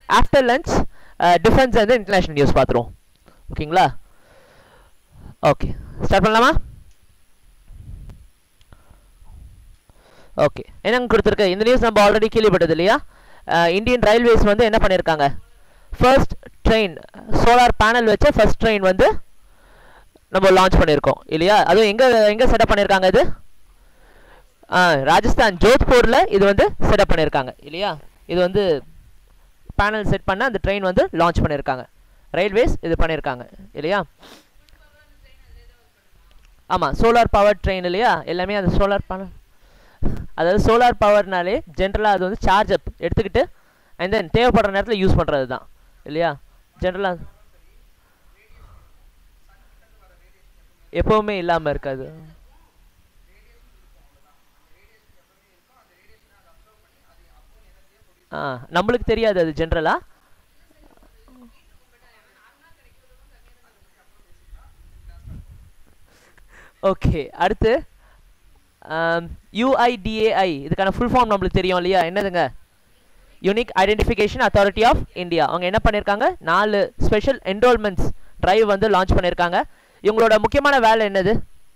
after lunch defence and international news பார்த்துருவோம் ஓகேங்களா okay start பண்ணலாமா ஓகே என்னங்க கொடுத்துருக்கு இந்த நியூஸ் நம்ம ஆல்ரெடி கேள்விப்பட்டது இல்லையா இந்தியன் ரயில்வேஸ் வந்து என்ன பண்ணியிருக்காங்க ஃபர்ஸ்ட் ட்ரெயின் சோலார் பேனல் வச்ச ஃபர்ஸ்ட் ட்ரெயின் வந்து நம்ம லான்ச் பண்ணியிருக்கோம் இல்லையா அதுவும் எங்கே எங்கே செட்டப் பண்ணியிருக்காங்க இது ஆ ராஜஸ்தான் ஜோத்பூரில் இது வந்து செட்டப் பண்ணியிருக்காங்க இல்லையா இது வந்து பேனல் செட் பண்ண அந்த ட்ரெயின் வந்து லான்ச் பண்ணியிருக்காங்க ரயில்வேஸ் இது பண்ணியிருக்காங்க இல்லையா ஆமாம் சோலார் பவர் ட்ரெயின் இல்லையா எல்லாமே அந்த சோலார் பேனல் அதாவது சோலார் பவர்னாலே ஜென்ரலாக அது வந்து சார்ஜ் அப் எடுத்துக்கிட்டு அண்ட் தென் தேவைப்படுற நேரத்தில் யூஸ் பண்ணுறது தான் இல்லையா ஜென்ரலாக எப்போவுமே இல்லாமல் இருக்காது ஆ நம்மளுக்கு தெரியாது அது ஜென்ரலா ஓகே அடுத்து யூஐடிஏஐ இதுக்கான ஃபுல் ஃபார்ம் நம்மளுக்கு தெரியும் இல்லையா என்னதுங்க Unique Identification Authority of India அவங்க என்ன பண்ணியிருக்காங்க நாலு ஸ்பெஷல் என்ரோல்மெண்ட்ஸ் ட்ரைவ் வந்து லான்ச் பண்ணியிருக்காங்க இவங்களோட முக்கியமான வேலை என்னது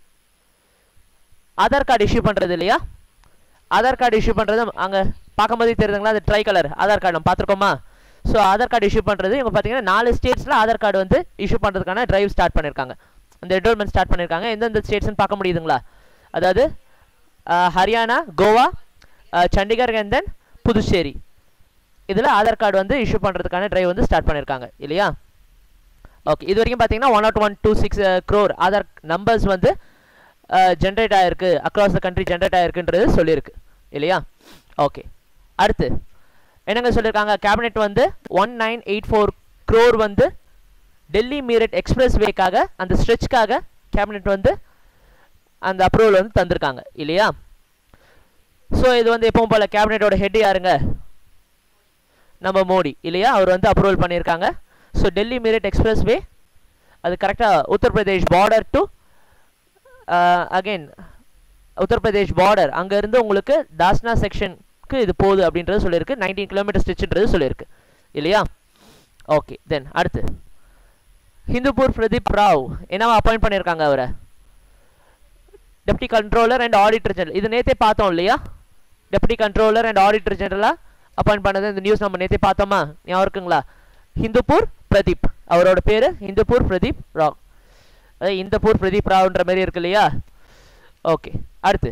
ஆதார் கார்டு இஷ்யூ பண்ணுறது இல்லையா ஆதார் கார்டு இஷ்யூ பண்ணுறது அங்கே பார்க்கும்போதே தெரியுதுங்களா அது ட்ரை கலர் ஆதார் கார்டு நம்ம பார்த்துருக்கோமா ஸோ ஆதார் கார்டு இஷ்யூ பண்ணுறது இவங்க பார்த்தீங்கன்னா நாலு ஸ்டேட்ஸில் ஆதார் கார்டு வந்து இஷ்யூ பண்ணுறதுக்கான டிரைவ் ஸ்டார்ட் பண்ணியிருக்காங்க அந்த என்ரோல்மெண்ட் ஸ்டார்ட் பண்ணியிருக்காங்க எந்தெந்த ஸ்டேட்ஸ்னு பார்க்க முடியுதுங்களா அதாவது ஹரியானா கோவா சண்டிகர் அண்ட் தென் புதுச்சேரி இதில் ஆதார் கார்டு வந்து இஷ்யூ பண்ணுறதுக்கான டிரைவ் வந்து ஸ்டார்ட் பண்ணியிருக்காங்க இல்லையா ஓகே இது வரைக்கும் பார்த்தீங்கன்னா one nought one two six crore Aadhaar numbers வந்து ஜென்ரேட் ஆகிருக்கு அக்ராஸ் த கண்ட்ரி ஜென்ரேட் ஆகிருக்குன்றது சொல்லியிருக்கு இல்லையா ஓகே அடுத்து என்னங்க சொல்லியிருக்காங்க கேபினெட் வந்து one nine eight four crore வந்து டெல்லி மீரட் எக்ஸ்பிரஸ் வேக்காக அந்த ஸ்ட்ரெச்க்காக கேபினெட் வந்து அந்த அப்ரூவல் வந்து தந்திருக்காங்க இல்லையா ஸோ இது வந்து எப்பவும் போல் கேபினெட்டோட ஹெட் யாருங்க நம்ம மோடி இல்லையா அவர் வந்து அப்ரூவல் பண்ணியிருக்காங்க ஸோ டெல்லி மீரட் எக்ஸ்பிரஸ் வே அது கரெக்டாக Uttar Pradesh border to again Uttar Pradesh border அங்கேருந்து உங்களுக்கு தாஸ்னா செக்ஷனுக்கு இது போகுது அப்படின்றது சொல்லியிருக்கு நைன்டீன் கிலோமீட்டர் ஸ்டிச்சுன்றது சொல்லியிருக்கு இல்லையா ஓகே தென் அடுத்து ஹிந்துபூர் பிரதீப் ராவ் என்னவா அப்பாயிண்ட் பண்ணியிருக்காங்க அவரை deputy controller and auditor general இது நேற்றே பார்த்தோம் இல்லையா டெப்டி கண்ட்ரோலர் அண்ட் ஆடிட்டர் ஜெனரலாக அப்பாயிண்ட் பண்ணது இந்த நியூஸ் நம்ம நேற்றே பார்த்தோமா ஞாபகம் இருக்குங்களா ஹிந்துபூர் பிரதீப் அவரோட பேர் ஹிந்துபூர் பிரதீப் ராவ் அதாவது இந்தப்பூர் பிரதீப் ராவ்ன்ற மாதிரி இருக்கு இல்லையா ஓகே அடுத்து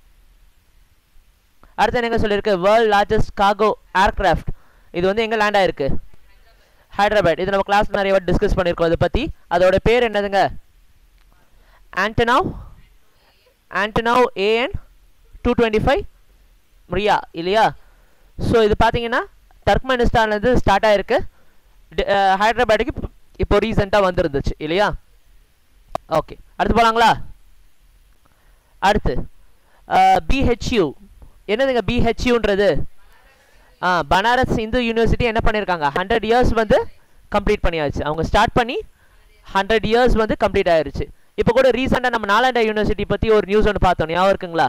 அடுத்து என்னங்க சொல்லியிருக்கு வேர்ல்ட் லார்ஜஸ்ட் காகோ ஏர்கிராஃப்ட் இது வந்து எங்கே லேண்ட் ஆயிருக்கு ஹைதராபாத் இது நம்ம கிளாஸ் நிறைய வாட்டி டிஸ்கஸ் பண்ணியிருக்கோம் இதை பற்றி அதோட பேர் என்னதுங்க Antonov Antonov AN two twenty five Mriya இல்லையா ஸோ இது பார்த்தீங்கன்னா டர்க்மெனிஸ்தான்லேருந்து ஸ்டார்ட் ஆயிருக்கு ஹைதராபாத்துக்கு இப்போ ரீசெண்டாக வந்துருந்துச்சு இல்லையா ஓகே அடுத்து போகலாங்களா அடுத்து பிஹெச்யூ என்னதுங்க பிஹெச்யூன்றது ஆ பனாரஸ் இந்து யூனிவர்சிட்டி என்ன பண்ணியிருக்காங்க ஹண்ட்ரட் இயர்ஸ் வந்து கம்ப்ளீட் பண்ணியாச்சு அவங்க ஸ்டார்ட் பண்ணி ஹண்ட்ரட் இயர்ஸ் வந்து கம்ப்ளீட் ஆயிருச்சு இப்போ கூட ரீசெண்டாக நம்ம நாலாண்டா யுனிவர்சிட்டி பற்றி ஒரு நியூஸ் ஒன்று பார்த்தோம் ஞாபகம் இருக்குங்களா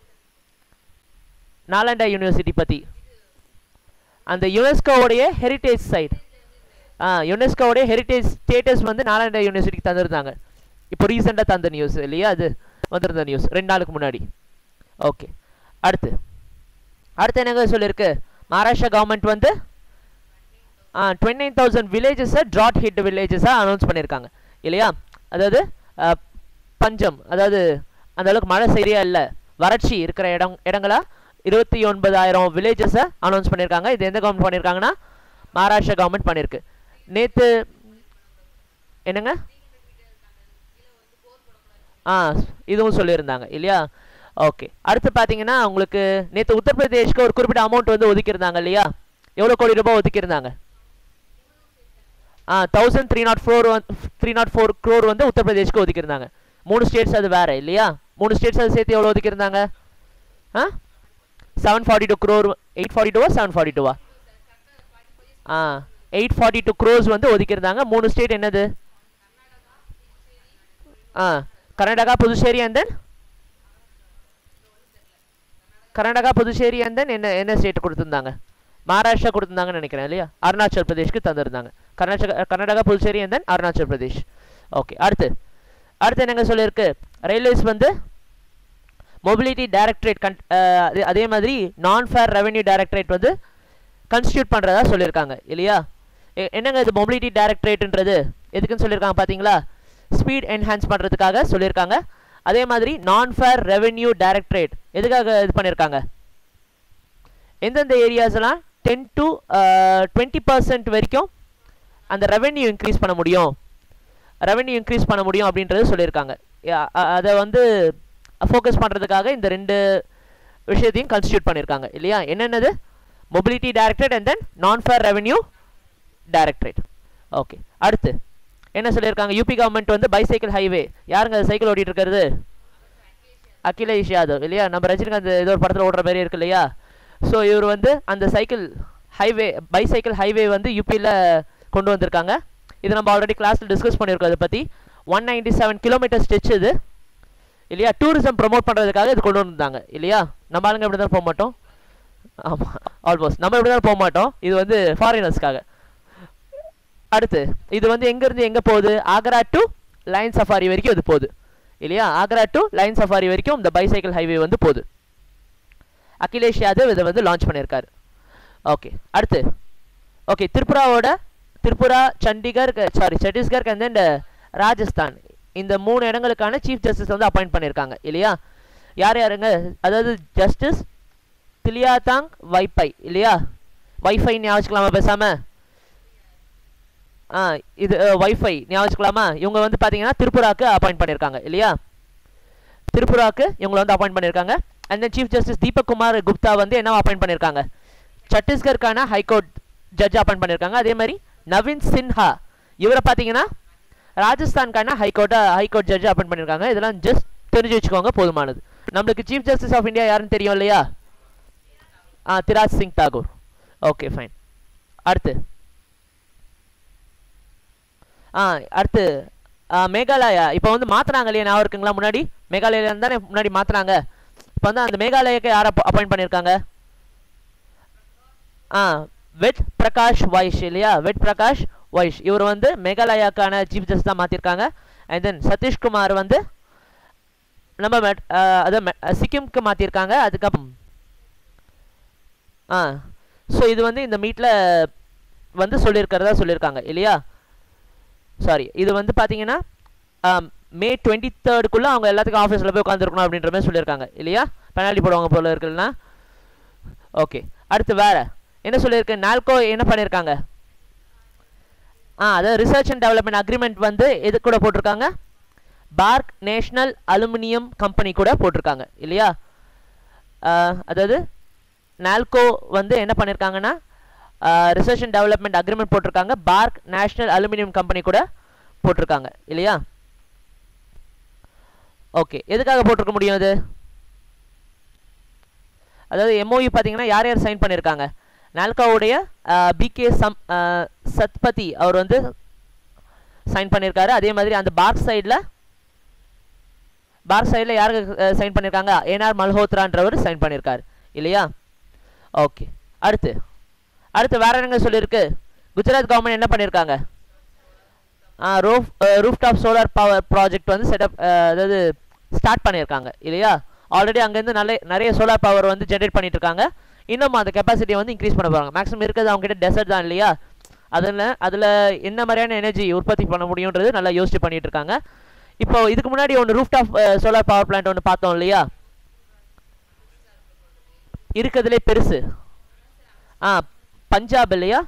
நாலாண்டா யுனிவர்சிட்டி பற்றி அந்த யுனெஸ்கோவுடைய ஹெரிட்டேஜ் சைட் ஆ யுனெஸ்கோவுடைய ஹெரிட்டேஜ் ஸ்டேட்டஸ் வந்து நாலாண்டா யூனிவர்சிட்டிக்கு தந்திருந்தாங்க இப்போ ரீசெண்டாக தந்த நியூஸ் இல்லையா அது வந்திருந்த நியூஸ் ரெண்டு நாளுக்கு முன்னாடி ஓகே அடுத்து அடுத்து என்னங்க சொல்லியிருக்கு மகாராஷ்டிரா கவர்மெண்ட் வந்து டுவெண்ட்டி நைன் தௌசண்ட் வில்லேஜஸை ட்ராட் ஹிட் வில்லேஜஸாக அனௌன்ஸ் பண்ணியிருக்காங்க இல்லையா அதாவது பஞ்சம் அதாவது அந்த அளவுக்கு மழை சரியா இல்லை வறட்சி இருக்கிற இடம் இடங்களா இருபத்தி ஒன்பதாயிரம் வில்லேஜஸை அனௌன்ஸ் பண்ணியிருக்காங்க இது எந்த கவர்மெண்ட் பண்ணியிருக்காங்கன்னா மகாராஷ்டிரா கவர்மெண்ட் பண்ணியிருக்கு நேற்று என்னங்க ஆ இதுவும் சொல்லியிருந்தாங்க இல்லையா ஓகே அடுத்து பார்த்தீங்கன்னா உங்களுக்கு நேற்று உத்தரப்பிரதேஷ்க்கு ஒரு குறிப்பிட்ட அமௌண்ட் வந்து ஒதுக்கியிருந்தாங்க இல்லையா எவ்வளோ கோடி ரூபாய் ஒதுக்கியிருந்தாங்க ஆ thousand three nought four three nought four crore வந்து உத்தரப்பிரதேஷ்க்கு ஒதுக்கியிருந்தாங்க மூணு ஸ்டேட்ஸ் அது வேறு இல்லையா மூணு ஸ்டேட்ஸ் அது சேர்த்து எவ்வளோ ஒதுக்கியிருந்தாங்க ஆ seven forty two crore eight forty டூவா செவன் ஃபார்ட்டி டூவா ஆ எயிட் ஃபார்ட்டி டூ க்ரோஸ் வந்து ஒதுக்கியிருந்தாங்க மூணு ஸ்டேட் என்னது ஆ Karnataka Puducherry and then Karnataka Puducherry and then என்ன என்ன ஸ்டேட் கொடுத்துருந்தாங்க மகாராஷ்டிரா கொடுத்துருந்தாங்கன்னு நினைக்கிறேன் இல்லையா அருணாச்சல் பிரதேஷ்க்கு தந்திருந்தாங்க Karnataka Karnataka Puducherry and then Arunachal Pradesh okay அடுத்து அடுத்து என்னங்க சொல்லியிருக்கு ரயில்வேஸ் வந்து மொபிலிட்டி டைரக்டரேட் கன் அதே அதே மாதிரி நான் ஃபேர் ரெவென்யூ டைரக்டரேட் வந்து கன்ஸ்டியூட் பண்ணுறதா சொல்லியிருக்காங்க இல்லையா எ- என்னங்க இது மொபிலிட்டி டைரக்டரேட்ன்றது எதுக்குன்னு சொல்லியிருக்காங்க பார்த்தீங்களா ஸ்பீட் என்ஹான்ஸ் பண்ணுறதுக்காக சொல்லியிருக்காங்க அதே மாதிரி நான் ஃபேர் ரெவென்யூ டைரக்டரேட் எதுக்காக இது பண்ணியிருக்காங்க எந்தெந்த ஏரியாஸ்லாம் டென் டு டுவெண்ட்டி பர்சன்ட் வரைக்கும் அந்த ரெவென்யூ இன்க்ரீஸ் பண்ண முடியும் ரெவென்யூ இன்க்ரீஸ் பண்ண முடியும் அப்படின்றது சொல்லியிருக்காங்க யா- அ- அதை வந்து ஃபோக்கஸ் பண்ணுறதுக்காக இந்த ரெண்டு விஷயத்தையும் கன்ஸ்டியூட் பண்ணியிருக்காங்க இல்லையா என்னென்னது mobility directorate and then non fare revenue directorate okay அடுத்து என்ன சொல்லியிருக்காங்க யூபி கவர்மெண்ட் வந்து பைசைக்கிள் ஹைவே யாருங்க சைக்கிள் ஓட்டிட்டு இருக்கிறது அகிலேஷ் யாதவ் இல்லையா நம்ம ரஜினிகாந்த் ஏதோ ஒரு படத்தில் ஓடுற மாதிரி இருக்கு இல்லையா ஸோ இவர் வந்து அந்த சைக்கிள் ஹைவே பைசைக்கிள் ஹைவே வந்து யூபியில் கொண்டு வந்திருக்காங்க இது நம்ம ஆல்ரெடி கிளாஸில் டிஸ்கஸ் பண்ணியிருக்கோம் அதை பற்றி one ninety seven kilometre stretch இது இல்லையா டூரிசம் ப்ரோமோட் பண்ணுறதுக்காக இது கொண்டு வந்திருந்தாங்க இல்லையா நம்ம ஆளுங்க இப்படி தான் போக மாட்டோம் ஆமாம் ஆல்மோஸ்ட் நம்ம இப்படி தான் போக மாட்டோம் இது வந்து ஃபாரினர்ஸ்க்காக அடுத்து இது வந்து எங்கேருந்து எங்கே போகுது ஆக்ரா டு லைன் சஃபாரி வரைக்கும் இது போகுது இல்லையா ஆக்ரா டு லைன் சஃபாரி வரைக்கும் இந்த பைசைக்கிள் ஹைவே வந்து போகுது அகிலேஷ் யாதவ் இதை வந்து லான்ச் பண்ணியிருக்காரு ஓகே அடுத்து ஓகே திரிபுராவோட Tripura Chandigarh sorry Chhattisgarh and then Rajasthan இந்த மூணு இடங்களுக்கான சீஃப் ஜஸ்டிஸ் வந்து அப்பாயிண்ட் பண்ணியிருக்காங்க இல்லையா யார் யாருங்க அதாவது ஜஸ்டிஸ் திலியாதாங் வைப்பை இல்லையா வைஃபை ஞாபகம் வச்சுக்கலாமா பேசாம ஆ இது வைஃபை ஞாபகம் வச்சுக்கலாமா இவங்க வந்து பார்த்தீங்கன்னா திரிபுராக்கு அப்பாயிண்ட் பண்ணியிருக்காங்க இல்லையா திரிபுராக்கு இவங்களை வந்து அப்பாயிண்ட் பண்ணியிருக்காங்க and then chief justice Deepak Kumar Gupta வந்து என்ன அப்பாயிண்ட் பண்ணியிருக்காங்க சத்தீஸ்கருக்கான ஹைகோர்ட் ஜட்ஜ் அப்பாயிண்ட் பண்ணியிருக்காங்க அதே மாதிரி நவீன் சின்ஹா இவரை பார்த்தீங்கன்னா ராஜஸ்தான்கான ஹைகோர்ட்டை ஹைகோர்ட் ஜட்ஜ் அப்பாயிண்ட் பண்ணியிருக்காங்க இதெல்லாம் ஜஸ்ட் தெரிஞ்சு வச்சுக்கோங்க போதுமானது நம்மளுக்கு சீஃப் ஜஸ்டிஸ் ஆஃப் இந்தியா யாருன்னு தெரியும் இல்லையா ஆ திராஜ் சிங் தாகூர் ஓகே ஃபைன் அடுத்து ஆ அடுத்து ஆ, மேகாலயா இப்போ வந்து மாத்துறாங்க இல்லையா ஞாபகம் இருக்குங்களா முன்னாடி மேகாலயா தானே முன்னாடி மாத்துறாங்க இப்போ வந்து அந்த மேகாலயாக்கு யாரை அப்பாயிண்ட் பண்ணியிருக்காங்க ஆ வெட் பிரகாஷ் வைஷ் இல்லையா வெட் பிரகாஷ் வைஷ் இவர் வந்து மேகாலயாக்கான சீஃப் ஜஸ்டிஸ் தான் மாற்றிருக்காங்க அண்ட் தென் சதீஷ்குமார் வந்து நம்ம மெட் அதான் மெ- சிக்கிம்க்கு மாற்றிருக்காங்க அதுக்கப்புறம் ஆ ஸோ இது வந்து இந்த மீட்டில் வந்து சொல்லியிருக்கிறதா சொல்லியிருக்காங்க இல்லையா சாரி இது வந்து பார்த்தீங்கன்னா மே டுவெண்ட்டி தேர்டுக்குள்ளே அவங்க எல்லாத்துக்கும் ஆஃபீஸில் போய் உட்காந்துருக்கணும் அப்படின்ற மாதிரி சொல்லியிருக்காங்க இல்லையா பெனால்ட்டி போடுவாங்க போல இருக்குல்ல ஓகே அடுத்து வேற என்ன சொல்லியிருக்கு நால்கோ என்ன பண்ணியிருக்காங்க ஆ அதாவது ரிசர்ச் அண்ட் டெவலப்மெண்ட் அக்ரிமெண்ட் வந்து எது கூட போட்டிருக்காங்க பார்க் நேஷனல் அலுமினியம் கம்பெனி கூட போட்டிருக்காங்க இல்லையா ஆ, அதாவது நால்கோ வந்து என்ன பண்ணியிருக்காங்கன்னா ரிசர்ச் அண்ட் டெவலப்மெண்ட் அக்ரிமெண்ட் போட்டிருக்காங்க பார்க் நேஷனல் அலுமினியம் கம்பெனி கூட போட்டிருக்காங்க இல்லையா ஓகே எதுக்காக போட்டிருக்க முடியும் அது அதாவது எம்ஓயு பார்த்தீங்கன்னா யார் யார் சைன் பண்ணியிருக்காங்க நால்காவுடைய பிகே சம் அஹ், சத்பதி அவர் வந்து சைன் பண்ணியிருக்காரு அதே மாதிரி அந்த பார்க் சைடில் பார்க் சைடில் யாருக்கு சைன் பண்ணியிருக்காங்க ஏனார் மல்ஹோத்ரான்றவர் சைன் பண்ணியிருக்காரு இல்லையா ஓகே அடுத்து அடுத்து வேற என்னங்க சொல்லியிருக்கு குஜராத் கவர்மெண்ட் என்ன பண்ணியிருக்காங்க roof roof top solar power project வந்து செட்டப் அதாவது ஸ்டார்ட் பண்ணியிருக்காங்க இல்லையா ஆல்ரெடி அங்கேருந்து நல்ல நிறைய சோலார் பவர் வந்து ஜென்ரேட் பண்ணிட்டு இருக்காங்க இன்னும் அந்த கெப்பாசிட்டியை வந்து இன்க்ரீஸ் பண்ண போகிறாங்க மேக்ஸிமம் இருக்கிறது அவங்க கிட்ட டெசர்ட் தான் இல்லையா அதில் அதில் என்ன மாதிரியான எனர்ஜி உற்பத்தி பண்ண முடியுன்றது நல்லா யோசிச்சு பண்ணிட்டு இருக்காங்க இப்போ இதுக்கு முன்னாடி ஒன்று roof top solar power plant ஒன்று பார்த்தோம் இல்லையா இருக்கிறதுலே பெருசு ஆ பஞ்சாப் இல்லையா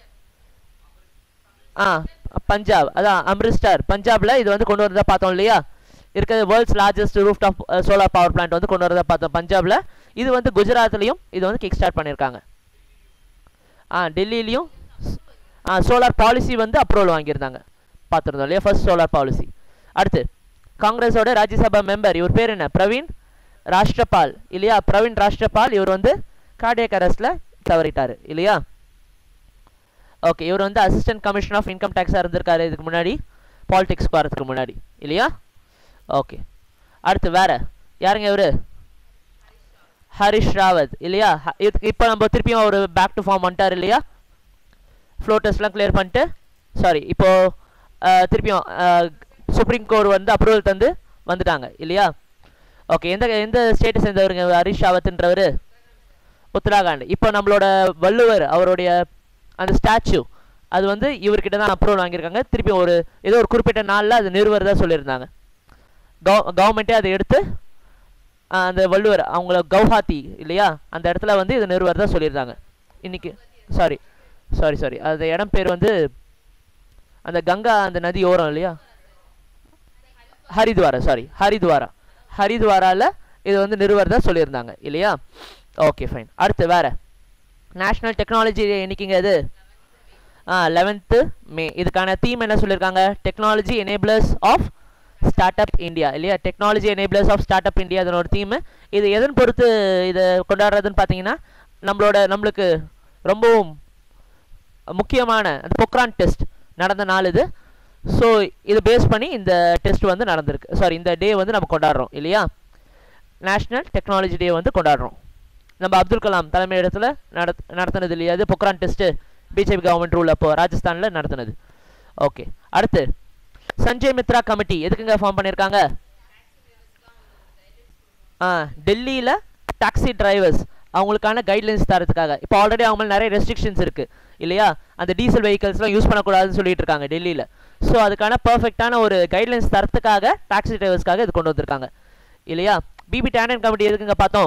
ஆ பஞ்சாப் அதான் அம்ரிஸ்டர் பஞ்சாப்ல இது வந்து கொண்டு வரதா பார்த்தோம் இல்லையா இருக்கிறது world's largest roof top solar power plant வந்து கொண்டு வரதா பார்த்தோம் பஞ்சாப்ல இது வந்து குஜராத்லையும் இது வந்து கிக் ஸ்டார்ட் பண்ணியிருக்காங்க ஆ டெல்லியிலையும் ஆ சோலார் பாலிசி வந்து அப்ரூவல் வாங்கியிருந்தாங்க பார்த்துருந்தோம் இல்லையா ஃபர்ஸ்ட் சோலார் பாலிசி அடுத்து காங்கிரஸோட ராஜ்யசபா மெம்பர் இவர் பேர் என்ன பிரவீன் ராஷ்டிரபால் இல்லையா பிரவீன் ராஷ்டிரபால் இவர் வந்து கார்டியக் அரெஸ்ட்ல தவறிட்டாரு இல்லையா ஓகே இவர் வந்து அசிஸ்டன்ட் கமிஷனர் ஆஃப் இன்கம் டேக்ஸாக இருந்திருக்காரு இதுக்கு முன்னாடி பாலிடிக்ஸ்க்கு வரதுக்கு முன்னாடி இல்லையா ஓகே அடுத்து வேற யாருங்க இவர் ஹரிஷ் ராவத் இல்லையா ஹ- இது- இப்போ நம்ம திருப்பியும் ஒரு பேக் டு ஃபார்ம் வந்துட்டார் இல்லையா ஃப்ளோ டெஸ்ட்லாம் கிளியர் பண்ணிட்டு சாரி இப்போ அஹ், திருப்பியும் சுப்ரீம் கோர்ட் வந்து அப்ரூவல் தந்து வந்துட்டாங்க இல்லையா ஓகே எந்த எந்த ஸ்டேட்டை சேர்ந்தவருங்க ஹரிஷ் ராவத்ன்றவர் உத்தராகண்ட் இப்போ நம்மளோட வள்ளுவர் அவருடைய அந்த ஸ்டாச்சு அது வந்து இவர்கிட்ட தான் அப்ரூவல் வாங்கியிருக்காங்க திருப்பி ஒரு ஏதோ ஒரு குறிப்பிட்ட நாளில் அது நிறுவறதா சொல்லியிருந்தாங்க கவ கவர்மெண்ட்டே அதை எடுத்து ஆஹ், அந்த வள்ளுவர் அவங்கள கவுஹாத்தி இல்லையா அந்த இடத்துல வந்து இது நிறுவறதா சொல்லியிருந்தாங்க இன்னைக்கு சாரி சாரி சாரி அந்த இடம் பேர் வந்து அந்த கங்கா அந்த நதி ஓரம் இல்லையா ஹரித்வாரா சாரி ஹரித்வாரா ஹரித்வாரால இது வந்து நிறுவறதா சொல்லியிருந்தாங்க இல்லையா ஓகே ஃபைன் அடுத்து வேற நேஷ்னல் டெக்னாலஜி என்னைக்குங்க இது ஆ லெவன்த்து மே இதுக்கான தீம் என்ன சொல்லியிருக்காங்க technology enablers of start up India இல்லையா technology enablers of start up India அதனோட தீம் இது எதன் பொறுத்து இதை கொண்டாடுறதுன்னு பார்த்தீங்கன்னா நம்மளோட நம்மளுக்கு ரொம்பவும் முக்கியமான அந்த பொக்ரான் டெஸ்ட் நடந்த நாள் இது ஸோ இது பேஸ் பண்ணி இந்த டெஸ்ட் வந்து நடந்திருக்கு சாரி இந்த டே வந்து நம்ம கொண்டாடுறோம் இல்லையா நேஷ்னல் டெக்னாலஜி டே வந்து கொண்டாடுறோம் நம்ம அப்துல் கலாம் தலைமையிடத்தில் நடத் நடத்தினது இல்லையா அது Pokhran test BJP government rule அப்போ ராஜஸ்தானில் நடத்தினது ஓகே அடுத்து சஞ்சய் மித்ரா கமிட்டி எதுக்குங்க ஃபார்ம் பண்ணியிருக்காங்க ஆ டெல்லியில் டாக்ஸி டிரைவர்ஸ் அவங்களுக்கான கைட்லைன்ஸ் தரதுக்காக இப்போ ஆல்ரெடி அவங்க மேல நிறைய ரெஸ்ட்ரிக்ஷன்ஸ் இருக்குது இல்லையா அந்த டீசல் வெஹிக்கல்ஸ்லாம் யூஸ் பண்ணக்கூடாதுன்னு சொல்லிட்டு இருக்காங்க டெல்லியில் ஸோ அதுக்கான பர்ஃபெக்டான ஒரு கைட்லைன்ஸ் தரத்துக்காக டாக்ஸி டிரைவர்ஸ்க்காக இது கொண்டு வந்திருக்காங்க இல்லையா பிபி டேண்டன் கமிட்டி எதுக்குங்க பார்த்தோம்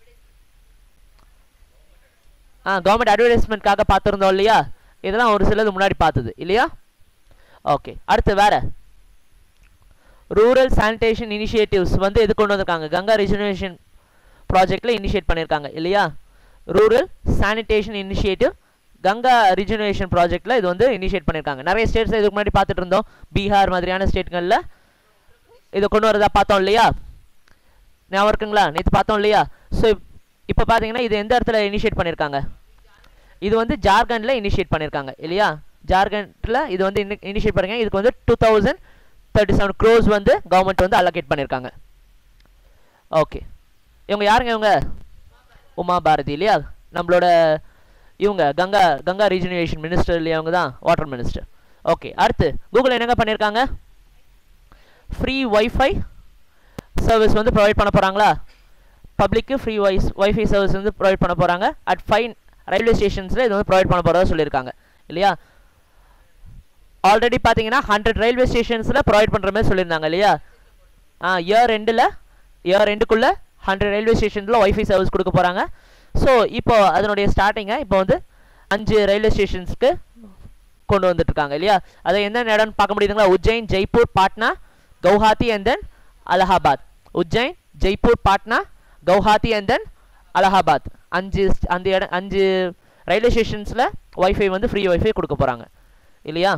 ஆ கவர்மெண்ட் அட்வர்டைஸ்மெண்ட்காக பார்த்துருந்தோம் இல்லையா இதெல்லாம் ஒரு சிலது முன்னாடி பார்த்தது இல்லையா ஓகே அடுத்து வேற ரூரல் சானிடேஷன் இனிஷியேட்டிவ்ஸ் வந்து எது கொண்டு வந்திருக்காங்க கங்கா ரிஜுனேஷன் ப்ராஜெக்டில் இனிஷியேட் பண்ணியிருக்காங்க இல்லையா rural sanitation initiative Ganga rejuvenation ப்ராஜெக்டில் இது வந்து இனிஷியேட் பண்ணியிருக்காங்க நிறைய ஸ்டேட்ஸ் இதுக்கு முன்னாடி பார்த்துட்டு இருந்தோம் பீகார் மாதிரியான ஸ்டேட்களில் இதை கொண்டு வரதா பார்த்தோம் இல்லையா ஞாபகம் இருக்குங்களா நேற்று பார்த்தோம் இல்லையா ஸோ இப்போ பார்த்தீங்கன்னா இது எந்த இடத்துல இனிஷியேட் பண்ணியிருக்காங்க இது வந்து ஜார்க்கண்டில் இனிஷியேட் பண்ணியிருக்காங்க இல்லையா ஜார்க்கண்டில் இது வந்து இனிஷியேட் பண்ணிருக்காங்க இதுக்கு வந்து two thousand thirty seven crores வந்து கவர்மெண்ட் வந்து அலோகேட் பண்ணியிருக்காங்க ஓகே இவங்க யாருங்க இவங்க உமா பாரதி இல்லையா நம்மளோட இவங்க கங்கா கங்கா ரீஜனரேஷன் மினிஸ்டர் இல்லையா அவங்க தான் வாட்டர் மினிஸ்டர் ஓகே அடுத்து கூகுள் என்னங்க பண்ணியிருக்காங்க ஃப்ரீ ஒய்ஃபை சர்வீஸ் வந்து ப்ரொவைட் பண்ண போகிறாங்களா பப்ளிக்கு ஃப்ரீ வைஸ் ஒய்ஃபை சர்வீஸ் வந்து ப்ரொவைட் பண்ண போகிறாங்க அட் ஃபைன் ரயில்வே ஸ்டேஷன்ஸில் இது வந்து ப்ரொவைட் பண்ண போகிறதா சொல்லியிருக்காங்க இல்லையா ஆல்ரெடி பார்த்தீங்கன்னா ஹண்ட்ரட் ரயில்வே ஸ்டேஷன்ஸில் ப்ரொவைட் பண்ணுற மாதிரி சொல்லியிருந்தாங்க இல்லையா ஆ இயர் ரெண்டில் இயர் ரெண்டுக்குள்ளே ஹண்ட்ரட் ரயில்வே ஸ்டேஷனில் ஒய்ஃபை சர்வீஸ் கொடுக்க போகிறாங்க ஸோ இப்போ அதனுடைய ஸ்டார்டிங்கை இப்போ வந்து அஞ்சு ரயில்வே ஸ்டேஷன்ஸ்க்கு கொண்டு வந்துட்டுருக்காங்க இல்லையா அதை எந்தெந்த இடம்னு பார்க்க முடியுதுங்களா Ujjain Jaipur Patna Guwahati and then Allahabad Ujjain Jaipur Patna Guwahati and then Allahabad அஞ்சு st- அந்த இடம் அஞ்சு ரயில்வே ஸ்டேஷன்ஸில் ஒய்ஃபை வந்து ஃப்ரீ ஒய்ஃபை கொடுக்க போகிறாங்க இல்லையா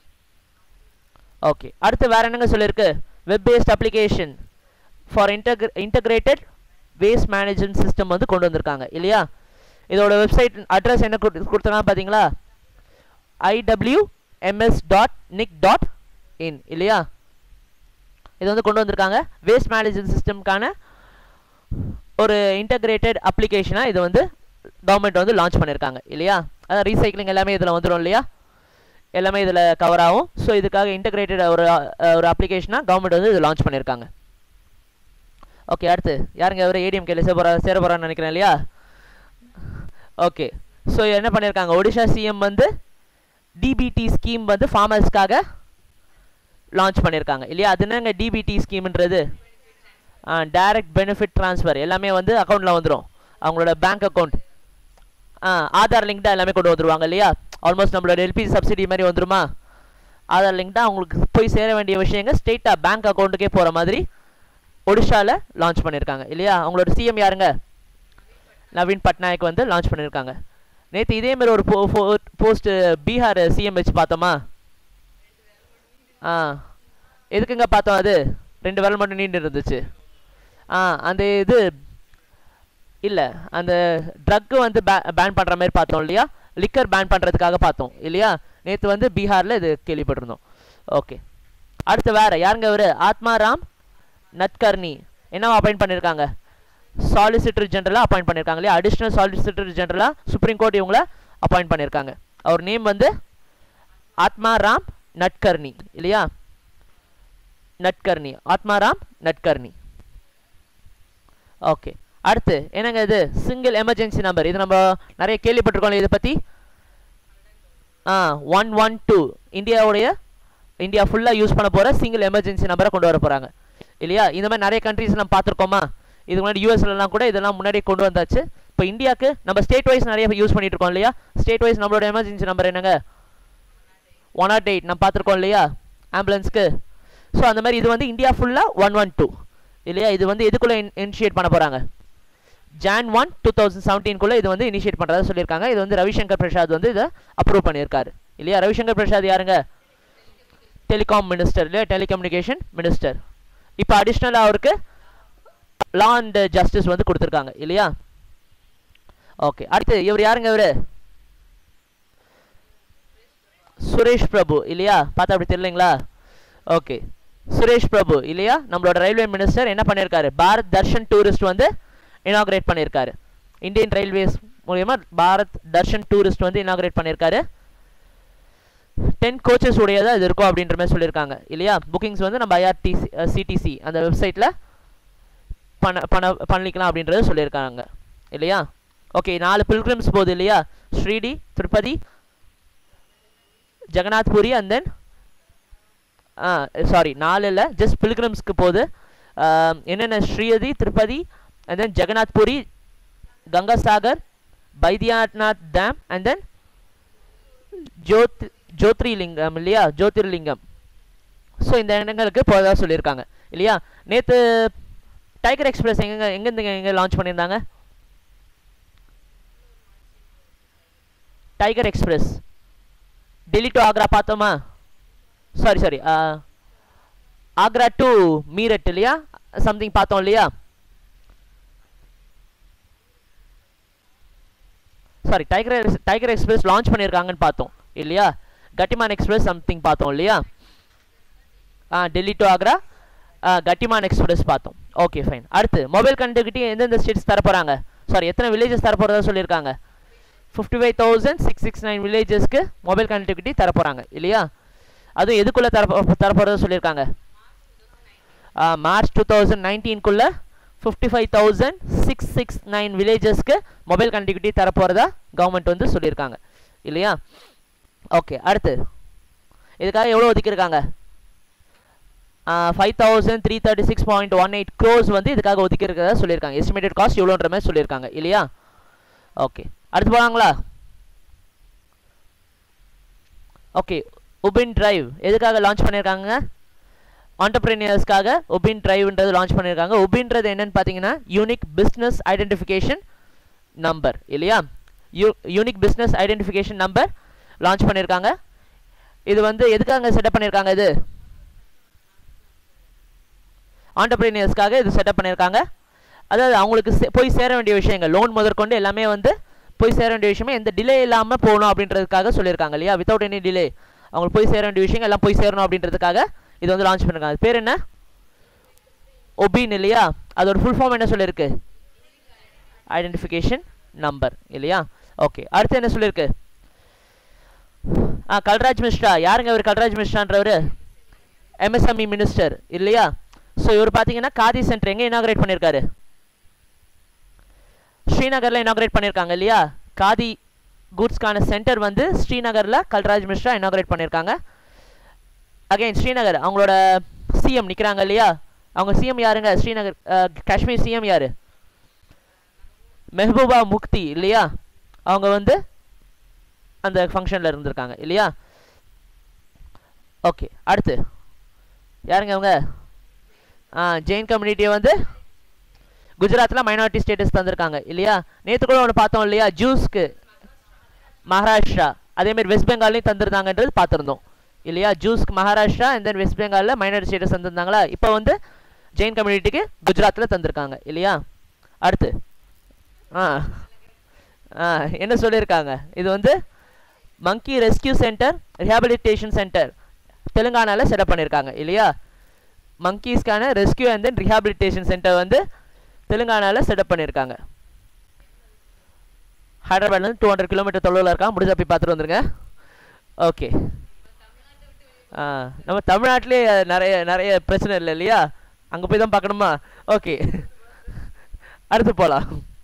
ஓகே அடுத்து வேற என்னங்க சொல்லியிருக்கு வெப் பேஸ்ட் அப்ளிகேஷன் ஃபார் இன்டகிர இன்டகிரேட்டட் வேஸ்ட் மேனேஜ்மெண்ட் சிஸ்டம் வந்து கொண்டு வந்திருக்காங்க இல்லையா இதோட வெப்சைட் அட்ரஸ் என்ன கொடுத்துருக்காங்க பார்த்தீங்களா ஐடபிள்யூஎம்எஸ் டாட் நிக் டாட் இன் இல்லையா இது வந்து கொண்டு வந்திருக்காங்க வேஸ்ட் மேனேஜ்மெண்ட் சிஸ்டம்க்கான ஒரு இன்டகிரேட்டட் அப்ளிகேஷனாக இது வந்து கவர்மெண்ட் வந்து லான்ச் பண்ணியிருக்காங்க இல்லையா அதான் ரீசைக்ளிங் எல்லாமே இதில் வந்துடும் இல்லையா எல்லாமே இதில் கவர் ஆகும் ஸோ இதுக்காக இன்டகிரேட்டட் ஒரு அஹ், ஒரு அப்ளிகேஷனாக கவர்மெண்ட் வந்து இது லான்ச் பண்ணியிருக்காங்க ஓகே அடுத்து யாருங்க அவர் ஏடிஎம் கேல சேர போகிறா சேர போகிறான்னு நினைக்கிறேன் இல்லையா ஓகே ஸோ என்ன பண்ணியிருக்காங்க ஒடிஷா சிஎம் வந்து டிபிடி ஸ்கீம் வந்து ஃபார்மர்ஸ்க்காக லான்ச் பண்ணியிருக்காங்க இல்லையா அது என்னங்க டிபிடி ஸ்கீம்ன்றது டைரக்ட் பெனிஃபிட் ட்ரான்ஸ்ஃபர் எல்லாமே வந்து அக்கௌண்ட்டில் வந்துடும் அவங்களோட பேங்க் அக்கௌண்ட் ஆ ஆதார் லிங்க் தான் எல்லாமே கொண்டு வந்துருவாங்க இல்லையா ஆல்மோஸ்ட் நம்மளோட எல்பிஜி சப்சிடி மாதிரி வந்துருமா ஆதார் லிங்க் தான் அவங்களுக்கு போய் சேர வேண்டிய விஷயங்கள் ஸ்ட்ரெயிட்டாக பேங்க் அக்கௌண்ட்டுக்கே போகிற மாதிரி ஒடிஷாவில் லான்ச் பண்ணியிருக்காங்க இல்லையா அவங்களோட சிஎம் யாருங்க நவீன் பட்நாயக் வந்து லான்ச் பண்ணியிருக்காங்க நேற்று இதே மாதிரி ஒரு போ போஸ்ட் பீகார் சிஎம் வச்சு பார்த்தோமா ஆ எதுக்குங்க பார்த்தோம் அது ரெண்டு விரல் மட்டும் நீண்டு இருந்துச்சு ஆ அந்த இது இல்லை அந்த ட்ரக்கு வந்து பே பேன் பண்ணுற மாதிரி பார்த்தோம் இல்லையா லிக்கர் பேன் பண்ணுறதுக்காக பார்த்தோம் இல்லையா நேற்று வந்து பீகாரில் இது கேள்விப்பட்டிருந்தோம் ஓகே அடுத்து வேற யாருங்க அவர் ஆத்மாராம் நட்கர்னி என்னவா அப்பாயிண்ட் பண்ணியிருக்காங்க சாலிசிட்டர் ஜெனரலாக அப்பாயிண்ட் பண்ணியிருக்காங்க இல்லையா அடிஷ்னல் சாலிசிட்டர் ஜெனரலாக சுப்ரீம் கோர்ட் இவங்கள அப்பாயிண்ட் பண்ணியிருக்காங்க அவர் நேம் வந்து ஆத்மா ராம் நட்கர்னி இல்லையா நட்கர்னி ஆத்மாராம் நட்கர்னி ஓகே அடுத்து என்னங்க இது சிங்கிள் எமர்ஜென்சி நம்பர் இது நம்ம நிறைய கேள்விப்பட்டிருக்கோம் இதை பற்றி ஆ ஒன் ஒன் டூ இந்தியாவுடைய இந்தியா ஃபுல்லாக யூஸ் பண்ண போகிற சிங்கிள் எமர்ஜென்சி நம்பரை கொண்டு வர போகிறாங்க இல்லையா இந்த மாதிரி நிறைய கண்ட்ரிஸ் நம்ம பார்த்துருக்கோமா இதுக்கு முன்னாடி யூஎஸ்லலாம் கூட இதெல்லாம் முன்னாடி கொண்டு வந்தாச்சு இப்போ இந்தியாவுக்கு நம்ம ஸ்டேட் வைஸ் நிறைய யூஸ் பண்ணிட்டு இருக்கோம் இல்லையா ஸ்டேட் வைஸ் நம்மளோட எமர்ஜென்சி நம்பர் என்னங்க ஒன் நாட் எயிட் நம்ம பார்த்துருக்கோம் இல்லையா ஆம்புலன்ஸ்க்கு ஸோ அந்த மாதிரி இது வந்து இந்தியா ஃபுல்லாக ஒன் ஒன் டூ இல்லையா இது வந்து எதுக்குள்ளே இனிஷியேட் பண்ண போகிறாங்க ஜான் ஒன் டூ தௌசண்ட் செவன்டீன்குள்ளே இது வந்து இனிஷியேட் பண்ணுறதா சொல்லியிருக்காங்க இது வந்து ரவிசங்கர் பிரசாத் வந்து இதை அப்ரூவ் பண்ணியிருக்காரு இல்லையா ரவிசங்கர் பிரசாத் யாருங்க டெலிகாம் மினிஸ்டர் இல்லையா டெலிகம்யூனிகேஷன் மினிஸ்டர் இப்போ அடிஷ்னலாக அவருக்கு லா அண்ட் ஜஸ்டிஸ் வந்து கொடுத்துருக்காங்க இல்லையா ஓகே அடுத்து இவர் யாருங்க இவர் சுரேஷ் பிரபு இல்லையா பார்த்தா அப்படி தெரியலைங்களா ஓகே சுரேஷ் பிரபு இல்லையா நம்மளோட ரயில்வே மினிஸ்டர் என்ன பண்ணியிருக்காரு பாரத் தர்ஷன் டூரிஸ்ட் வந்து இனாகிரேட் பண்ணியிருக்காரு இந்தியன் ரயில்வேஸ் மூலயமா பாரத் தர்ஷன் டூரிஸ்ட் வந்து இனாகிரேட் பண்ணியிருக்காரு டென் கோச்சஸ் உடையதாக இது இருக்கும் அப்படின்ற மாதிரி சொல்லியிருக்காங்க இல்லையா புக்கிங்ஸ் வந்து நம்ம ஐஆர்டிசி சிடிசி அந்த வெப்சைட்டில் பண்ண பண்ண பண்ணிக்கலாம் அப்படின்றத சொல்லியிருக்காங்க இல்லையா ஓகே நாலு பில்கிரிம்ஸ் போகுது இல்லையா Shirdi Tirupati Jagannath Puri and then sorry நாலு இல்லை ஜஸ்ட் பில்கிரிம்ஸ்க்கு போகுது என்னென்ன Shirdi Tirupati and then Jagannath Puri Ganga Sagar Baidyanath Dham and then ஜோத் ஜோத்ரிலிங்கம் இல்லையா ஜோதிர்லிங்கம் ஸோ இந்த இடங்களுக்கு போகிறதா சொல்லியிருக்காங்க இல்லையா நேற்று டைகர் எக்ஸ்பிரஸ் எங்கே எங்கேருந்து எங்கே லான்ச் பண்ணியிருந்தாங்க tiger express Delhi to Agra பார்த்தோமா sorry sorry Agra to Meerut இல்லையா சம்திங் பார்த்தோம் இல்லையா sorry tiger tiger express launch பண்ணியிருக்காங்கன்னு பார்த்தோம் இல்லையா கட்டிமான் எக்ஸ்பிரஸ் சம்திங் பார்த்தோம் இல்லையா ஆ டெல்லி டு ஆக்ரா கட்டிமான் எக்ஸ்பிரஸ் பார்த்தோம் ஓகே ஃபைன் அடுத்து மொபைல் கனெக்டிவிட்டி எந்தெந்த ஸ்டேட்ஸ் தர போகிறாங்க சாரி எத்தனை வில்லேஜஸ் தர போகிறதா சொல்லியிருக்காங்க fifty five thousand six six nine வில்லேஜஸ்க்கு மொபைல் கனெக்டிவிட்டி தர போகிறாங்க இல்லையா அதுவும் எதுக்குள்ளே தர தர போகிறதா சொல்லியிருக்காங்க மார்ச் டூ தௌசண்ட் நைன்டீன்குள்ளே fifty five thousand six six nine வில்லேஜஸ்க்கு மொபைல் கனெக்டிவிட்டி தர போகிறதா கவர்மெண்ட் வந்து சொல்லியிருக்காங்க இல்லையா ஓகே அடுத்து இதுக்காக எவ்வளோ ஒதுக்கியிருக்காங்க five thousand three thirty six point one eight crores வந்து இதுக்காக ஒதுக்கியிருக்கிறதா சொல்லியிருக்காங்க எஸ்டிமேட்டட் காஸ்ட் எவ்வளோன்ற மாதிரி சொல்லியிருக்காங்க இல்லையா ஓகே அடுத்து போகலாங்களா ஓகே உபின் டிரைவ் எதுக்காக லான்ச் பண்ணியிருக்காங்க ஆண்டர்பிரினியர்ஸ்க்காக உபின் டிரைவ்ன்றது லான்ச் பண்ணியிருக்காங்க உபின்றது என்னன்னு பார்த்தீங்கன்னா யூனிக் பிஸ்னஸ் ஐடென்டிஃபிகேஷன் நம்பர் இல்லையா U unique business identification number launch பண்ணியிருக்காங்க இது வந்து எதுக்காக செட்டப் பண்ணியிருக்காங்க இது ஆண்டர்பிரினியர்ஸ்க்காக இது செட்டப் பண்ணியிருக்காங்க அதாவது அவங்களுக்கு போய் சேர வேண்டிய விஷயங்கள் லோன் முதற்கொண்டு எல்லாமே வந்து போய் சேர வேண்டிய விஷயமே எந்த டிலே இல்லாமல் போகணும் அப்படின்றதுக்காக சொல்லியிருக்காங்க இல்லையா வித்தவுட் எனி டிலே அவங்களுக்கு போய் சேர வேண்டிய விஷயங்கள் எல்லாம் போய் சேரணும் அப்படின்றதுக்காக இது வந்து லான்ச் பண்ணிருக்காங்க அது பேர் என்ன ஒபின் இல்லையா அதோட ஃபுல் ஃபார்ம் என்ன சொல்லியிருக்கு ஐடென்டிஃபிகேஷன் நம்பர் இல்லையா ஓகே அடுத்து என்ன சொல்லியிருக்கு ஆ கல்ராஜ் மிஸ்ரா யாருங்க இவர் கல்ராஜ் மிஸ்ரான்றவர் எம்எஸ்எம்இ மினிஸ்டர் இல்லையா ஸோ இவர் பார்த்தீங்கன்னா காதி சென்டர் எங்கே இனாகிரேட் பண்ணியிருக்காரு ஸ்ரீநகரில் இனாகிரேட் பண்ணியிருக்காங்க இல்லையா காதி குட்ஸ்க்கான சென்டர் வந்து ஸ்ரீநகரில் கல்ராஜ் மிஸ்ரா இனாகிரேட் பண்ணியிருக்காங்க அகைன் ஸ்ரீநகர் அவங்களோட சிஎம் நிற்கிறாங்க இல்லையா அவங்க சிஎம் யாருங்க ஸ்ரீநகர் காஷ்மீர் சிஎம் யார் மெஹபூபா முக்தி இல்லையா அவங்க வந்து அந்த ஃபங்க்ஷனில் இருந்திருக்காங்க இல்லையா ஓகே அடுத்து யாருங்க அவங்க ஜெயின் கம்யூனிட்டியை வந்து குஜராத்தில் மைனாரிட்டி ஸ்டேட்டஸ் தந்திருக்காங்க இல்லையா நேற்று கூட ஒன்று பார்த்தோம் இல்லையா ஜூஸ்க்கு மகாராஷ்டிரா அதேமாதிரி வெஸ்ட் பெங்கால்லையும் தந்திருந்தாங்கன்றது பார்த்துருந்தோம் இல்லையா ஜூஸ்க்கு மகாராஷ்டிரா அண்ட் தென் வெஸ்ட் பெங்காலில் மைனாரிட்டி ஸ்டேட்டஸ் தந்திருந்தாங்களா இப்போ வந்து ஜெயின் கம்யூனிட்டிக்கு குஜராத்தில் தந்திருக்காங்க இல்லையா அடுத்து ஆ ஆ என்ன சொல்லியிருக்காங்க இது வந்து monkey rescue centre rehabilitation centre தெலுங்கானாவில் செட்டப் பண்ணியிருக்காங்க இல்லையா மங்கீஸ்க்கான rescue and then rehabilitation centre வந்து தெலுங்கானாவில் செட்டப் பண்ணியிருக்காங்க ஹைதராபாத்லேருந்து டூ ஹண்ட்ரட் கிலோமீட்டர் தொலைவில் இருக்காங்க முடிஞ்சா போய் பார்த்துட்டு வந்துருங்க ஓகே ஆ நம்ம தமிழ்நாட்டிலே நிறைய நிறைய பிரச்சனை இல்லை இல்லையா அங்கே போய் தான் பார்க்கணுமா ஓகே அடுத்து போகலாம்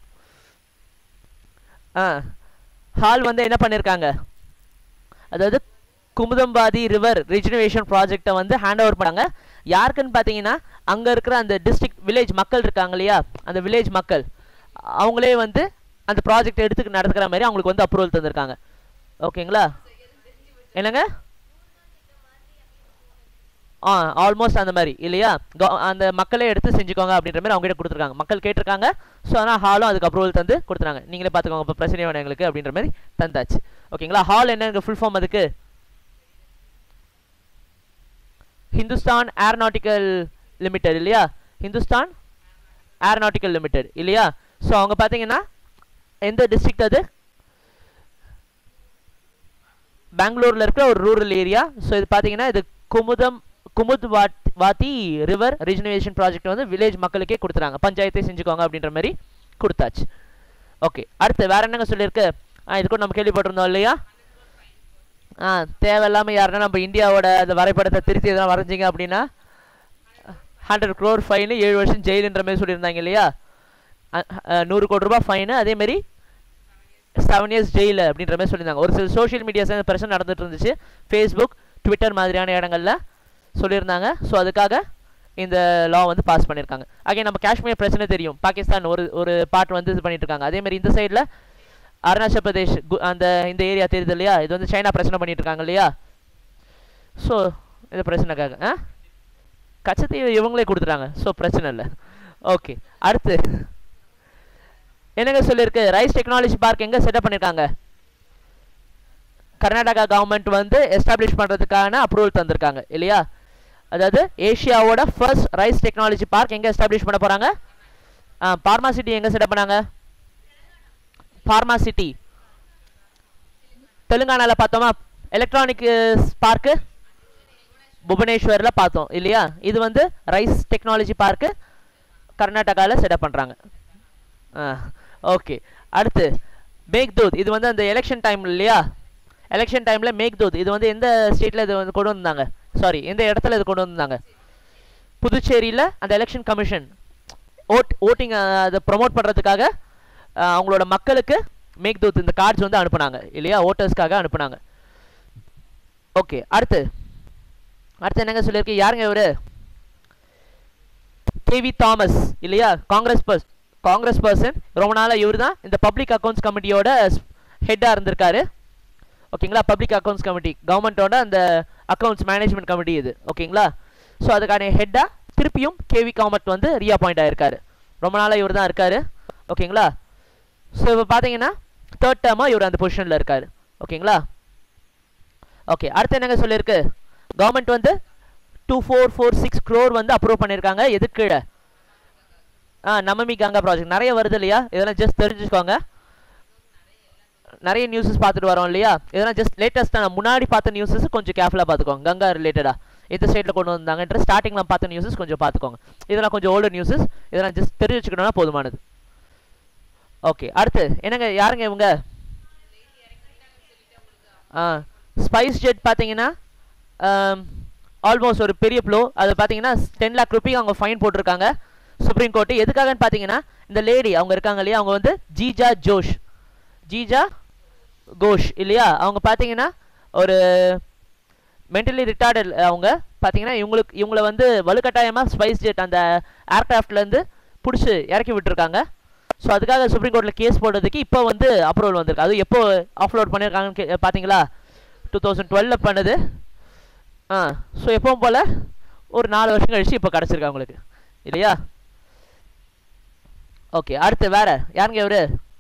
ஆ ஹால் வந்து என்ன பண்ணியிருக்காங்க அதாவது குமுதம்பாதி ரிவர் ரிஜினவேஷன் ப்ராஜெக்டை வந்து ஹேண்ட் ஓவர் பண்ணாங்க யாருக்குன்னு பார்த்தீங்கன்னா அங்கே இருக்கிற அந்த டிஸ்ட்ரிக்ட் வில்லேஜ் மக்கள் இருக்காங்க இல்லையா அந்த வில்லேஜ் மக்கள் அவங்களே வந்து அந்த ப்ராஜெக்ட் எடுத்து நடத்துக்கிற மாதிரி அவங்களுக்கு வந்து அப்ரூவல் தந்திருக்காங்க ஓகேங்களா என்னங்க ஆ ஆல்மோஸ்ட் அந்த மாதிரி இல்லையா கவ- அந்த மக்களே எடுத்து செஞ்சுக்கோங்க அப்படின்ற மாதிரி அவங்க கிட்ட கொடுத்துருக்காங்க மக்கள் கேட்டிருக்காங்க ஸோ ஆனால் ஹாலும் அதுக்கு அப்ரூவல் தந்து கொடுத்துறாங்க நீங்களே பார்த்துக்கோங்க இப்போ பிரச்சனை வேணும் எங்களுக்கு அப்படின்ற மாதிரி தந்தாச்சு ஓகேங்களா ஹால் என்ன ஃபுல் ஃபார்ம் அதுக்கு ஹிந்துஸ்தான் ஏரோநாட்டிக்கல் லிமிடெட் இல்லையா ஹிந்துஸ்தான் ஏரோநாட்டிக்கல் லிமிடெட் இல்லையா ஸோ அவங்க பார்த்தீங்கன்னா எந்த டிஸ்ட்ரிக்ட் அது பெங்களூர்ல இருக்கிற ஒரு ரூரல் ஏரியா ஸோ இது பார்த்தீங்கன்னா இது குமுதம் Kumudvathi river rejuvenation project வந்து வில்லேஜ் மக்களுக்கே கொடுத்துறாங்க பஞ்சாயத்தை செஞ்சுக்கோங்க அப்படின்ற மாதிரி கொடுத்தாச்சு ஓகே அடுத்து வேற என்னங்க சொல்லியிருக்கு ஆ இது கூட நம்ம கேள்விப்பட்டிருந்தோம் இல்லையா ஆ தேவையில்லாமல் யாருன்னா நம்ம இந்தியாவோட அந்த வரைபடத்தை திருத்தி எதனா வரைஞ்சிங்க அப்படின்னா ஹண்ட்ரட் க்ரோர் ஃபைனு ஏழு வருஷம் ஜெயிலுன்ற மாதிரி சொல்லியிருந்தாங்க இல்லையா அ- அ, நூறு கோடி ரூபாய் ஃபைனு அதேமாரி செவன் இயர்ஸ் ஜெயில் அப்படின்ற மாதிரி சொல்லியிருந்தாங்க ஒரு சில சோஷியல் மீடியாஸ் இந்த பிரச்சனை நடந்துட்டு இருந்துச்சு ஃபேஸ்புக் ட்விட்டர் மாதிரியான இடங்கள்ல சொல்லியிருந்தாங்க ஸோ அதுக்காக இந்த லா வந்து பாஸ் பண்ணியிருக்காங்க அகைன் நம்ம காஷ்மீர் பிரச்சனை தெரியும் பாகிஸ்தான் ஒரு ஒரு பார்ட் வந்து இது பண்ணிட்டு இருக்காங்க அதே மாதிரி இந்த சைடில் அருணாச்சல் பிரதேஷ் கு- அந்த இந்த ஏரியா தெரியுது இல்லையா இது வந்து சைனா பிரச்சனை பண்ணிட்டு இருக்காங்க இல்லையா ஸோ இந்த பிரச்சனைக்காக ஆ கச்சத்தீவு இவங்களே கொடுத்துட்டாங்க ஸோ பிரச்சனை இல்லை ஓகே அடுத்து என்னங்க சொல்லியிருக்கு ரைஸ் டெக்னாலஜி பார்க் எங்க செட்டப் பண்ணிருக்காங்க கர்நாடகா கவர்மெண்ட் வந்து எஸ்டாப்ளிஷ் பண்றதுக்கான அப்ரூவல் தந்திருக்காங்க இல்லையா அதாவது ஏஷியாவோட ஃபர்ஸ்ட் ரைஸ் டெக்னாலஜி பார்க் எங்க எஸ்டாப்ளிஷ் பண்ண போறாங்க பார்மா சிட்டி எங்க செட்டப் பண்ணாங்க பார்மா சிட்டி தெலுங்கானால பார்த்தோமா எலக்ட்ரானிக் பார்க்கு புவனேஸ்வர்ல பார்த்தோம் இல்லையா இது வந்து ரைஸ் டெக்னாலஜி பார்க்கு கர்நாடகாவில் செட்டப் பண்றாங்க ஓகே அடுத்து மேக்தூத் இது வந்து அந்த எலெக்ஷன் டைம் இல்லையா எலெக்ஷன் டைம்ல மேக்தூத் இது வந்து எந்த ஸ்டேட்ல இது வந்து கொண்டு வந்தாங்க சாரி எந்த இடத்துல இது கொண்டு வந்தாங்க புதுச்சேரியில அந்த எலெக்ஷன் கமிஷன் ஓட் ஓட்டிங் அதை ப்ரொமோட் பண்றதுக்காக அஹ், அவங்களோட மக்களுக்கு மேக்தூத் இந்த கார்ட்ஸ் வந்து அனுப்புனாங்க இல்லையா ஓட்டர்ஸ்க்காக அனுப்புனாங்க ஓகே அடுத்து அடுத்து என்னங்க சொல்லியிருக்கு யாருங்க இவரு கேவி தாமஸ் இல்லையா காங்கிரஸ் பர்ஸ் காங்கிரஸ் பர்சன் ரொம்ப நாளா இவர் தான் இந்த பப்ளிக் அக்கவுண்ட்ஸ் கமிட்டியோட ஹெட்டாக இருந்திருக்காரு ஓகேங்களா பப்ளிக் அக்கவுண்ட்ஸ் கமிட்டி கவர்மெண்ட்டோட அந்த அக்கவுண்ட்ஸ் மேனேஜ்மெண்ட் கமிட்டி இது ஓகேங்களா ஸோ அதுக்கான ஹெட்டாக திருப்பியும் கேவி காமத் வந்து ரீஅப்பாயிண்ட் ஆயிருக்காரு ரொம்ப நாளாக இவர் தான் இருக்காரு ஓகேங்களா ஸோ இப்போ பார்த்தீங்கன்னா தேர்ட் டேர்மாக இவர் அந்த பொசிஷனில் இருக்காரு ஓகேங்களா ஓகே அடுத்து என்னங்க சொல்லியிருக்கு கவர்மெண்ட் வந்து two four four six crore வந்து அப்ரூவ் பண்ணியிருக்காங்க எதுக்கு கீழே ஆ நமமி கங்கா ப்ராஜெக்ட் நிறைய வருது இல்லையா இதெல்லாம் ஜஸ்ட் தெரிஞ்சுக்கோங்க நிறைய நியூஸஸ் பார்த்துட்டு வரோம் இல்லையா இதெல்லாம் ஜஸ்ட் லேட்டஸ்ட்டாக முன்னாடி பார்த்த நியூஸஸ் கொஞ்சம் கேர்ஃபுல்லாக பார்த்துக்கோங்க கங்கா ரிலேட்டடாக எந்த ஸ்டேட்டில் கொண்டு வந்தாங்கன்ற ஸ்டார்டிங்கில் பார்த்த நியூஸஸ் கொஞ்சம் பார்த்துக்கோங்க இதெல்லாம் கொஞ்சம் ஓல்டு நியூஸஸ் இதெல்லாம் ஜஸ்ட் தெரிஞ்சு வச்சுக்கணும்னா போதுமானது ஓகே அடுத்து என்னங்க யாருங்க இவங்க ஆ ஸ்பைஸ் ஜெட் பார்த்தீங்கன்னா ஆல்மோஸ்ட் ஒரு பெரிய ப்ளோ அது பார்த்தீங்கன்னா டென் லேக் ருபி அவங்க ஃபைன் போட்டிருக்காங்க சுப்ரீம் கோர்ட்டு எதுக்காகன்னு பார்த்தீங்கன்னா இந்த லேடி அவங்க இருக்காங்க இல்லையா அவங்க வந்து ஜீஜா ஜோஷ் ஜீஜா கோஷ் இல்லையா அவங்க பார்த்தீங்கன்னா ஒரு மென்டலி ரிட்டார்டட் அவங்க பார்த்தீங்கன்னா இவங்களுக்கு இவங்கள வந்து வலுக்கட்டாயமாக ஸ்பைஸ் ஜெட் அந்த ஏர்க்ராஃப்ட்லேருந்து பிடிச்சி இறக்கி விட்டுருக்காங்க ஸோ அதுக்காக சுப்ரீம் கோர்ட்டில் கேஸ் போடுறதுக்கு இப்போ வந்து அப்ரூவல் வந்திருக்கு அது எப்போ அப்லோட் பண்ணியிருக்காங்கன்னு கே- பார்த்தீங்களா டூ தௌசண்ட் டுவெல்ல பண்ணுது ஆ ஸோ எப்பவும் போல் ஒரு நாலு வருஷம் கழிச்சு இப்போ கிடச்சிருக்கு அவங்களுக்கு இல்லையா ஓகே அடுத்து வேற யாருங்க இவரு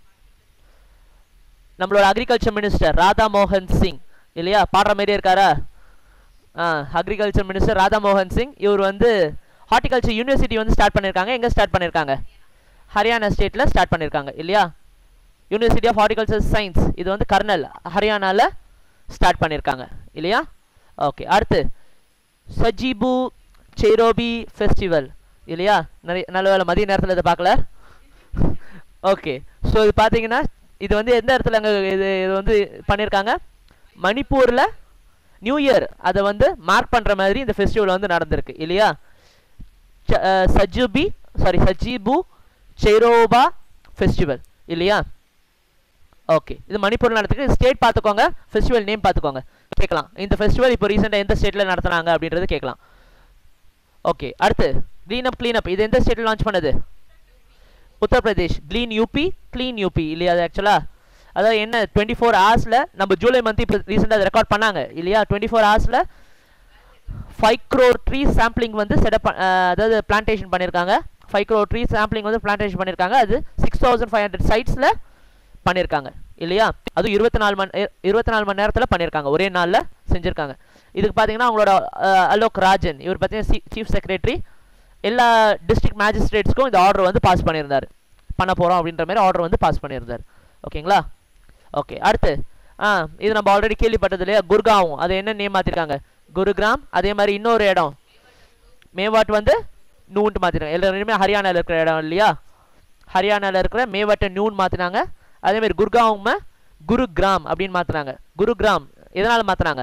நம்மளோட அக்ரிகல்ச்சர் மினிஸ்டர் ராதா மோகன் சிங் இல்லையா பாடுற மாதிரி இருக்காரா ஆ அக்ரிகல்ச்சர் மினிஸ்டர் ராதா மோகன் சிங் இவர் வந்து ஹார்டிகல்ச்சர் யூனிவர்சிட்டி வந்து ஸ்டார்ட் பண்ணியிருக்காங்க எங்கே ஸ்டார்ட் பண்ணியிருக்காங்க ஹரியானா ஸ்டேட்டில் ஸ்டார்ட் பண்ணியிருக்காங்க இல்லையா யூனிவர்சிட்டி ஆஃப் ஹார்டிகல்ச்சர் சயின்ஸ் இது வந்து கர்னல் ஹரியானாவில் ஸ்டார்ட் பண்ணியிருக்காங்க இல்லையா ஓகே அடுத்து சஜிபு சேரோபி ஃபெஸ்டிவல் இல்லையா நிறைய நல்ல வேலை மதிய நேரத்தில் இதை பார்க்கல ஓகே ஸோ இது பார்த்தீங்கன்னா இது வந்து எந்த இடத்துல அங்கே இது இது வந்து பண்ணியிருக்காங்க மணிப்பூரில் நியூ இயர் அதை வந்து மார்க் பண்ணுற மாதிரி இந்த ஃபெஸ்டிவல் வந்து நடந்திருக்கு இல்லையா ச- அஹ் சஜுபி சாரி சஜிபு செரோபா ஃபெஸ்டிவல் இல்லையா ஓகே இது மணிப்பூர் நடத்துக்கு ஸ்டேட் பார்த்துக்கோங்க ஃபெஸ்டிவல் நேம் பார்த்துக்கோங்க கேட்கலாம் இந்த ஃபெஸ்டிவல் இப்போ ரீசெண்டாக எந்த ஸ்டேட்டில் நடத்துனாங்க அப்படின்றது கேட்கலாம் ஓகே அடுத்து க்ளீன் அப் க்ளீன் அப் இது எந்த ஸ்டேட்டில் லான்ச் பண்ணது Uttar Pradesh clean UP clean UP இல்லையா அது ஆக்சுவலாக அதாவது என்ன டுவெண்ட்டி ஃபோர் ஹவர்ஸில் நம்ம ஜூலை மந்த் இப்போ ரீசெண்டாக அதை ரெக்கார்ட் பண்ணாங்க இல்லையா டுவெண்ட்டி ஃபோர் ஹவர்ஸில் ஃபைவ் க்ரோர் ட்ரீ சாம்பிளிங் வந்து செட்டப் அதாவது பிளான்டேஷன் பண்ணியிருக்காங்க ஃபைவ் க்ரோர் ட்ரீ சாம்பிளிங் வந்து பிளான்டேஷன் பண்ணியிருக்காங்க அது சிக்ஸ் தௌசண்ட் ஃபைவ் ஹண்ட்ரட் சைட்ஸில் பண்ணியிருக்காங்க இல்லையா அதுவும் இருபத்தி நாலு மணி இருபத்தி நாலு மணி நேரத்தில் பண்ணியிருக்காங்க ஒரே நாளில் செஞ்சுருக்காங்க இதுக்கு பார்த்தீங்கன்னா அவங்களோட அஹ், அலோக் ராஜன் இவர் பார்த்தீங்கன்னா சீஃப் செக்ரட்டரி எல்லா டிஸ்ட்ரிக்ட் மேஜிஸ்ட்ரேட்ஸ்க்கும் இந்த ஆர்டர் வந்து பாஸ் பண்ணியிருந்தார் பண்ண போகிறோம் அப்படின்ற மாதிரி ஆர்டர் வந்து பாஸ் பண்ணியிருந்தார் ஓகேங்களா ஓகே அடுத்து ஆ இது நம்ம ஆல்ரெடி கேள்விப்பட்டது இல்லையா குர்காவும் அது என்ன நேம் மாற்றிருக்காங்க குருகிராம் அதே மாதிரி இன்னொரு இடம் மேவாட் வந்து நூன்ட்டு மாற்றிருக்காங்க எல்லாருமே ஹரியானாவில் இருக்கிற இடம் இல்லையா ஹரியானாவில் இருக்கிற மேவாட்டை நியூன் மாற்றினாங்க அதே மாதிரி குர்காவும் குருகிராம் அப்படின்னு மாற்றினாங்க குருகிராம் எதனால் மாற்றினாங்க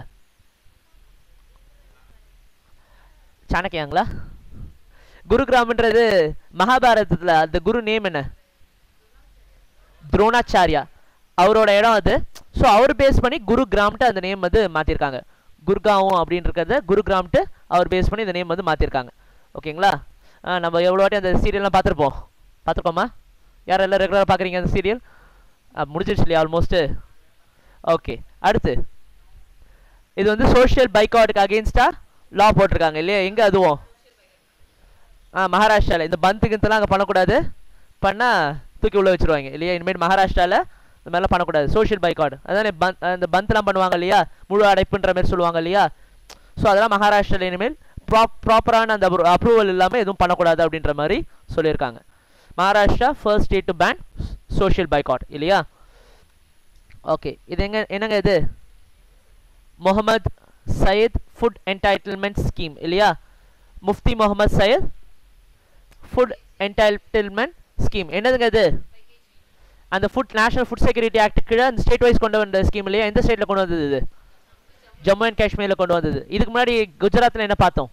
சாணக்கியாங்களா குருகிராம்ன்றது மகாபாரதத்தில் அந்த குரு நேம் என்ன துரோணாச்சாரியா அவரோட இடம் அது ஸோ அவர் பேஸ் பண்ணி குரு கிராம்ட்டு அந்த நேம் வந்து மாற்றிருக்காங்க குர்காவும் அப்படின்னு இருக்கிறத குரு கிராம்ட்டு அவர் பேஸ் பண்ணி இந்த நேம் வந்து மாற்றிருக்காங்க ஓகேங்களா ஆ, நம்ம எவ்வளோ வாட்டி அந்த சீரியல்லாம் பார்த்துருப்போம் பார்த்துருக்கோமா யார் எல்லாம் ரெகுலராக பார்க்குறீங்க அந்த சீரியல் முடிஞ்சிருச்சு இல்லையா ஆல்மோஸ்ட்டு ஓகே அடுத்து இது வந்து சோஷியல் பைக்காட்டுக்கு அகேன்ஸ்டாக லா போட்டிருக்காங்க இல்லையா எங்கே அதுவும் ஆ மகாராஷ்டிராவில் இந்த பந்து கிந்தெல்லாம் அங்கே பண்ணக்கூடாது பண்ணால் தூக்கி உள்ள வச்சிருவாங்க இல்லையா இனிமேல் மகாராஷ்டிராவில் இந்த மாதிரிலாம் பண்ணக்கூடாது சோஷியல் பைக்காட் அதானே பந்த் இந்த பந்த்லாம் பண்ணுவாங்க இல்லையா முழு அடைப்புன்ற மாதிரி சொல்லுவாங்க இல்லையா ஸோ அதெல்லாம் மகாராஷ்டிராவில் இனிமேல் ப்ராப் ப்ராப்பரான அந்த அப்ரூவல் இல்லாமல் எதுவும் பண்ணக்கூடாது அப்படின்ற மாதிரி சொல்லியிருக்காங்க Maharashtra first state to ban social boycott இல்லையா ஓகே இது எங்க என்னங்க இது Mohammad Sayeed food entitlement scheme இல்லையா Mufti Mohammad Sayeed food entitlement scheme என்னதுங்க இது அந்த food national food security act கீழே அந்த ஸ்டேட் வைஸ் கொண்டு வந்த ஸ்கீம் இல்லையா எந்த ஸ்டேட்டில் கொண்டு வந்தது இது ஜம்மு அண்ட் காஷ்மீரில் கொண்டு வந்தது இதுக்கு முன்னாடி குஜராத்தில் என்ன பார்த்தோம்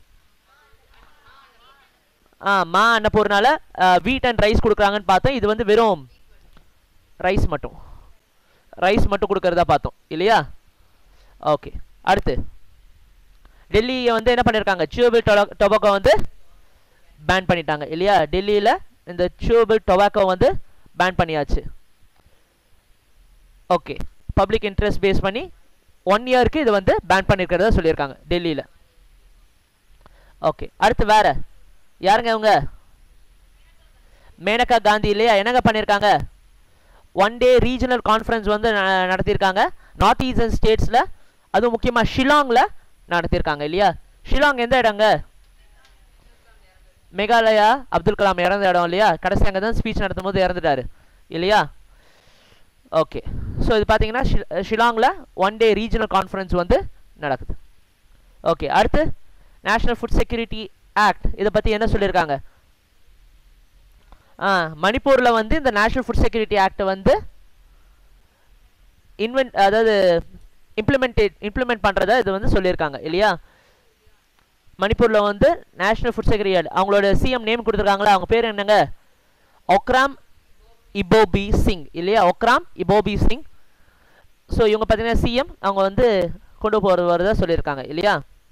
ஆ மா அன்னபூர்னால வீட் அண்ட் ரைஸ் கொடுக்குறாங்கன்னு பார்த்தோம் இது வந்து வெறும் ரைஸ் மட்டும் ரைஸ் மட்டும் கொடுக்கறதா பார்த்தோம் இல்லையா ஓகே அடுத்து டெல்லியை வந்து என்ன பண்ணியிருக்காங்க சியூபிள் டொபாக்கோ வந்து பேன் பண்ணிட்டாங்க இல்லையா டெல்லியில் இந்த சியூபிள் டொபாக்கோ வந்து பேன் பண்ணியாச்சு ஓகே பப்ளிக் இன்ட்ரெஸ்ட் பேஸ் பண்ணி ஒன் இயருக்கு இது வந்து பேன் பண்ணியிருக்கிறதா சொல்லியிருக்காங்க டெல்லியில் ஓகே அடுத்து வேற யாருங்க இவங்க மேனகா காந்தி இல்லையா என்னங்க பண்ணியிருக்காங்க ஒன் டே ரீஜனல் கான்ஃபரன்ஸ் வந்து ந- நடத்தியிருக்காங்க நார்த் ஈஸ்டர்ன் ஸ்டேட்ஸில் அதுவும் முக்கியமாக ஷிலாங்கில் நடத்தியிருக்காங்க இல்லையா ஷிலாங் எந்த இடங்க மேகாலயா அப்துல் கலாம் இறந்த இடம் இல்லையா கடைசி அங்கே தான் ஸ்பீச் நடத்தும் போது இறந்துட்டாரு இல்லையா ஓகே ஸோ இது பார்த்தீங்கன்னா ஷி- ஷிலாங்கில் ஒன் டே ரீஜனல் கான்ஃபரன்ஸ் வந்து நடக்குது ஓகே அடுத்து நேஷனல் ஃபுட் செக்யூரிட்டி ஆக்ட் இதை பற்றி என்ன சொல்லியிருக்காங்க ஆ மணிப்பூரில் வந்து இந்த நேஷனல் ஃபுட் செக்யூரிட்டி ஆக்டை வந்து இன்வென்ட் அதாவது இம்ப்ளிமெண்டேட் இம்ப்ளிமெண்ட் பண்ணுறத இது வந்து சொல்லியிருக்காங்க இல்லையா மணிப்பூரில் வந்து நேஷனல் ஃபுட் செக்யூரிட்டி அவங்களோட சிஎம் நேம் கொடுத்துருக்காங்களா அவங்க பேர் என்னங்க ஒக்ராம் இபோபி சிங் இல்லையா ஒக்ராம் இபோபி சிங் ஸோ இவங்க பார்த்தீங்கன்னா சிஎம் அவங்க வந்து கொண்டு போகிறது வரதா சொல்லியிருக்காங்க இல்லையா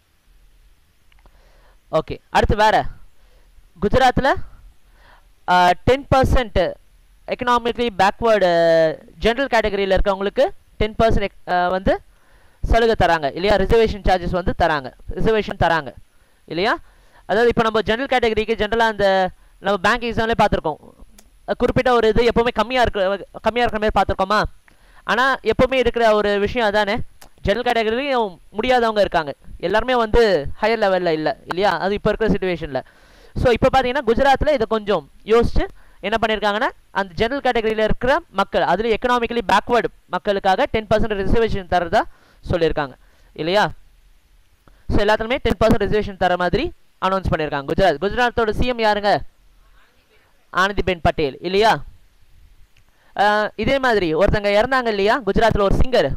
ஓகே அடுத்து வேற குஜராத்தில் ten percent economically backward general கேட்டகரியில் இருக்கவங்களுக்கு டென் பர்சன்ட் வந்து சலுகை தராங்க இல்லையா ரிசர்வேஷன் சார்ஜஸ் வந்து தராங்க ரிசர்வேஷன் தராங்க இல்லையா அதாவது இப்போ நம்ம ஜென்ரல் கேட்டகரிக்கு ஜென்ரலாக அந்த நம்ம பேங்க் எக்ஸாம்லேயே பார்த்துருக்கோம் அஹ் குறிப்பிட்ட ஒரு இது எப்போவுமே கம்மியாக இருக்க கம்மியாக இருக்கிற மாதிரி பார்த்துருக்கோமா ஆனால் எப்போவுமே இருக்கிற ஒரு விஷயம் அதானே ஜெனரல் கேட்டகரிலையும் முடியாதவங்க இருக்காங்க எல்லாருமே வந்து ஹையர் லெவலில் இல்லை இல்லையா அது இப்போ இருக்கிற சுச்சுவேஷனில் ஸோ இப்போ பார்த்தீங்கன்னா குஜராத்தில் இதை கொஞ்சம் யோசிச்சு என்ன பண்ணியிருக்காங்கன்னா அந்த ஜெனரல் கேட்டகரியில் இருக்கிற மக்கள் அதில் எக்கனாமிக்கலி பேக்வேர்டு மக்களுக்காக டென் பர்சன்ட் ரிசர்வேஷன் தரதா சொல்லியிருக்காங்க இல்லையா ஸோ எல்லாத்துலையுமே டென் பர்சன்ட் ரிசர்வேஷன் தர மாதிரி அனௌன்ஸ் பண்ணியிருக்காங்க குஜராத் குஜராத்தோட சிஎம் யாருங்க ஆனந்திபென் பட்டேல் இல்லையா அஹ், இதே மாதிரி ஒருத்தங்க இறந்தாங்க இல்லையா குஜராத்தில் ஒரு சிங்கர்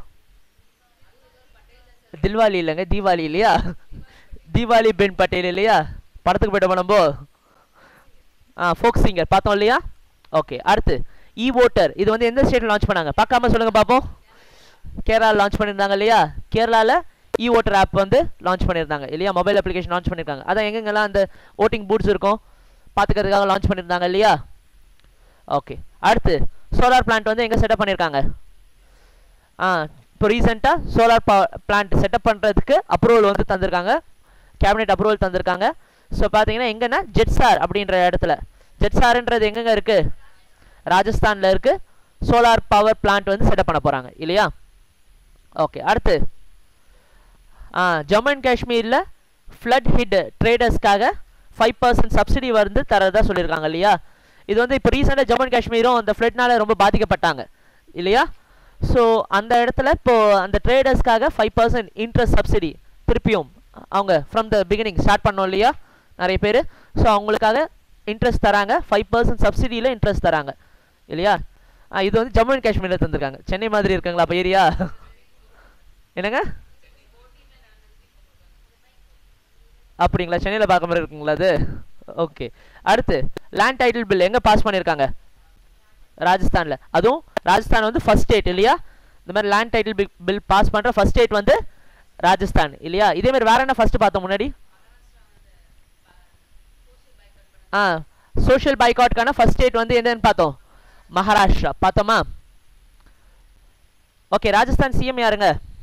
தில்வாலி இல்லைங்க தீபாவளி இல்லையா தீபாவளி பென் பட்டேல் இல்லையா படத்துக்கு போயிட்டோமா நம்ம ஆ ஃபோக் சிங்கர் பார்த்தோம் இல்லையா ஓகே அடுத்து இ ஓட்டர் இது வந்து எந்த ஸ்டேட்டில் லான்ச் பண்ணாங்க பார்க்காம சொல்லுங்க பார்ப்போம் கேரளா லான்ச் பண்ணியிருந்தாங்க இல்லையா கேரளாவில் இ ஓட்டர் ஆப் வந்து லான்ச் பண்ணியிருந்தாங்க இல்லையா மொபைல் அப்ளிகேஷன் லான்ச் பண்ணியிருக்காங்க அதான் எங்கெங்கெல்லாம் அந்த ஓட்டிங் பூட்ஸ் இருக்கும் பார்த்துக்கிறதுக்காக லான்ச் பண்ணியிருந்தாங்க இல்லையா ஓகே அடுத்து சோலார் பிளான்ட் வந்து எங்கே செட்டப் பண்ணியிருக்காங்க ஆ இப்போ ரீசெண்டாக சோலார் பிளான்ட் செட்டப் பண்ணுறதுக்கு அப்ரூவல் வந்து தந்திருக்காங்க கேபினெட் அப்ரூவல் தந்திருக்காங்க ஸோ பார்த்தீங்கன்னா எங்கன்னா ஜெட்சார் அப்படின்ற இடத்துல ஜெட்சார்ன்றது எங்கெங்க இருக்குது ராஜஸ்தானில் இருக்குது சோலார் பவர் பிளான்ட் வந்து செட்டப் பண்ண போகிறாங்க இல்லையா ஓகே அடுத்து ஆ ஜம்மு அண்ட் காஷ்மீரில் ஃப்ளட் ஹிட் ட்ரேடர்ஸ்க்காக ஃபைவ் பர்சன்ட் சப்சிடி வந்து தரதா சொல்லியிருக்காங்க இல்லையா இது வந்து இப்போ ரீசெண்டாக ஜம்மு அண்ட் காஷ்மீரும் அந்த ஃப்ளட்னால ரொம்ப பாதிக்கப்பட்டாங்க இல்லையா ஸோ அந்த இடத்துல இப்போ அந்த ட்ரேடர்ஸ்க்காக ஃபைவ் பர்சன்ட் இன்ட்ரெஸ்ட் சப்சிடி திருப்பியும் அவங்க ஃப்ரம் த பிகினிங் ஸ்டார்ட் பண்ணோம் இல்லையா நிறைய பேர் ஸோ அவங்களுக்காக இன்ட்ரெஸ்ட் தராங்க ஃபைவ் பர்சன்ட் சப்சிடியில் இன்ட்ரெஸ்ட் தராங்க இல்லையா ஆ, இது வந்து ஜம்மு அண்ட் காஷ்மீரில் தந்திருக்காங்க சென்னை மாதிரி இருக்குங்களா அப்போ ஏரியா என்னங்க அப்படிங்களா சென்னையில் பார்க்க மாதிரி இருக்குங்களா அது ஓகே அடுத்து லேண்ட் டைட்டில் பில் எங்கே பாஸ் பண்ணியிருக்காங்க ராஜஸ்தானில் அதுவும் ராஜஸ்தான் வந்து ஃபர்ஸ்ட் ஸ்டேட் இல்லையா இந்த மாதிரி land title bill bill pass பண்ணுற ஃபர்ஸ்ட் ஸ்டேட் வந்து ராஜஸ்தான் இல்லையா இதே மாதிரி வேற என்ன ஃபர்ஸ்ட் பார்த்தோம் முன்னாடி ஆ சோஷியல் பைகாட்கான ஃபர்ஸ்ட் ஸ்டேட் வந்து என்னன்னு பார்த்தோம் மகாராஷ்டிரா பார்த்தோமா ஓகே ராஜஸ்தான் சிஎம் யாருங்க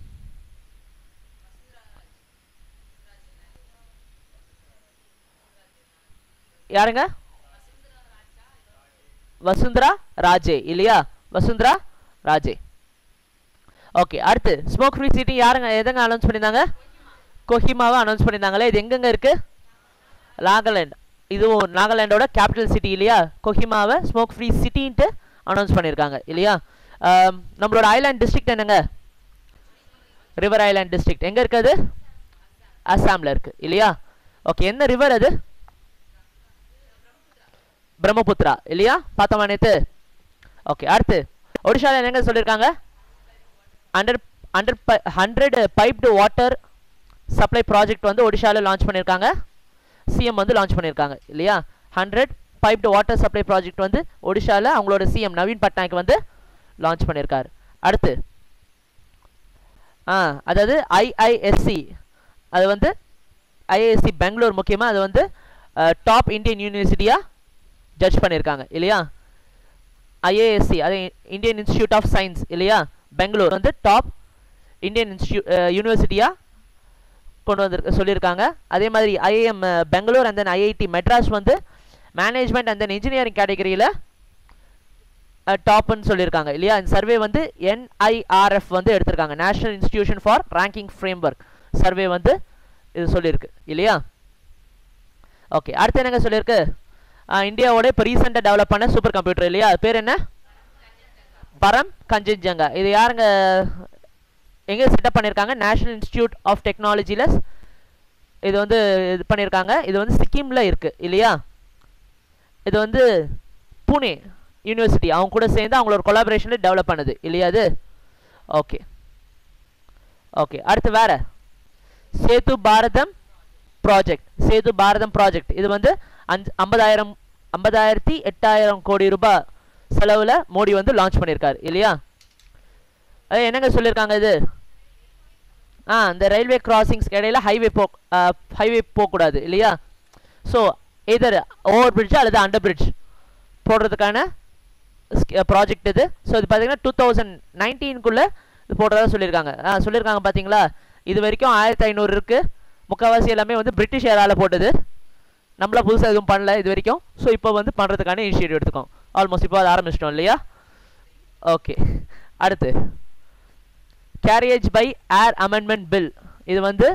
யாருங்க வசுந்தரா ராஜே இல்லையா வசுந்தரா ராஜே ஓகே அடுத்து ஸ்மோக் ஃப்ரீ சிட்டி யாருங்க எதங்க அனௌன்ஸ் பண்ணியிருந்தாங்க கொஹிமாவை அனௌன்ஸ் பண்ணியிருந்தாங்களே இது எங்கெங்க இருக்கு நாகாலாண்ட் இதுவும் நாகாலாண்டோட கேபிட்டல் சிட்டி இல்லையா கொஹிமாவை ஸ்மோக் ஃப்ரீ சிட்டின்ட்டு அனௌன்ஸ் பண்ணியிருக்காங்க இல்லையா ஆம், நம்மளோட ஐலாண்ட் டிஸ்ட்ரிக்ட் என்னங்க ரிவர் ஐலாண்ட் டிஸ்ட்ரிக்ட் எங்கே இருக்குது அஸ்ஸாமில் இருக்கு இல்லையா ஓகே என்ன ரிவர் அது பிரம்மபுத்திரா இல்லையா பார்த்தோமா நேத்து ஓகே அடுத்து ஒடிஷாவில் என்னங்க சொல்லியிருக்காங்க under under hundred piped water supply project வந்து ஒடிஷாவில் லான்ச் பண்ணியிருக்காங்க சிஎம் வந்து லான்ச் பண்ணியிருக்காங்க இல்லையா hundred piped water supply project வந்து ஒடிஷாவில் அவங்களோட சிஎம் நவீன் பட்நாயக் வந்து லான்ச் பண்ணியிருக்காரு அடுத்து ஆ அதாவது ஐஐஎஸ்சி அது வந்து ஐஐஎஸ்சி பெங்களூர் முக்கியமாக அது வந்து டாப் இந்தியன் யூனிவர்சிட்டியாக ஜட்ஜ் பண்ணியிருக்காங்க இல்லையா ஐஏஎஸ்சி அது இந்தியன் இன்ஸ்டியூட் ஆஃப் சயின்ஸ் இல்லையா பெங்களூர் வந்து டாப் இந்தியன் இன்ஸ்டியூ யூனிவர்சிட்டியாக கொண்டு வந்து சொல்லியிருக்காங்க அதே மாதிரி IAM Bangalore and then IIT Madras வந்து மேனேஜ்மெண்ட் அண்ட் தென் இன்ஜினியரிங் கேட்டகரியில் டாப்னு சொல்லியிருக்காங்க இல்லையா இந்த சர்வே வந்து என்ஐஆர்எஃப் வந்து எடுத்திருக்காங்க national institution for ranking framework survey வந்து இது சொல்லியிருக்கு இல்லையா ஓகே அடுத்து என்னங்க சொல்லியிருக்கு ஆஹ் இந்தியாவோட இப்போ ரீசெண்டாக டெவலப் பண்ண சூப்பர் கம்ப்யூட்டர் இல்லையா அது பேர் என்ன பரம் கஞ்சன்ஜங்கா இது யாருங்க எங்கே செட்டப் பண்ணியிருக்காங்க நேஷனல் இன்ஸ்டிடியூட் ஆஃப் டெக்னாலஜியில் இது வந்து இது பண்ணியிருக்காங்க இது வந்து சிக்கிமில் இருக்குது இல்லையா இது வந்து பூனே யூனிவர்சிட்டி அவங்க கூட சேர்ந்து அவங்களோட கொலாபரேஷனில் டெவலப் பண்ணுது இல்லையா அது ஓகே ஓகே அடுத்து வேற சேது பாரதம் ப்ராஜெக்ட் சேது பாரதம் ப்ராஜெக்ட் இது வந்து அஞ்சு ஐம்பதாயிரம் ஐம்பதாயிரத்தி எட்டாயிரம் கோடி ரூபாய் செலவில் மோடி வந்து லான்ச் பண்ணியிருக்காரு இல்லையா அது என்னங்க சொல்லியிருக்காங்க இது ஆ இந்த ரயில்வே கிராசிங்ஸ் இடையில ஹைவே போ ஹைவே போகக்கூடாது இல்லையா ஸோ எதர் ஓவர் பிரிட்ஜ் அல்லது அண்டர் பிரிட்ஜ் போடுறதுக்கான ப்ராஜெக்ட் இது ஸோ இது பார்த்தீங்கன்னா டூ தௌசண்ட் நைன்டீனுக்குள்ளே இது போடுறதா சொல்லியிருக்காங்க ஆ சொல்லியிருக்காங்க பார்த்தீங்களா இது வரைக்கும் ஆயிரத்தி ஐநூறு இருக்குது முக்கால்வாசி எல்லாமே வந்து பிரிட்டிஷ் ஏரால போட்டது நம்மள புதுசாக எதுவும் பண்ணல இது வரைக்கும் ஸோ இப்போ வந்து பண்ணுறதுக்கான இனிஷியேட்டிவ் எடுத்துக்கோம் ஆல்மோஸ்ட் இப்போ அதை ஆரம்பிச்சிட்டோம் இல்லையா ஓகே அடுத்து carriage by air amendment bill இது வந்து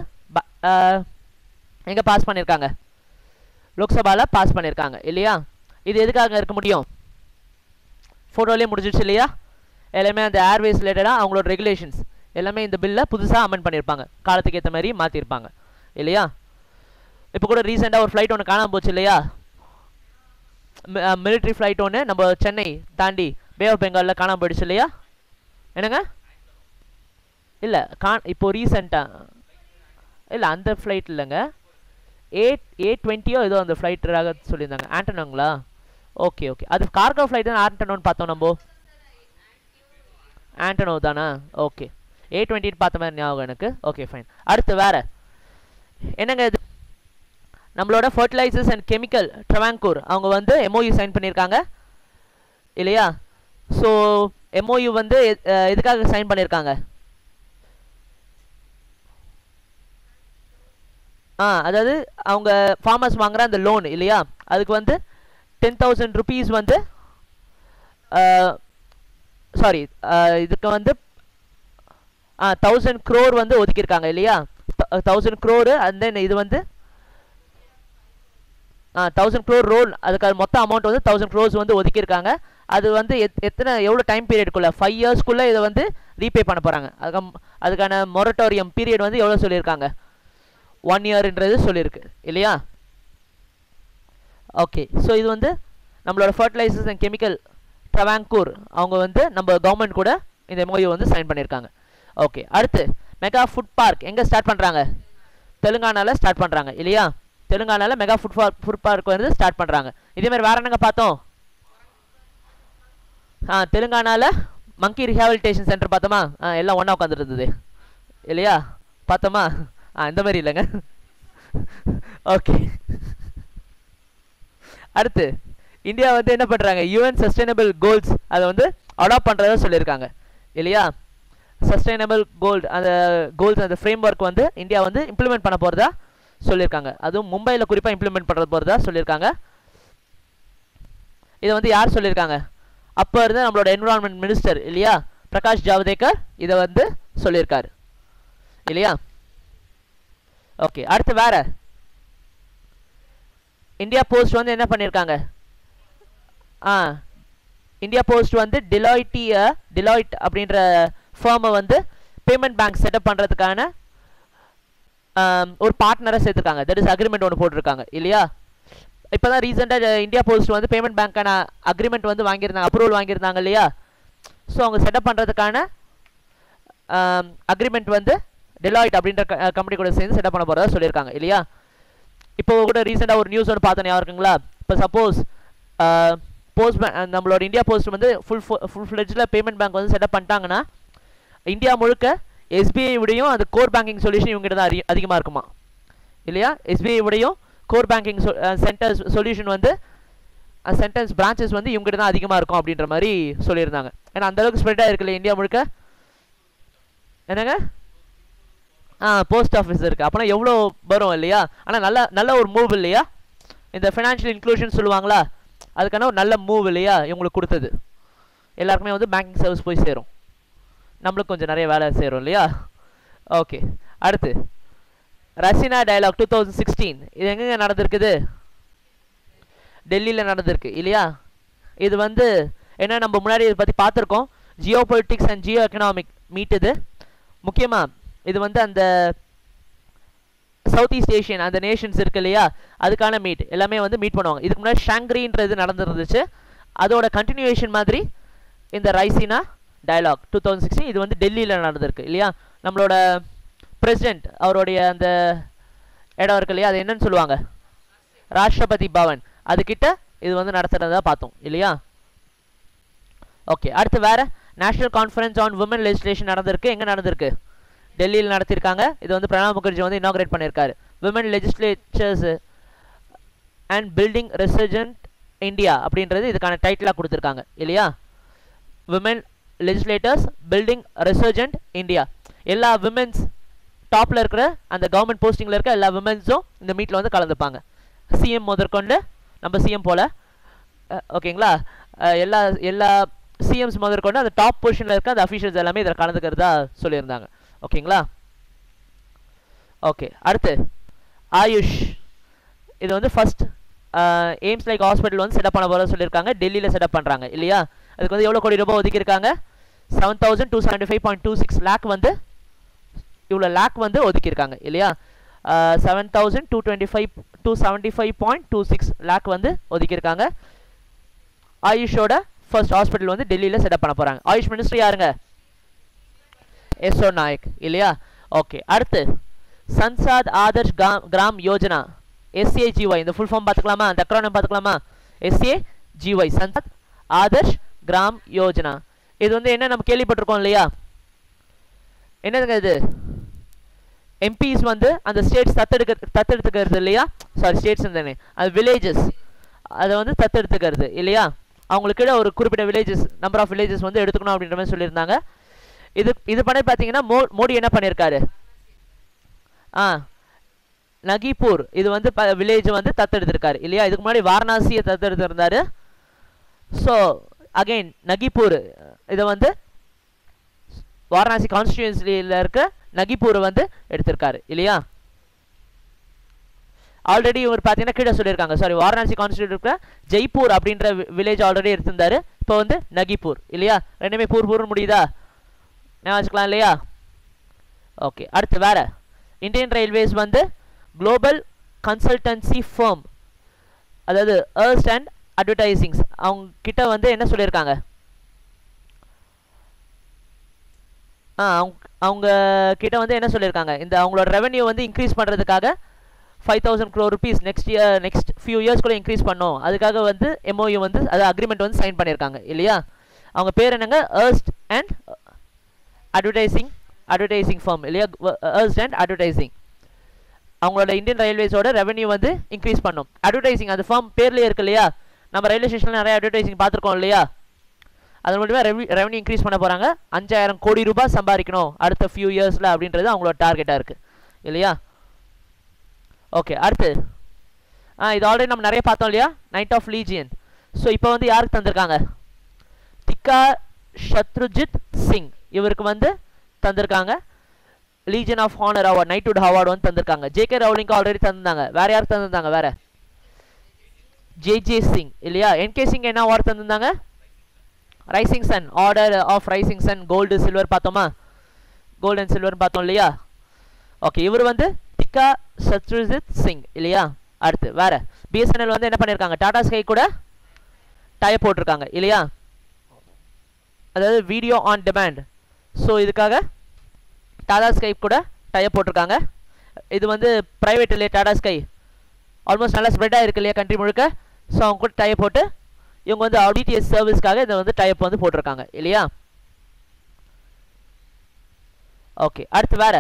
எங்கே பாஸ் பண்ணியிருக்காங்க லோக்சபாவில் பாஸ் பண்ணியிருக்காங்க இல்லையா இது எதுக்காக இருக்க முடியும் ஃபோட்டோலேயே முடிஞ்சிடுச்சு இல்லையா எல்லாமே அந்த ஏர்வேஸ் ரிலேட்டடாக அவங்களோட ரெகுலேஷன்ஸ் எல்லாமே இந்த பில்லை புதுசாக அமெண்ட் பண்ணியிருப்பாங்க காலத்துக்கு ஏற்ற மாதிரி மாற்றிருப்பாங்க இல்லையா இப்போ கூட ரீசெண்டாக ஒரு ஃப்ளைட் ஒன்று காணாமல் போச்சு இல்லையா மிலிட்ரி ஃப்ளைட் ஒன்று நம்ம சென்னை தாண்டி பே ஆஃப் பெங்காலில் காணாம போயிடுச்சு இல்லையா என்னங்க இல்லை கான் இப்போ ரீசெண்டாக இல்லை அந்த ஃப்ளைட் இல்லைங்க ஏ ஏ டுவெண்ட்டியோ ஏதோ அந்த ஃப்ளைட்டாக சொல்லியிருந்தாங்க ஆண்டனோங்களா ஓகே ஓகே அது கார்கோ ஃப்ளைட் தான் ஆண்டனோன்னு பார்த்தோம் நம்ம ஆண்டனோ தானா ஓகே ஏ டுவெண்ட்டின்னு பார்த்த மாதிரி ஞாபகம் எனக்கு ஓகே ஃபைன் அடுத்து வேற என்னங்க இது நம்மளோட ஃபர்டிலைசர்ஸ் அண்ட் கெமிக்கல் ட்ரவாங்கூர் அவங்க வந்து எம்ஓயு சைன் பண்ணியிருக்காங்க இல்லையா ஸோ எம்ஓயு வந்து எ- அஹ் எதுக்காக சைன் பண்ணியிருக்காங்க ஆ அதாவது அவங்க ஃபார்மர்ஸ் வாங்குற அந்த லோன் இல்லையா அதுக்கு வந்து டென் தௌசண்ட் ருபீஸ் வந்து சாரி இதுக்கு வந்து ஆ தௌசண்ட் க்ரோர் வந்து ஒதுக்கியிருக்காங்க இல்லையா தௌசண்ட் க்ரோரு அண்ட் தென் இது வந்து ஆ தௌசண்ட் க்ரோர் ரோல் அதுக்கு மொத்த அமௌண்ட் வந்து தௌசண்ட் க்ரோர்ஸ் வந்து ஒதுக்கியிருக்காங்க அது வந்து எத் எத்தனை எவ்வளோ டைம் பீரியடுக்குள்ளே ஃபைவ் இயர்ஸ்க்குள்ளே இதை வந்து ரீபே பண்ண போகிறாங்க அதுக்கு அதுக்கான மொரட்டோரியம் பீரியட் வந்து எவ்வளோ சொல்லியிருக்காங்க ஒன் இயர்ன்றது சொல்லியிருக்கு இல்லையா ஓகே ஸோ இது வந்து நம்மளோட ஃபர்டிலைசர்ஸ் அண்ட் கெமிக்கல் ட்ரவாங்கூர் அவங்க வந்து நம்ம கவர்மெண்ட் கூட இந்த எம்ஓயு வந்து சைன் பண்ணியிருக்காங்க ஓகே அடுத்து மெகா ஃபுட் பார்க் எங்கே ஸ்டார்ட் பண்ணுறாங்க தெலுங்கானாவில் ஸ்டார்ட் பண்ணுறாங்க இல்லையா தெலுங்கானாவில் mega food park food park வந்து ஸ்டார்ட் பண்ணுறாங்க இதே மாதிரி வேற என்னங்க பார்த்தோம் ஆ தெலுங்கானாவில் மங்கி ரிஹாபிலிட்டேஷன் சென்டர் பார்த்தோமா ஆ எல்லாம் ஒன்றா உட்காந்துட்டு இருந்தது இல்லையா பார்த்தோமா ஆ இந்த மாதிரி இல்லைங்க ஓகே அடுத்து இந்தியா வந்து என்ன பண்ணுறாங்க யூஎன் சஸ்டைனபிள் கோல்ஸ் அதை வந்து அடாப்ட் பண்ணுறதா சொல்லியிருக்காங்க இல்லையா சஸ்டைனபிள் கோல்டு அந்த கோல்ஸ் அந்த ஃப்ரேம் ஒர்க் வந்து இந்தியா வந்து இம்ப்ளிமெண்ட் பண்ண போகிறதா சொல்லியிருக்காங்க அதுவும் மும்பையில் குறிப்பாக இம்ப்ளிமெண்ட் பண்ணுற போகிறதா சொல்லியிருக்காங்க இதை வந்து யார் சொல்லியிருக்காங்க அப்போ இருந்த நம்மளோட என்விரான்மெண்ட் மினிஸ்டர் இல்லையா பிரகாஷ் ஜவடேகர் இதை வந்து சொல்லியிருக்காரு இல்லையா ஓகே அடுத்து வேற இந்தியா போஸ்ட் வந்து என்ன பண்ணியிருக்காங்க ஆ இந்தியா போஸ்ட் வந்து டிலாய்ட்டிய டிலாய்ட் அப்படின்ற ஃபேர்மை வந்து பேமெண்ட் பேங்க் செட்டப் பண்ணுறதுக்கான ஒரு பார்ட்னரை சேர்த்துருக்காங்க தட் இஸ் அக்ரிமெண்ட் ஒன்று போட்டிருக்காங்க இல்லையா இப்போ தான் ரீசெண்டாக இந்தியா போஸ்ட் வந்து பேமெண்ட் பேங்க்கான அக்ரிமெண்ட் வந்து வாங்கியிருந்தாங்க அப்ரூவல் வாங்கியிருந்தாங்க இல்லையா ஸோ அவங்க செட்டப் பண்ணுறதுக்கான அக்ரிமெண்ட் வந்து டெலாய்ட் அப்படின்ற கம்பெனி கூட சேர்ந்து செட்டப் பண்ண போகிறதா சொல்லியிருக்காங்க இல்லையா இப்போ கூட ரீசெண்டாக ஒரு நியூஸ் ஒன்று பார்த்தேன் ஞாபகம் இருக்குங்களா இப்போ சப்போஸ் போஸ்ட் பேங்க் நம்மளோட இந்தியா போஸ்ட் வந்து full full fledged payment bank வந்து செட்டப் பண்ணிட்டாங்கன்னா இந்தியா முழுக்க எஸ்பிஐ விடையும் அது கோர் பேங்கிங் சொல்யூஷன் இவங்ககிட்ட தான் அதிக அதிகமாக இருக்குமா இல்லையா எஸ்பிஐ விடையும் கோர் பேங்கிங் சென்டர்ஸ் சொல்யூஷன் வந்து சென்டர்ஸ் பிரான்ச்சஸ் வந்து இவங்ககிட்ட தான் அதிகமாக இருக்கும் அப்படின்ற மாதிரி சொல்லியிருந்தாங்க ஏன்னா அந்தளவுக்கு ஸ்ப்ரெட் ஆகிருக்குல்ல இந்தியா முழுக்க என்னங்க ஆ போஸ்ட் ஆஃபீஸ் இருக்குது அப்போனா எவ்வளோ வரும் இல்லையா ஆனால் நல்ல நல்ல ஒரு மூவ் இல்லையா இந்த ஃபினான்ஷியல் இன்க்ளூஷன் சொல்லுவாங்களா அதுக்கான ஒரு நல்ல மூவ் இல்லையா இவங்களுக்கு கொடுத்தது எல்லாருக்குமே வந்து பேங்கிங் சர்வீஸ் போய் சேரும் நம்மளுக்கு கொஞ்சம் நிறைய வேலை சேரும் இல்லையா ஓகே அடுத்து Raisina dialogue two thousand sixteen இது எங்கெங்க நடந்திருக்குது டெல்லியில் நடந்திருக்கு இல்லையா இது வந்து என்ன நம்ம முன்னாடி இதை பற்றி பார்த்துருக்கோம் geopolitics and geoeconomic meet இது முக்கியமாக இது வந்து அந்த சவுத் ஈஸ்ட் ஏஷியன் அந்த நேஷன்ஸ் இருக்கு இல்லையா அதுக்கான மீட் எல்லாமே வந்து மீட் பண்ணுவாங்க இதுக்கு முன்னாடி ஷாங்க்ரின்றது நடந்துருந்துச்சு அதோட கண்டினியூவேஷன் மாதிரி இந்த Raisina dialogue two thousand sixteen இது வந்து டெல்லியில் நடந்திருக்கு இல்லையா நம்மளோட பிரசிடென்ட் அவருடைய அந்த இடம் இருக்கு இல்லையா அது என்னன்னு சொல்லுவாங்க ராஷ்டிரபதி பவன் அதுக்கிட்ட இது வந்து நடத்துறதா பார்த்தோம் இல்லையா ஓகே அடுத்து வேற national conference on woman legislation நடந்திருக்கு எங்கே நடந்திருக்கு டெல்லியில் நடத்தியிருக்காங்க இது வந்து பிரணாப் முகர்ஜி வந்து இனாகிரேட் பண்ணியிருக்காரு women legislatures and building resurgent India அப்படின்றது இதுக்கான டைட்டிலாக கொடுத்துருக்காங்க இல்லையா women legislators building resurgent India எல்லா விமென்ஸ் டாப்பில் இருக்கிற அந்த கவர்மெண்ட் போஸ்டிங்கில் இருக்க எல்லா விமென்ஸும் இந்த மீட்டில் வந்து கலந்துப்பாங்க சிஎம் முதற்கொண்டு நம்ம சிஎம் போல் ஓகேங்களா எல்லா எல்லா சிஎம்ஸ் முதற்கொண்டு அந்த டாப் பொசிஷனில் இருக்க அந்த அஃபீஷியல்ஸ் எல்லாமே இதில் கலந்துக்கிறதா சொல்லியிருந்தாங்க ஓகேங்களா ஓகே அடுத்து ஆயுஷ் இது வந்து ஃபஸ்ட் எய்ம்ஸ் லைக் ஹாஸ்பிட்டல் வந்து செட்டப் பண்ண போகிற சொல்லியிருக்காங்க டெல்லியில் செட்டப் பண்ணுறாங்க இல்லையா அதுக்கு வந்து எவ்வளோ கோடி ரூபாய் ஒதுக்கியிருக்காங்க seven thousand two seventy five point two six lakh வந்து இவ்வளோ லேக் வந்து ஒதுக்கியிருக்காங்க இல்லையா seven thousand two twenty five two seventy five point two six lakh வந்து ஒதுக்கியிருக்காங்க ஆயுஷோட ஃபர்ஸ்ட் ஹாஸ்பிட்டல் வந்து டெல்லியில் செட்டப் பண்ண போகிறாங்க ஆயுஷ் மினிஸ்டர் யாருங்க எஸ்ஓ நாயக் இல்லையா ஓகே அடுத்து சன்சாத் ஆதர்ஷ் கிராம் கிராம் யோஜனா எஸ்ஏஜிஒய் இந்த ஃபுல் ஃபார்ம் பார்த்துக்கலாமா அந்த அக்ரானம் பார்த்துக்கலாமா எஸ்ஏஜிஒய் சன்சாத் ஆதர்ஷ் கிராம் யோஜனா இது வந்து என்ன நம்ம கேள்விப்பட்டிருக்கோம் இல்லையா என்னதுங்க இது எம்பிஸ் வந்து அந்த ஸ்டேட்ஸ் தத்தெடுக்க தத்தெடுத்துக்கிறது இல்லையா சாரி ஸ்டேட்ஸ் தானே அது வில்லேஜஸ் அதை வந்து தத்தெடுத்துக்கிறது இல்லையா அவங்களுக்கு கீழே ஒரு குறிப்பிட்ட வில்லேஜஸ் நம்பர் ஆஃப் வில்லேஜஸ் வந்து எடுத்துக்கணும் அப்படின்ற மாதிரி சொல்லியிருந்தாங்க இது இது பண்ணி பார்த்தீங்கன்னா மோ மோடி என்ன பண்ணியிருக்காரு ஆ நகிப்பூர் இது வந்து ப வில்லேஜ் வந்து தத்தெடுத்திருக்காரு இல்லையா இதுக்கு முன்னாடி வாரணாசியை தத்தெடுத்திருந்தாரு ஸோ அகைன் நகிப்பூர் இதை வந்து வாரணாசி கான்ஸ்டியூன்சியில் இருக்க நகிப்பூரை வந்து எடுத்திருக்காரு இல்லையா ஆல்ரெடி இவர் பார்த்தீங்கன்னா கீழே சொல்லியிருக்காங்க சாரி வாரணாசி கான்ஸ்டியூட் இருக்க ஜெய்ப்பூர் அப்படின்ற வில்லேஜ் ஆல்ரெடி எடுத்திருந்தாரு இப்போ வந்து நகிப்பூர் இல்லையா ரெண்டுமே பூர் பூர்னு முடியுதா நான் வச்சுக்கலாம் இல்லையா ஓகே அடுத்து வேற இந்தியன் ரயில்வேஸ் வந்து குளோபல் கன்சல்டன்சி ஃபர்ம் அதாவது ஏர்ஸ்ட் அண்ட் அட்வர்டைசிங்ஸ் அவங்க கிட்ட வந்து என்ன சொல்லியிருக்காங்க ஆ அவங்க அவங்க கிட்ட வந்து என்ன சொல்லியிருக்காங்க இந்த அவங்களோட ரெவென்யூ வந்து இன்க்ரீஸ் பண்ணுறதுக்காக five thousand crore rupees next year next few இயர்ஸ்க்குள்ளே இன்க்ரீஸ் பண்ணோம் அதுக்காக வந்து எம்ஓயு வந்து அது அக்ரிமெண்ட் வந்து சைன் பண்ணியிருக்காங்க இல்லையா அவங்க பேர் என்னங்க Ernst and advertising advertising firm இல்லையா ஏர்ஸ்ட் அண்ட் அட்வர்டைசிங் அவங்களோட இந்தியன் ரயில்வேஸோட ரெவென்யூ வந்து இன்க்ரீஸ் பண்ணும் அட்வர்டைசிங் அந்த ஃபார்ம் பேர்லேயே இருக்கு இல்லையா நம்ம ரயில்வே ஸ்டேஷனில் நிறைய அட்வர்டைசிங் பார்த்துருக்கோம் இல்லையா அது மூலிமா ரெவன்யூ ரெவன்யூ இன்க்ரீஸ் பண்ண போகிறாங்க அஞ்சாயிரம் கோடி ரூபாய் சம்பாதிக்கணும் அடுத்த ஃபியூ இயர்ஸில் அப்படின்றது அவங்களோட டார்கெட்டாக இருக்குது இல்லையா ஓகே அடுத்து ஆ இது ஆல்ரெடி நம்ம நிறைய பார்த்தோம் இல்லையா நைட் ஆஃப் லீஜியன் ஸோ இப்போ வந்து யாருக்கு தந்திருக்காங்க திக்கா ஷத்ருஜித் சிங் இவருக்கு வந்து தந்திருக்காங்க legion of honour award knighthood award வந்து தந்திருக்காங்க ஜேகே ரவுலிங்க்கு ஆல்ரெடி தந்திருந்தாங்க வேற யாருக்கு தந்திருந்தாங்க வேற ஜே ஜே சிங் இல்லையா என்கே சிங் என்ன அவார்டு தந்திருந்தாங்க rising sun order of rising sun gold silver பார்த்தோமா கோல்டு அண்ட் சில்வர் பார்த்தோம் இல்லையா ஓகே இவர் வந்து திக்கா சத்ருஜித் சிங் இல்லையா அடுத்து வேற பிஎஸ்என்எல் வந்து என்ன பண்ணியிருக்காங்க டாடா ஸ்கை கூட டயப் போட்டிருக்காங்க இல்லையா அதாவது வீடியோ ஆன் டிமாண்ட் ஸோ இதுக்காக டாடா ஸ்கை கூட டயப் போட்டிருக்காங்க இது வந்து ப்ரைவேட் இல்லையா டாடா ஸ்கை ஆல்மோஸ்ட் நல்லா ஸ்ப்ரெட் ஆகிருக்கு இல்லையா கண்ட்ரி முழுக்க ஸோ அவங்க கூட டயப் போட்டு இவங்க வந்து ஆடிடிஎஸ் சர்வீஸ்க்காக இதை வந்து டைப் வந்து போட்டிருக்காங்க இல்லையா ஓகே அடுத்து வேற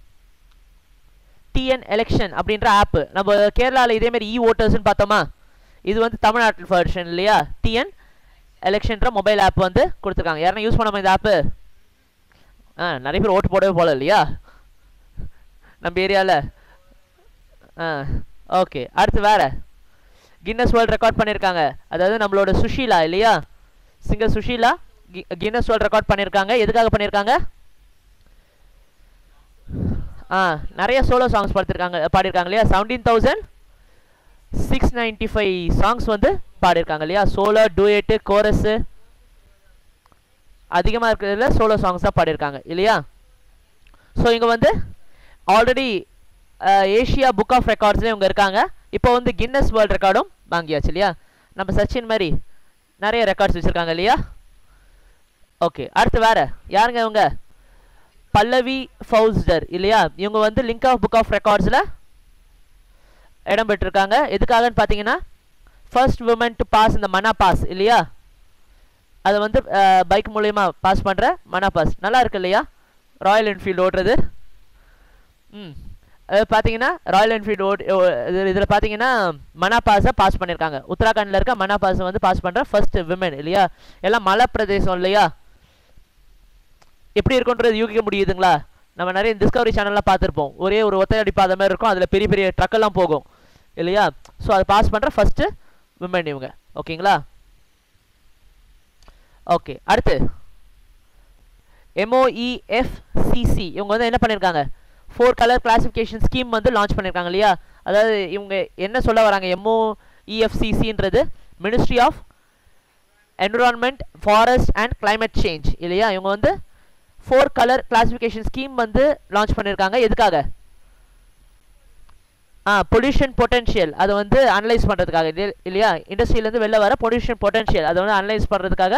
டிஎன் எலெக்ஷன் அப்படின்ற ஆப்பு நம்ம கேரளாவில் இதேமாரி இ ஓட்டர்ஸ்னு பார்த்தோமா இது வந்து தமிழ்நாட்டில் வெர்ஷன் இல்லையா டிஎன் எலெக்ஷன்ற மொபைல் ஆப் வந்து கொடுத்துருக்காங்க யாரும் யூஸ் பண்ணாமல் இந்த ஆப்பு ஆ நிறைய பேர் ஓட்டு போடவே போல இல்லையா நம்ம ஏரியாவில் ஆ ஓகே அடுத்து வேற கின்னஸ் வேர்ல்ட் ரெக்கார்ட் பண்ணியிருக்காங்க அதாவது நம்மளோட சுஷீலா இல்லையா singer Susheela Guinness world record பண்ணியிருக்காங்க எதுக்காக பண்ணியிருக்காங்க ஆ நிறைய சோலோ சாங்ஸ் பார்த்துருக்காங்க பாடியிருக்காங்க இல்லையா seventeen thousand six ninety five songs வந்து பாடியிருக்காங்க இல்லையா சோலோ டூயட்டு கோரஸு அதிகமாக இருக்கிறதுல சோலோ சாங்ஸ் தான் பாடியிருக்காங்க இல்லையா ஸோ இங்கே வந்து ஆல்ரெடி ஏஷியா புக் ஆஃப் ரெக்கார்ட்ஸ்லேயும் இவங்க இருக்காங்க இப்போ வந்து கின்னஸ் வேர்ல்ட் ரெக்கார்டும் வாங்கியாச்சு இல்லையா நம்ம சச்சின் மாதிரி நிறைய ரெக்கார்ட்ஸ் வச்சுருக்காங்க இல்லையா ஓகே அடுத்து வேற யாருங்க இவங்க பல்லவி ஃபவுஸ்டர் இல்லையா இவங்க வந்து லிங்க் ஆஃப் புக் ஆஃப் ரெக்கார்ட்ஸில் இடம் பெற்றிருக்காங்க எதுக்காகன்னு பார்த்தீங்கன்னா ஃபர்ஸ்ட் உமன் டு பாஸ் இந்த மனா பாஸ் இல்லையா அதை வந்து பைக் மூலயமா பாஸ் பண்ணுற மனா பாஸ் நல்லா இருக்கு இல்லையா ராயல் என்ஃபீல்டு ஓட்டுறது ம் அது பார்த்தீங்கன்னா ராயல் என்ஃபீல்டு ஓட் இது இதில் பார்த்தீங்கன்னா மனா பாஸை பாஸ் பண்ணியிருக்காங்க உத்தராகண்டில் இருக்க மனா பாஸை வந்து பாஸ் பண்ணுற ஃபர்ஸ்ட் விமன் இல்லையா எல்லாம் மலை பிரதேசம் இல்லையா எப்படி இருக்குன்றது யூகிக்க முடியுதுங்களா நம்ம நிறைய டிஸ்கவரி சேனல்லாம் பார்த்துருப்போம் ஒரே ஒரு ஒத்தையடி பாதை மாதிரி இருக்கும் அதில் பெரிய பெரிய ட்ரக்கெல்லாம் போகும் இல்லையா ஸோ அதை பாஸ் பண்ணுற ஃபஸ்ட்டு விமன் இவங்க ஓகேங்களா ஓகே அடுத்து எம்ஓஇஎஃப்சிசி இவங்க வந்து என்ன பண்ணியிருக்காங்க ஃபோர் கலர் கிளாசிஃபிகேஷன் ஸ்கீம் வந்து லான்ச் பண்ணியிருக்காங்க இல்லையா அதாவது இவங்க என்ன சொல்ல வராங்க எம்ஓஇஎஃப்சிசின்றது ministry of environment forest and climate change இல்லையா இவங்க வந்து ஃபோர் கலர் கிளாசிஃபிகேஷன் ஸ்கீம் வந்து லான்ச் பண்ணியிருக்காங்க எதுக்காக ஆ பொல்யூஷன் பொட்டன்ஷியல் அதை வந்து அனலைஸ் பண்ணுறதுக்காக இல்லையா இண்டஸ்ட்ரியிலேருந்து வெளில வர பொல்யூஷன் பொட்டன்ஷியல் அதை வந்து அனலைஸ் பண்ணுறதுக்காக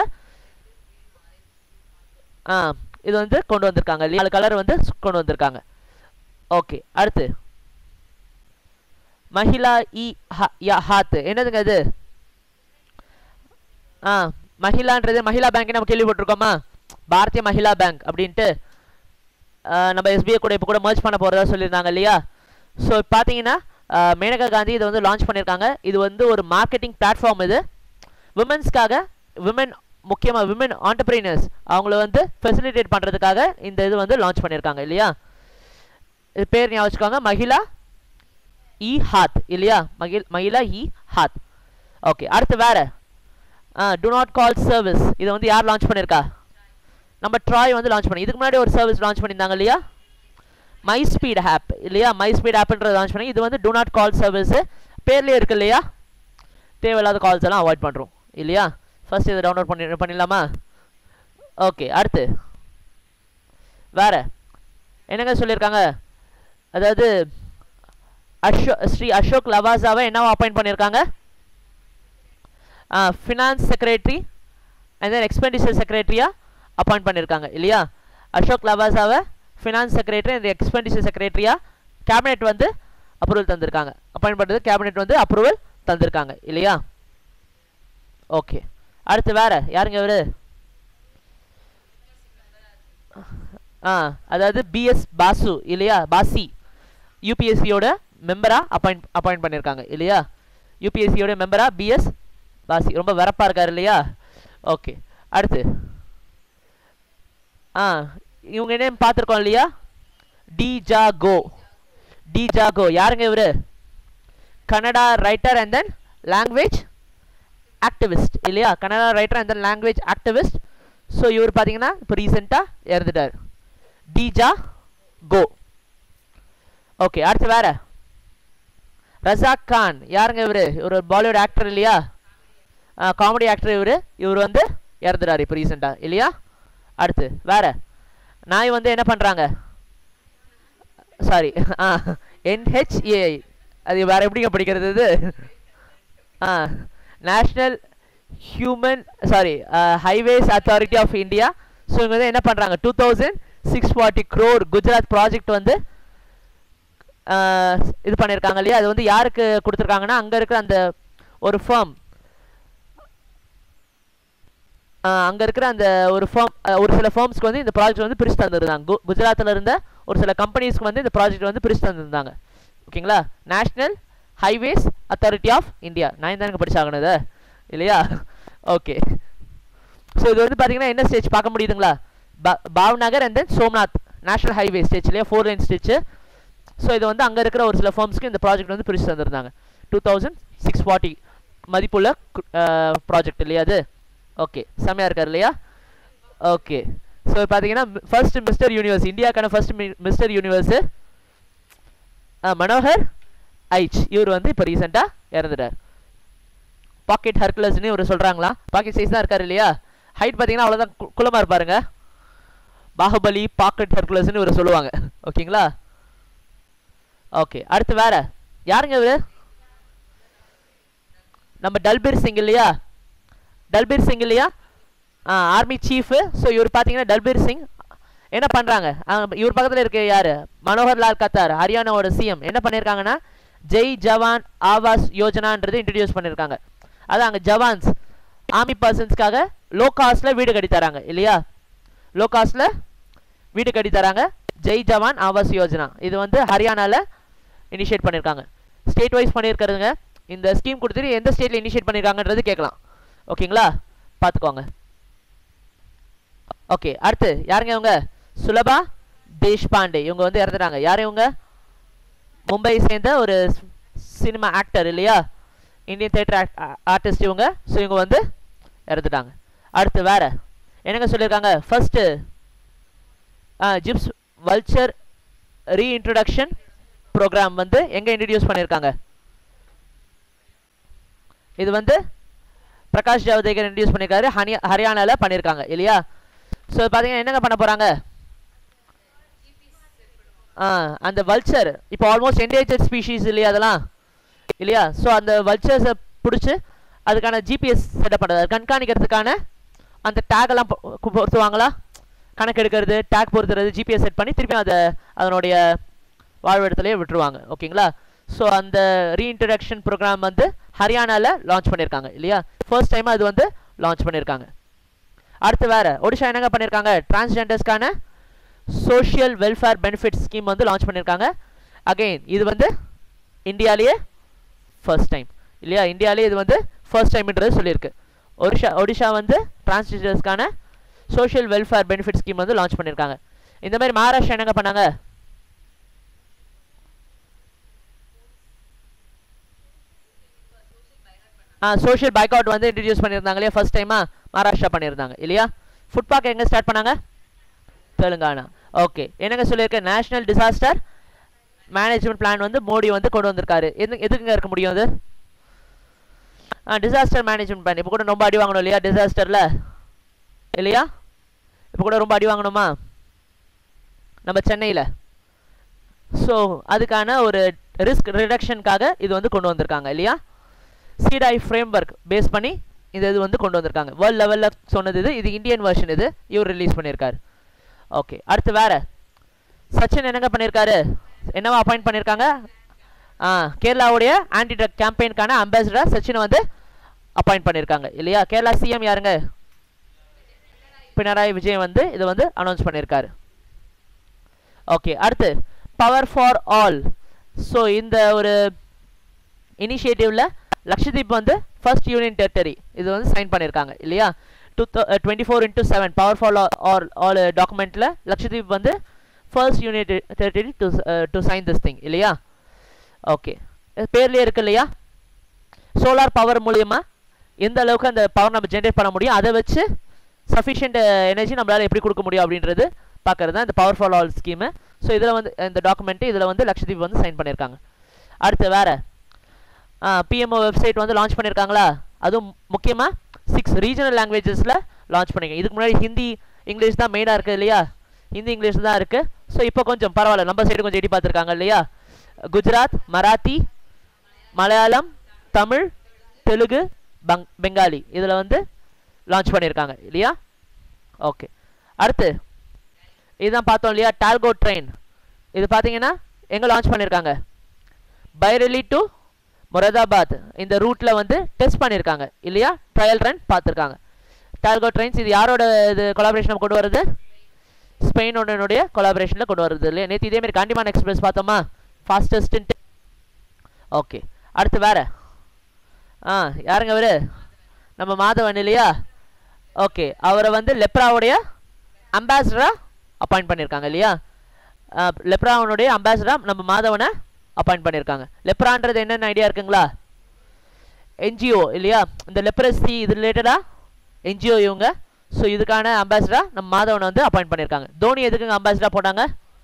ஆ இது வந்து கொண்டு வந்திருக்காங்க இல்லையா நாலு கலர் வந்து கொண்டு வந்திருக்காங்க ஓகே அடுத்து மஹிலா இ யா ஹாத் என்னதுங்க இது ஆ மஹிலான்றது மஹிலா பேங்க் நம்ம கேள்விப்பட்டிருக்கோமா பாரதிய மஹிலா பேங்க் அப்படின்ட்டு நம்ம எஸ்பிஐ கூட இப்போ கூட மர்ஜ் பண்ண போகிறதா சொல்லியிருந்தாங்க இல்லையா ஸோ பார்த்தீங்கன்னா மேனகா காந்தி இதை வந்து லான்ச் பண்ணியிருக்காங்க இது வந்து ஒரு மார்க்கெட்டிங் பிளாட்ஃபார்ம் இது விமன்ஸ்க்காக விமன் முக்கியமாக விமன் ஆண்டர்பிரினர்ஸ் அவங்கள வந்து ஃபெசிலிட்டேட் பண்ணுறதுக்காக இந்த இது வந்து லான்ச் பண்ணியிருக்காங்க இல்லையா இது பேர் ஞாபகம் வச்சுக்கோங்க மகிழா இ ஹாத் இல்லையா மகிழ் மகிழா இ ஹாத் ஓகே அடுத்து வேற டு நாட் கால் சர்வீஸ் இதை வந்து யார் லான்ச் பண்ணியிருக்கா நம்ம ட்ராய் வந்து லான்ச் பண்ணி இதுக்கு முன்னாடி ஒரு சர்வீஸ் லான்ச் பண்ணியிருந்தாங்க இல்லையா மை ஸ்பீட் ஆப் இல்லையா மை ஸ்பீட் ஆப்ன்றது லான்ச் பண்ணி இது வந்து டு நாட் கால் சர்வீஸ் பேர்லேயே இருக்கு இல்லையா தேவையில்லாத கால்ஸ் எல்லாம் அவாய்ட் பண்ணுறோம் இல்லையா ஃபர்ஸ்ட் இதை டவுன்லோட் பண்ணி பண்ணிடலாமா ஓகே அடுத்து வேற என்னங்க சொல்லியிருக்காங்க அதாவது அஷோ ஸ்ரீ அசோக் லவாசாவை என்னவா அப்பாயிண்ட் பண்ணியிருக்காங்க finance secretary and then expenditure செக்ரட்டரியாக அப்பாயிண்ட் பண்ணியிருக்காங்க இல்லையா அசோக் லவாசாவை ஃபினான்ஸ் செக்ரட்டரி அண்ட் எக்ஸ்பெண்டிச்சர் செக்ரட்டரியாக கேபினெட் வந்து அப்ரூவல் தந்திருக்காங்க அப்பாயிண்ட் பண்ணுறது கேபினெட் வந்து அப்ரூவல் தந்திருக்காங்க இல்லையா ஓகே அடுத்து வேற யாருங்க இவரு ஆ அதாவது பிஎஸ் பாசு இல்லையா பாசி யூபிஎஸ்சியோட மெம்பராக அப்பாயிண்ட் அப்பாயிண்ட் பண்ணியிருக்காங்க இல்லையா யூபிஎஸ்சியோட மெம்பராக பிஎஸ் பாசி ரொம்ப வரப்பாக இருக்கார் இல்லையா ஓகே அடுத்து ஆ இவங்க என்ன பார்த்துருக்கோம் இல்லையா டி ஜா கோ டி ஜா கோ யாருங்க இவர் Kannada writer and then language activist இல்லையா Kannada writer and then language activist so இவர் பார்த்தீங்கன்னா இப்போ ரீசெண்டாக இறந்துட்டார் டிஜா கோ ஓகே அடுத்து வேற ரசாக் கான் யாருங்க இவர் இவர் ஒரு பாலிவுட் ஆக்டர் இல்லையா காமெடி ஆக்டர் இவர் இவர் வந்து இறந்துட்டார் இப்போ ரீசெண்டாக இல்லையா அடுத்து வேற நாய் வந்து என்ன பண்ணுறாங்க சாரி ஆ என்ஹெச்ஏஐ அது வேற எப்படிங்க படிக்கிறது இது ஆ national human sorry highways authority of India so இவங்க வந்து என்ன பண்ணுறாங்க two thousand six forty crore Gujarat project வந்து இது பண்ணியிருக்காங்க இல்லையா அது வந்து யாருக்கு கொடுத்துருக்காங்கன்னா அங்கே இருக்கிற அந்த ஒரு ஃபார்ம் அங்கே இருக்கிற அந்த ஒரு ஃபார்ம் ஒரு சில ஃபார்ம்ஸ்க்கு வந்து இந்த ப்ராஜெக்ட் வந்து பிரித்து தந்துருந்தாங்க கு குஜராத்தில் இருந்த ஒரு சில கம்பெனிஸ்க்கு வந்து இந்த ப்ராஜெக்ட் வந்து பிரித்து தந்துருந்தாங்க ஓகேங்களா national highways authority of India நான் தானே படிச்சாகணும் இதை இல்லையா ஓகே ஸோ இது வந்து பார்த்தீங்கன்னா என்ன ஸ்டேஜ் பார்க்க முடியுதுங்களா Bhavnagar and then Somnath national highway stage இல்லையா ஃபோர் லைன் ஸ்டேச்சு ஸோ இது வந்து அங்கே இருக்கிற ஒரு சில ஃபார்ம்ஸ்க்கு இந்த ப்ராஜெக்ட் வந்து பிரித்து தந்திருந்தாங்க டூ தௌசண்ட் சிக்ஸ் ஃபார்ட்டி மதிப்புள்ள ப்ராஜெக்ட் இல்லையா அது ஓகே செம்மையாக இருக்கார் இல்லையா ஓகே ஸோ பார்த்தீங்கன்னா ஃபர்ஸ்ட் மிஸ்டர் யூனிவர்ஸ் இந்தியாக்கான first mister universe Manohar Aich இவர் வந்து இப்போ ரீசெண்டாக இறந்துட்டார் பாக்கெட் ஹர்குலஸ்னு இவர் சொல்கிறாங்களா பாக்கெட் சைஸ் தான் இருக்கார் இல்லையா ஹைட் பார்த்தீங்கன்னா அவ்வளோதான் குளமாக இருப்பாருங்க பாகுபலி பாக்கெட் ஹர்குலஸ்னு இவர் சொல்லுவாங்க ஓகேங்களா ஓகே அடுத்து வேற யாருங்க இவர் நம்ம டல்பீர் சிங் இல்லையா டல்பீர் சிங் இல்லையா ஆர்மி சீஃபு ஸோ இவர் பார்த்தீங்கன்னா டல்பீர் சிங் என்ன பண்ணுறாங்க இவர் பக்கத்தில் இருக்க யார் மனோகர் லால் கத்தார் ஹரியானாவோட சிஎம் என்ன பண்ணியிருக்காங்கன்னா ஜெய் ஜவான் ஆவாஸ் யோஜனான்றது இன்ட்ரடியூஸ் பண்ணியிருக்காங்க அதான் அங்கே ஜவான்ஸ் ஆர்மி பர்சன்ஸ்க்காக லோ காஸ்ட்டில் வீடு கட்டி தராங்க இல்லையா லோ காஸ்ட்டில் வீடு கட்டி தராங்க ஜெய் ஜவான் ஆவாஸ் யோஜனா இது வந்து ஹரியானாவில் இனிஷியேட் பண்ணியிருக்காங்க ஸ்டேட் வைஸ் பண்ணியிருக்கிறதுங்க இந்த ஸ்கீம் கொடுத்துட்டு எந்த ஸ்டேட்டில் இனிஷியேட் பண்ணியிருக்காங்கன்றது கேட்கலாம் ஓகேங்களா பார்த்துக்கோங்க ஓகே அடுத்து யாருங்க இவங்க சுலபா தேஷ்பாண்டே இவங்க வந்து இறந்துட்டாங்க யார் இவங்க மும்பை சேர்ந்த ஒரு சினிமா ஆக்டர் இல்லையா இந்தியன் தேட்டர் ஆர்டிஸ்ட் இவங்க ஸோ இவங்க வந்து இறந்துட்டாங்க அடுத்து வேற என்னங்க சொல்லியிருக்காங்க first gyps vulture reintroduction programme வந்து எங்கே இன்ட்ரடியூஸ் பண்ணியிருக்காங்க இது வந்து பிரகாஷ் ஜவடேகர் இன்ட்ரடியூஸ் பண்ணியிருக்காரு ஹனி ஹரியானாவில் பண்ணியிருக்காங்க இல்லையா ஸோ பார்த்தீங்கன்னா என்னங்க பண்ண போகிறாங்க ஆ அந்த வல்ச்சர் இப்போ ஆல்மோஸ்ட் என்டேஜர் ஸ்பீஷீஸ் இல்லையா அதெல்லாம் இல்லையா ஸோ அந்த வல்ச்சர்ஸை பிடிச்சி அதுக்கான ஜிபிஎஸ் செட்டப் பண்ணுறது கண்காணிக்கிறதுக்கான அந்த டேகெல்லாம் பொருத்துவாங்களா கணக்கு எடுக்கிறது டேக் பொறுத்துறது ஜிபிஎஸ் செட் பண்ணி திருப்பி அதை அதனுடைய வாழ்விடத்துலேயே விட்டுருவாங்க ஓகேங்களா ஸோ அந்த ரீஇன்ட்ரடக்ஷன் ப்ரோக்ராம் வந்து ஹரியானாவில் லான்ச் பண்ணியிருக்காங்க இல்லையா ஃபர்ஸ்ட் டைம் அது வந்து லான்ச் பண்ணியிருக்காங்க அடுத்து வேற ஒடிஷா என்னங்க பண்ணியிருக்காங்க டிரான்ஸ்ஜெண்டர்ஸ்க்கான சோஷியல் வெல்ஃபேர் பெனிஃபிட் ஸ்கீம் வந்து லான்ச் பண்ணியிருக்காங்க அகைன் இது வந்து இந்தியாலேயே ஃபர்ஸ்ட் டைம் இல்லையா இந்தியாவிலே இது வந்து ஃபர்ஸ்ட் டைம்ன்றது சொல்லியிருக்கு ஒடிஷா ஒடிஷா வந்து டிரான்ஸ்ஜெண்டர்ஸ்க்கான சோஷியல் வெல்ஃபேர் பெனிஃபிட் ஸ்கீம் வந்து லான்ச் பண்ணியிருக்காங்க இந்த மாதிரி மகாராஷ்டிரா என்னங்க பண்ணாங்க ஆ சோஷியல் பைக் வந்து இன்ட்ரடியூஸ் பண்ணியிருந்தாங்க இல்லையா ஃபர்ஸ்ட் டைமாக மகாராஷ்டிரா பண்ணியிருந்தாங்க இல்லையா ஃபுட் பார்க் எங்கே ஸ்டார்ட் பண்ணாங்க தெலுங்கானா ஓகே என்னங்க சொல்லியிருக்கேன் நேஷனல் டிசாஸ்டர் மேனேஜ்மெண்ட் பிளான் வந்து மோடி வந்து கொண்டு வந்திருக்காரு எது எதுக்குங்க இருக்க முடியும் அது டிசாஸ்டர் மேனேஜ்மெண்ட் பிளான் இப்போ கூட ரொம்ப அடி வாங்கணும் இல்லையா டிசாஸ்டரில் இல்லையா இப்போ கூட ரொம்ப அடி வாங்கணுமா நம்ம சென்னையில் ஸோ அதுக்கான ஒரு ரிஸ்க் ரிடக்ஷனுக்காக இது வந்து கொண்டு வந்திருக்காங்க இல்லையா சிடாய் ஃப்ரேம் ஒர்க் பேஸ் பண்ணி இந்த இது வந்து கொண்டு வந்திருக்காங்க வேர்ல்ட் லெவலில் சொன்னது இது இது இந்தியன் வெர்ஷன் இது இவர் ரிலீஸ் பண்ணியிருக்காரு ஓகே அடுத்து வேற சச்சின் என்னங்க பண்ணியிருக்காரு என்னவா அப்பாயிண்ட் பண்ணியிருக்காங்க ஆ கேரளாவுடைய ஆன்டி ட்ரக் கேம்பெயினுக்கான அம்பாசிடர் சச்சினை வந்து அப்பாயிண்ட் பண்ணியிருக்காங்க இல்லையா கேரளா சிஎம் யாருங்க பினராயி விஜய் வந்து இதை வந்து அனௌன்ஸ் பண்ணியிருக்காரு ஓகே அடுத்து பவர் ஃபார் ஆல் ஸோ இந்த ஒரு இனிஷியேட்டிவில் லக்ஷதீப் வந்து ஃபர்ஸ்ட் யூனியன் டெரிட்டரி இது வந்து சைன் பண்ணியிருக்காங்க இல்லையா two twenty four into seven power for all all டாக்குமெண்ட்டில் லக்ஷதீப் வந்து first union territory to to sign this thing இல்லையா ஓகே பேர்லேயே இருக்கு இல்லையா சோலார் பவர் மூலியமா எந்த அளவுக்கு அந்த பவர் நம்ம ஜென்ரேட் பண்ண முடியும் அதை வச்சு சஃபிஷியன்ட் எனர்ஜி நம்மளால் எப்படி கொடுக்க முடியும் அப்படின்றது பார்க்கறது தான் இந்த power for all scheme so இதில் வந்து இந்த டாக்குமெண்ட்டு இதில் வந்து லக்ஷதீப் வந்து சைன் பண்ணியிருக்காங்க அடுத்து வேறு பிஎம்ஓ வெப்சைட் வந்து லான்ச் பண்ணியிருக்காங்களா அதுவும் முக்கியமாக சிக்ஸ் ரீஜனல் லாங்குவேஜஸில் லான்ச் பண்ணிங்க இதுக்கு முன்னாடி ஹிந்தி இங்கிலீஷ் தான் மெயினாக இருக்குது இல்லையா ஹிந்தி இங்கிலீஷ் தான் இருக்குது ஸோ இப்போ கொஞ்சம் பரவாயில்ல நம்ம சைடு கொஞ்சம் எடி பார்த்துருக்காங்க இல்லையா குஜராத் மராத்தி மலையாளம் தமிழ் தெலுங்கு பங் பெங்காலி இதில் வந்து லான்ச் பண்ணியிருக்காங்க இல்லையா ஓகே அடுத்து இதுதான் பார்த்தோம் இல்லையா டால்கோ ட்ரெயின் இது பார்த்தீங்கன்னா எங்கே லான்ச் பண்ணியிருக்காங்க பைரலி டு மொரதாபாத் இந்த ரூட்டில் வந்து டெஸ்ட் பண்ணியிருக்காங்க இல்லையா ட்ரையல் ரன் பார்த்துருக்காங்க டால்கோ ட்ரெயின்ஸ் இது யாரோட இது கொலாபரேஷன் கொண்டு வருது ஸ்பெயினோடனுடைய கொலாபரேஷனில் கொண்டு வருது இல்லையா நேற்று இதேமாரி காண்டிமான் எக்ஸ்பிரஸ் பார்த்தோமா ஃபாஸ்டஸ்ட்டு ஓகே அடுத்து வேற ஆ யாருங்க அவரு நம்ம மாதவன் இல்லையா ஓகே அவரை வந்து லெப்ராவுடைய அம்பாசிடராக அப்பாயிண்ட் பண்ணியிருக்காங்க இல்லையா லெப்ராவனுடைய அம்பாசிடராக நம்ம மாதவனை அப்பாயிண்ட் பண்ணியிருக்காங்க லெப்ரான்றது என்னென்ன ஐடியா இருக்குங்களா என்ஜிஓ இல்லையா இந்த லெப்ரஸி இது ரிலேட்டடாக என்ஜிஓ இவங்க ஸோ இதுக்கான அம்பாசிடராக நம்ம மாதவனை வந்து அப்பாயிண்ட் பண்ணியிருக்காங்க தோனி எதுக்குங்க அம்பாசிடராக போட்டாங்க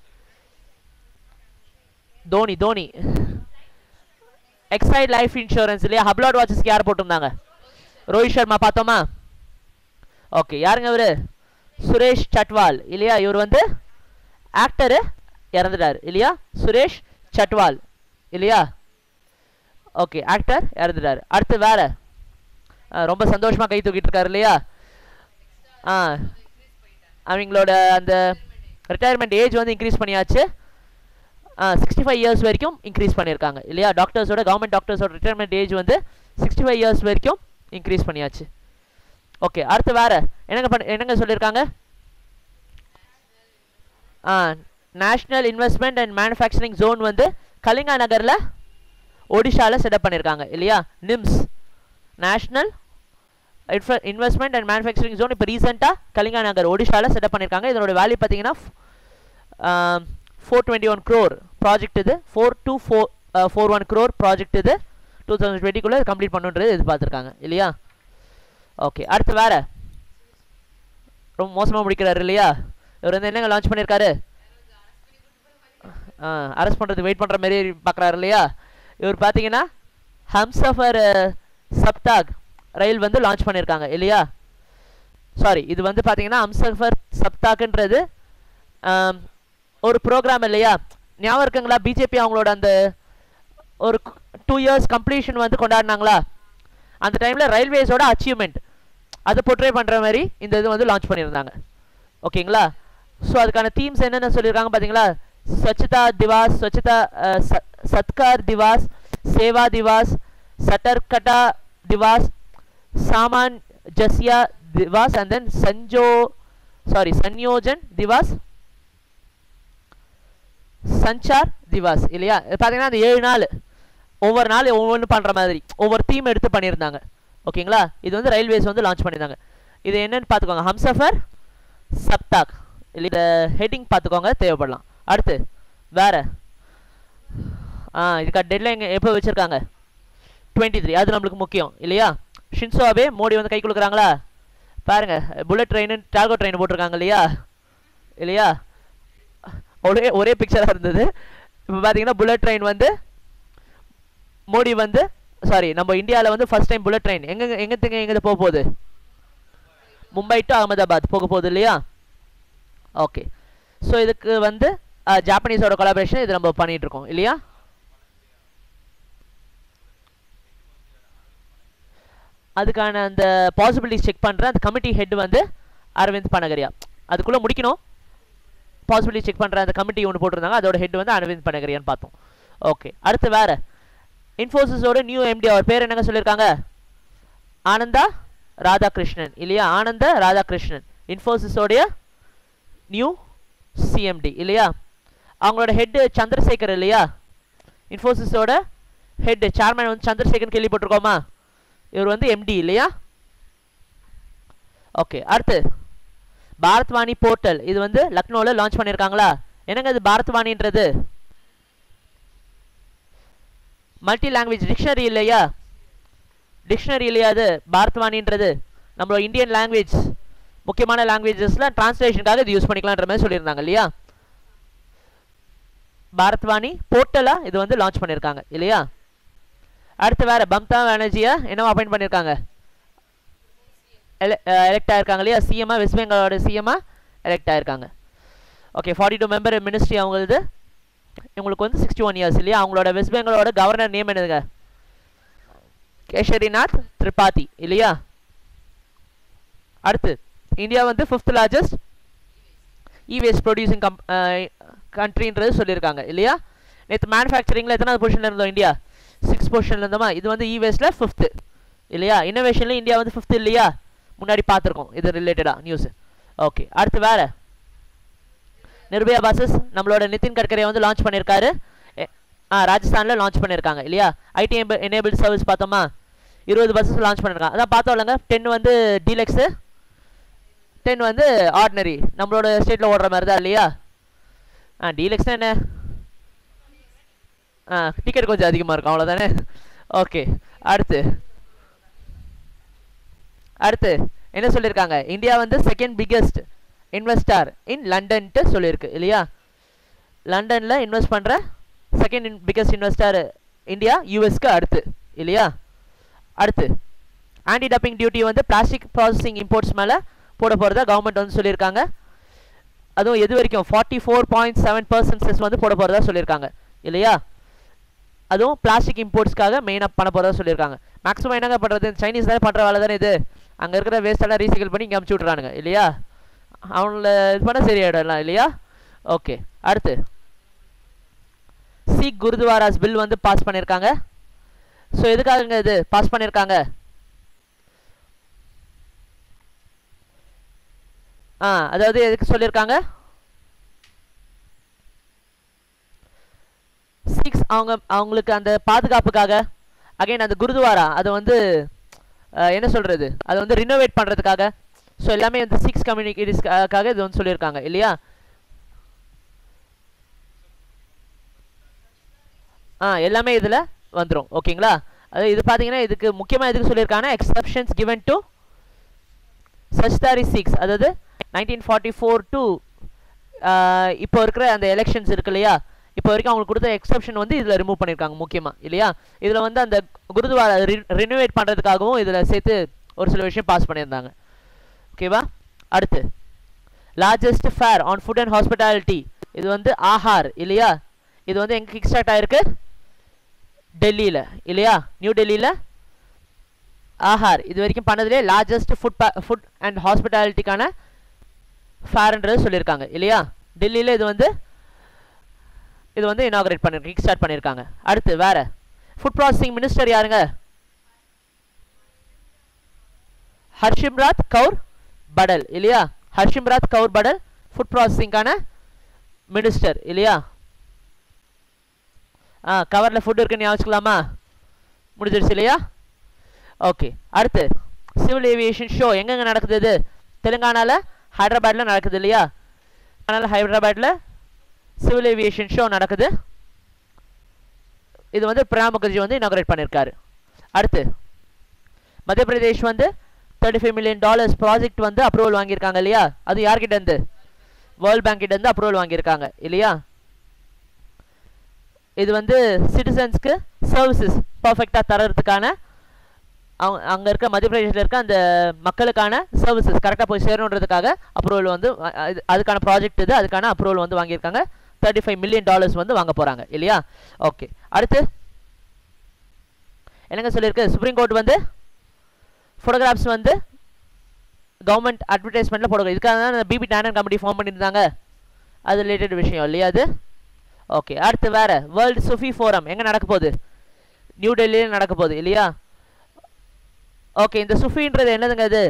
Dhoni Dhoni Exide life insurance இல்லையா ஹப்லாட் வாட்சஸ்க்கு யார் போட்டிருந்தாங்க ரோஹித் சர்மா பார்த்தோமா ஓகே யாருங்க இவர் சுரேஷ் சட்வால் இல்லையா இவர் வந்து ஆக்டரு இறந்துட்டார் இல்லையா சுரேஷ் சட்வால் இல்லையா ஓகே ஆக்டர் இறந்துட்டார் அடுத்து வேற ரொம்ப சந்தோஷமாக கை தூக்கிட்டு இருக்காரு இல்லையா ஆ அவங்களோட அந்த ரிட்டையர்மெண்ட் ஏஜ் வந்து இன்க்ரீஸ் பண்ணியாச்சு சிக்ஸ்டி ஃபைவ் இயர்ஸ் வரைக்கும் இன்க்ரீஸ் பண்ணியிருக்காங்க இல்லையா டாக்டர்ஸோட கவர்மெண்ட் டாக்டர்ஸோட ரிட்டையர்மெண்ட் ஏஜ் வந்து சிக்ஸ்டி ஃபைவ் இயர்ஸ் வரைக்கும் இன்க்ரீஸ் பண்ணியாச்சு ஓகே அடுத்து வேற என்னங்க பண்ண என்னங்க சொல்லியிருக்காங்க ஆ national investment and manufacturing zone வந்து கலிங்கா நகரில் ஒடிஷாவில் செட்டப் பண்ணியிருக்காங்க இல்லையா NIMS national investment and manufacturing zone இப்போ ரீசெண்டாக கலிங்கா நகர் ஒடிஷாவில் செட்டப் பண்ணியிருக்காங்க இதனோட வேல்யூ பார்த்தீங்கன்னா four twenty one crore project இது four two four four one crore project இது டூ தௌசண்ட் டுவெண்ட்டிக்குள்ளே கம்ப்ளீட் பண்ணுன்றது எதிர்பார்த்துருக்காங்க இல்லையா ஓகே அடுத்து வேற ரொம்ப மோசமாக முடிக்கிறாரு இல்லையா இவர் வந்து என்னங்க லான்ச் பண்ணியிருக்காரு அரெஸ்ட் பண்ணுறது வெயிட் பண்ணுற மாதிரி பார்க்குறாரு இல்லையா இவர் பார்த்தீங்கன்னா ஹம்சஃபர் சப்தாக் ரயில் வந்து லான்ச் பண்ணியிருக்காங்க இல்லையா சாரி இது வந்து பார்த்தீங்கன்னா ஹம்சஃபர் சப்தாக்ன்றது ஒரு ப்ரோக்ராம் இல்லையா ஞாபகம் இருக்குங்களா பிஜேபி அவங்களோட அந்த ஒரு டூ இயர்ஸ் கம்ப்ளீஷன் வந்து கொண்டாடினாங்களா அந்த டைமில் ரயில்வேஸோட அச்சீவ்மெண்ட் அதை பொட்ரே பண்ணுற மாதிரி இந்த இது வந்து லான்ச் பண்ணியிருந்தாங்க ஓகேங்களா ஸோ அதுக்கான தீம்ஸ் என்னென்ன சொல்லியிருக்காங்க பார்த்தீங்களா ஸ்வச்தா திவாஸ் ஸ்வச்தா அஹ், ச- சத்கார் திவாஸ் சேவா திவாஸ் சட்டர்கட்டா திவாஸ் சாமான் ஜஸ்யா திவாஸ் அண்ட் தென் சஞ்சோ சாரி சன்யோஜன் திவாஸ் சஞ்சார் திவாஸ் இல்லையா இது பார்த்தீங்கன்னா அந்த ஏழு நாள் ஒவ்வொரு நாள் ஒவ்வொன்று பண்ணுற மாதிரி ஒவ்வொரு தீம் எடுத்து பண்ணியிருந்தாங்க ஓகேங்களா இது வந்து ரயில்வேஸ் வந்து லான்ச் பண்ணியிருந்தாங்க இது என்னன்னு பார்த்துக்கோங்க ஹம்சஃபர் சப்தாக் இல்லை இந்த ஹெட்டிங் பார்த்துக்கோங்க தேவைப்படலாம் அடுத்து வேற ஆ இதுக்கா டெட்லைன் எப்போ வச்சுருக்காங்க டுவெண்ட்டி த்ரீ அது நம்மளுக்கு முக்கியம் இல்லையா ஷின்சோ அபே மோடி வந்து கை கொடுக்குறாங்களா பாருங்க புல்லட் ட்ரெயின் டால்கோ ட்ரெயின் போட்டிருக்காங்க இல்லையா இல்லையா ஒரே ஒரே பிக்சராக இருந்தது இப்போ பார்த்தீங்கன்னா புல்லட் ட்ரெயின் வந்து மோடி வந்து சாரி நம்ம இந்தியாவில் வந்து ஃபர்ஸ்ட் டைம் புல்லட் ட்ரெயின் எங்க எங்கத்துங்க எங்கே போக போகுது மும்பை டு அகமதாபாத் போக போகுது இல்லையா ஓகே ஸோ இதுக்கு வந்து அஹ், ஜாப்பனீஸோட கொலாபரேஷன் இது நம்ம பண்ணிட்டு இருக்கோம் இல்லையா அதுக்கான அந்த பாசிபிலிட்டிஸ் செக் பண்ணுற அந்த கமிட்டி ஹெட் வந்து அரவிந்த் பனகரியா அதுக்குள்ளே முடிக்கணும் பாசிபிலிட்டி செக் பண்ணுற அந்த கமிட்டி ஒன்று போட்டிருந்தாங்க அதோட ஹெட் வந்து அரவிந்த் பனகரியான்னு பார்த்தோம் ஓகே அடுத்து வேற இன்ஃபோசிஸோட நியூ எம்டி அவர் பேர் என்னங்க சொல்லியிருக்காங்க ஆனந்தா ராதாகிருஷ்ணன் இல்லையா ஆனந்த ராதாகிருஷ்ணன் இன்ஃபோசிஸோடைய நியூ சிஎம்டி இல்லையா அவங்களோட ஹெட்டு சந்திரசேகர் இல்லையா இன்ஃபோசிஸோட ஹெட் சேர்மன் வந்து சந்திரசேகர் கேள்விப்பட்டிருக்கோமா இவர் வந்து எம்டி இல்லையா ஓகே அடுத்து பாரத்வாணி போர்ட்டல் இது வந்து லக்னோவில் லான்ச் பண்ணியிருக்காங்களா என்னங்க இது பாரத்வாணின்றது மல்டி லாங்குவேஜ் டிக்ஷனரி இல்லையா டிக்ஷனரி இல்லையா அது பாரத்வாணின்றது நம்மளோட இந்தியன் லாங்குவேஜ் முக்கியமான லாங்குவேஜஸில் டிரான்ஸ்லேஷனுக்காக இது யூஸ் பண்ணிக்கலான்ற மாதிரி சொல்லியிருந்தாங்க இல்லையா பாரத்வாணி போர்ட்டலா இது வந்து லான்ச் பண்ணியிருக்காங்க இல்லையா அடுத்து வேற மம்தா பானர்ஜியை என்னவா அப்பாயிண்ட் பண்ணியிருக்காங்க எலெக்ட் ஆயிருக்காங்க இல்லையா சிஎம்ஆ வெஸ்ட் பெங்காலோட சிஎம்ஆ எலெக்ட் ஆயிருக்காங்க okay forty two member ministry அவங்களது இவங்களுக்கு வந்து சிக்ஸ்டி ஒன் இயர்ஸ் இல்லையா அவங்களோட வெஸ்ட் பெங்காலோட கவர்னர் நேம் என்னதுங்க கேஷரிநாத் திரிபாதி இல்லையா அடுத்து இந்தியா வந்து fifth largest e waste producing கம் கண்ட்ரின்றது சொல்லியிருக்காங்க இல்லையா நேற்று மேனுஃபேக்சரிங்கில் எத்தனாவது பொசிஷனில் இருந்தோம் இந்தியா சிக்ஸ் பொசிஷனில் இருந்தோமா இது வந்து இ வேஸ்ட்டில் ஃபிஃப்த்து இல்லையா இன்னோவேஷனில் இந்தியா வந்து ஃபிஃப்த் இல்லையா முன்னாடி பார்த்துருக்கோம் இது ரிலேட்டடாக நியூஸ் ஓகே அடுத்து வேற நிர்பயா பஸ்ஸஸ் நம்மளோட நிதின் கட்கரி வந்து லான்ச் பண்ணியிருக்காரு எ- ஆ ராஜஸ்தானில் லான்ச் பண்ணியிருக்காங்க இல்லையா ஐடி எனேபிள் சர்வீஸ் பார்த்தோமா இருபது பஸ்ஸஸ் லான்ச் பண்ணியிருக்காங்க அதான் பார்த்தோம் இல்லைங்க டென் வந்து டீலக்ஸு டென் வந்து ஆர்டினரி நம்மளோட ஸ்டேட்டில் ஓடுற மாதிரி தான் இல்லையா ஆ டீலக்ஸ்னா என்ன ஆ டிக்கெட் கொஞ்சம் அதிகமாக இருக்கும் அவ்வளோதானே ஓகே அடுத்து அடுத்து என்ன சொல்லியிருக்காங்க இந்தியா வந்து செகண்ட் பிக்கெஸ்ட் இன்வெஸ்டார் இன் லண்டன்ட்டு சொல்லியிருக்கு இல்லையா லண்டனில் இன்வெஸ்ட் பண்ணுற செகண்ட் பிக்கெஸ்ட் இன்வெஸ்டார் இந்தியா யூஎஸ்க்கு அடுத்து இல்லையா அடுத்து ஆன்டி டப்பிங் டியூட்டி வந்து பிளாஸ்டிக் ப்ராசஸிங் இம்போர்ட்ஸ் மேலே போட போகிறதா கவர்மெண்ட் வந்து சொல்லியிருக்காங்க அதுவும் எது வரைக்கும் forty four point seven percentage வந்து போட போகிறதா சொல்லியிருக்காங்க இல்லையா அதுவும் பிளாஸ்டிக் இம்போர்ட்ஸ்க்காக மெயினாக பண்ண போகிறதா சொல்லியிருக்காங்க மேக்ஸிமம் என்னங்க பண்ணுறது சைனீஸ் தானே பண்ணுற வேலை தானே இது அங்கே இருக்கிற வேஸ்ட் எல்லாம் ரீசைக்கிள் பண்ணி இங்கே அமுச்சு விட்றானுங்க இல்லையா அவங்கள இது பண்ண சரியாயிடும் எல்லாம் இல்லையா ஓகே அடுத்து சீக் குருத்வாராஸ் பில் வந்து பாஸ் பண்ணியிருக்காங்க ஸோ எதுக்காகங்க இது பாஸ் பண்ணியிருக்காங்க ஆ அதாவது எதுக்கு சொல்லியிருக்காங்க சிக்ஸ் அவங்க அவங்களுக்கு அந்த பாதுகாப்புக்காக அகைன் அந்த குருத்வாரா அதை வந்து அஹ், என்ன சொல்கிறது அதை வந்து ரினோவேட் பண்ணுறதுக்காக ஸோ எல்லாமே வந்து சிக்ஸ் கம்யூனிகேட்டிஸ்க்காக இது வந்து சொல்லியிருக்காங்க இல்லையா ஆ எல்லாமே இதில் வந்துடும் ஓகேங்களா அது இது பார்த்தீங்கன்னா இதுக்கு முக்கியமாக எதுக்கு சொல்லியிருக்காங்கன்னா exceptions given to Sahajdhari Sikhs அதாவது நைன்டீன் ஃபார்ட்டி ஃபோர் டு இப்போ இருக்கிற அந்த எலெக்ஷன்ஸ் இருக்கு இல்லையா இப்போ வரைக்கும் அவங்களுக்கு கொடுத்த எக்ஸப்ஷன் வந்து இதில் ரிமூவ் பண்ணியிருக்காங்க முக்கியமாக இல்லையா இதில் வந்து அந்த குருத்வாரா ரினோவேட் பண்ணுறதுக்காகவும் இதில் சேர்த்து ஒரு சில விஷயம் பாஸ் பண்ணியிருந்தாங்க ஓகேவா அடுத்து largest fair on food and hospitality இது வந்து ஆஹார் இல்லையா இது வந்து எங்கே கிக் ஸ்டார்ட் ஆயிருக்கு டெல்லியில் இல்லையா நியூ டெல்லியில் ஆஹார் இது வரைக்கும் பண்ணதுலேயே லார்ஜஸ்ட் ஃபுட் ஃபுட் அண்ட் ஹாஸ்பிட்டாலிட்டிக்கான ஃபேர்ன்றது சொல்லியிருக்காங்க இல்லையா டெல்லியில் இது வந்து இது வந்து இனாகரேட் பண்ணி கிக் ஸ்டார்ட் பண்ணியிருக்காங்க அடுத்து வேற ஃபுட் ப்ராசஸிங் மினிஸ்டர் யாருங்க ஹர்ஷிம்ராத் கவுர் படல் இல்லையா ஹர்ஷிம்ராத் கவுர் படல் ஃபுட் ப்ராசஸிங்கான மினிஸ்டர் இல்லையா ஆ கவரில் ஃபுட் இருக்குன்னு ஞாபகிக்கலாமா முடிஞ்சிருச்சு இல்லையா ஓகே அடுத்து சிவில் ஏவியேஷன் ஷோ எங்கெங்கே நடக்குது இது தெலுங்கானாவில் ஹைதராபாத்தில் நடக்குது இல்லையா அதனால் ஹைதராபாத்தில் சிவில் ஏவியேஷன் ஷோ நடக்குது இது வந்து பிரணாப் முகர்ஜி வந்து இனாகரேட் பண்ணியிருக்காரு அடுத்து மத்திய பிரதேஷ் வந்து thirty five million dollars project வந்து அப்ரூவல் வாங்கியிருக்காங்க இல்லையா அது யார்கிட்ட இருந்து வேர்ல்ட் பேங்க் கிட்ட இருந்து அப்ரூவல் வாங்கியிருக்காங்க இல்லையா இது வந்து சிட்டிசன்ஸ்க்கு சர்வீசஸ் பர்ஃபெக்டாக தரதுக்கான அவங்க அங்கே இருக்க மத்திய பிரதேசத்தில் இருக்க அந்த மக்களுக்கான சர்வீசஸ் கரெக்டாக போய் சேரணுன்றதுக்காக அப்ரூவல் வந்து அ- அது- அதுக்கான ப்ராஜெக்ட் இது அதுக்கான அப்ரூவல் வந்து வாங்கியிருக்காங்க தேர்ட்டி ஃபைவ் மில்லியன் டாலர்ஸ் வந்து வாங்க போகிறாங்க இல்லையா ஓகே அடுத்து என்னங்க சொல்லியிருக்கு சுப்ரீம் கோர்ட் வந்து ஃபோட்டோகிராஃப்ஸ் வந்து கவர்மெண்ட் அட்வர்டைஸ்மெண்ட்டில் போடுங்க இதுக்காக தான் பிபி டேனன் கமிட்டி ஃபார்ம் பண்ணியிருந்தாங்க அது ரிலேட்டட் விஷயம் இல்லையா அது ஓகே அடுத்து வேற வேர்ல்டு சுஃபி ஃபோரம் எங்கே நடக்க போகுது நியூ டெல்லியில் நடக்க போகுது இல்லையா ஓகே இந்த சுஃபின்றது என்னதுங்க இது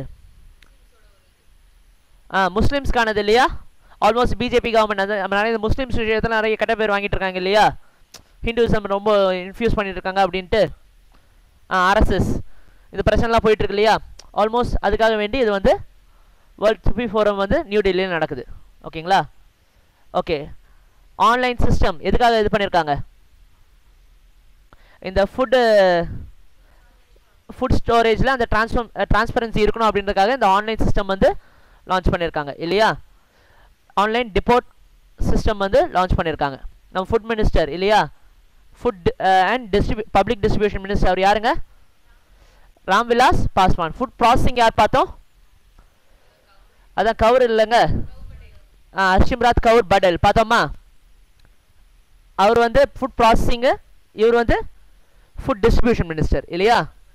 ஆ முஸ்லிம்ஸ்க்கானது இல்லையா ஆல்மோஸ்ட் பிஜேபி கவர்மெண்ட் அது நம்ம நிறைய முஸ்லிம்ஸ் விஷயத்தில் நிறைய கெட்ட பேர் வாங்கிட்டு இருக்காங்க இல்லையா ஹிந்துவிசம் ரொம்ப இன்ஃபியூஸ் பண்ணிட்டு இருக்காங்க அப்படின்ட்டு ஆ ஆர்எஸ்எஸ் இந்த பிரச்சனைலாம் போயிட்டு இருக்கு இல்லையா ஆல்மோஸ்ட் அதுக்காக வேண்டி இது வந்து வேர்ல்ட் சுஃபி ஃபோரம் வந்து நியூ டெல்லியில் நடக்குது ஓகேங்களா ஓகே ஆன்லைன் சிஸ்டம் எதுக்காக இது பண்ணியிருக்காங்க இந்த ஃபுட்டு ஃபுட் ஸ்டோரேஜில் அந்த ட்ரான்ஸ்ஃபர் ட்ரான்ஸ்பரன்சி இருக்கணும் அப்படின்றதுக்காக இந்த ஆன்லைன் சிஸ்டம் வந்து லான்ச் பண்ணியிருக்காங்க இல்லையா ஆன்லைன் டிபோர்ட் சிஸ்டம் வந்து லான்ச் பண்ணியிருக்காங்க நம்ம ஃபுட் மினிஸ்டர் இல்லையா ஃபுட் அண்ட் டிஸ்ட்ரிபியூ பப்ளிக் டிஸ்ட்ரிபியூஷன் மினிஸ்டர் அவர் யாருங்க ராம்விலாஸ் பாஸ்வான் ஃபுட் ப்ராசஸிங் யார் பார்த்தோம் அதான் கவுர் இல்லைங்க ஆ ஹர்ஷிம்ராத் கவுர் படல் பார்த்தோமா அவர் வந்து ஃபுட் ப்ராசஸிங்கு இவர் வந்து ஃபுட் டிஸ்ட்ரிபியூஷன் மினிஸ்டர் இல்லையா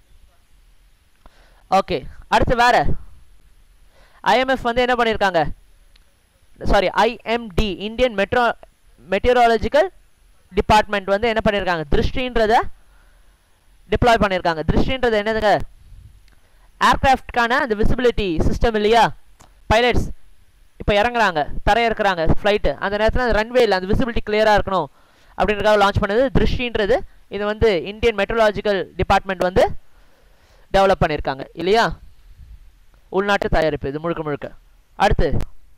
ஓகே அடுத்து வேற ஐஎம்எஃப் வந்து என்ன பண்ணியிருக்காங்க sorry IMD Indian metro meteorological department வந்து என்ன பண்ணியிருக்காங்க திருஷ்டின்றத டிப்ளாய் பண்ணியிருக்காங்க திருஷ்டின்றது என்னதுங்க ஏர்கிராஃப்ட்கான அந்த விசிபிலிட்டி சிஸ்டம் இல்லையா பைலட்ஸ் இப்போ இறங்குறாங்க தரையிறக்குறாங்க ஃப்ளைட்டு அந்த நேரத்தில் அந்த ரன்வேல அந்த விசிபிலிட்டி கிளியராக இருக்கணும் அப்படின்றதுக்காக லான்ச் பண்ணது திருஷ்டின்றது இது வந்து இந்தியன் மெட்ரோலாஜிக்கல் டிபார்ட்மெண்ட் வந்து டெவலப் பண்ணியிருக்காங்க இல்லையா உள்நாட்டு தயாரிப்பு இது முழுக்க முழுக்க அடுத்து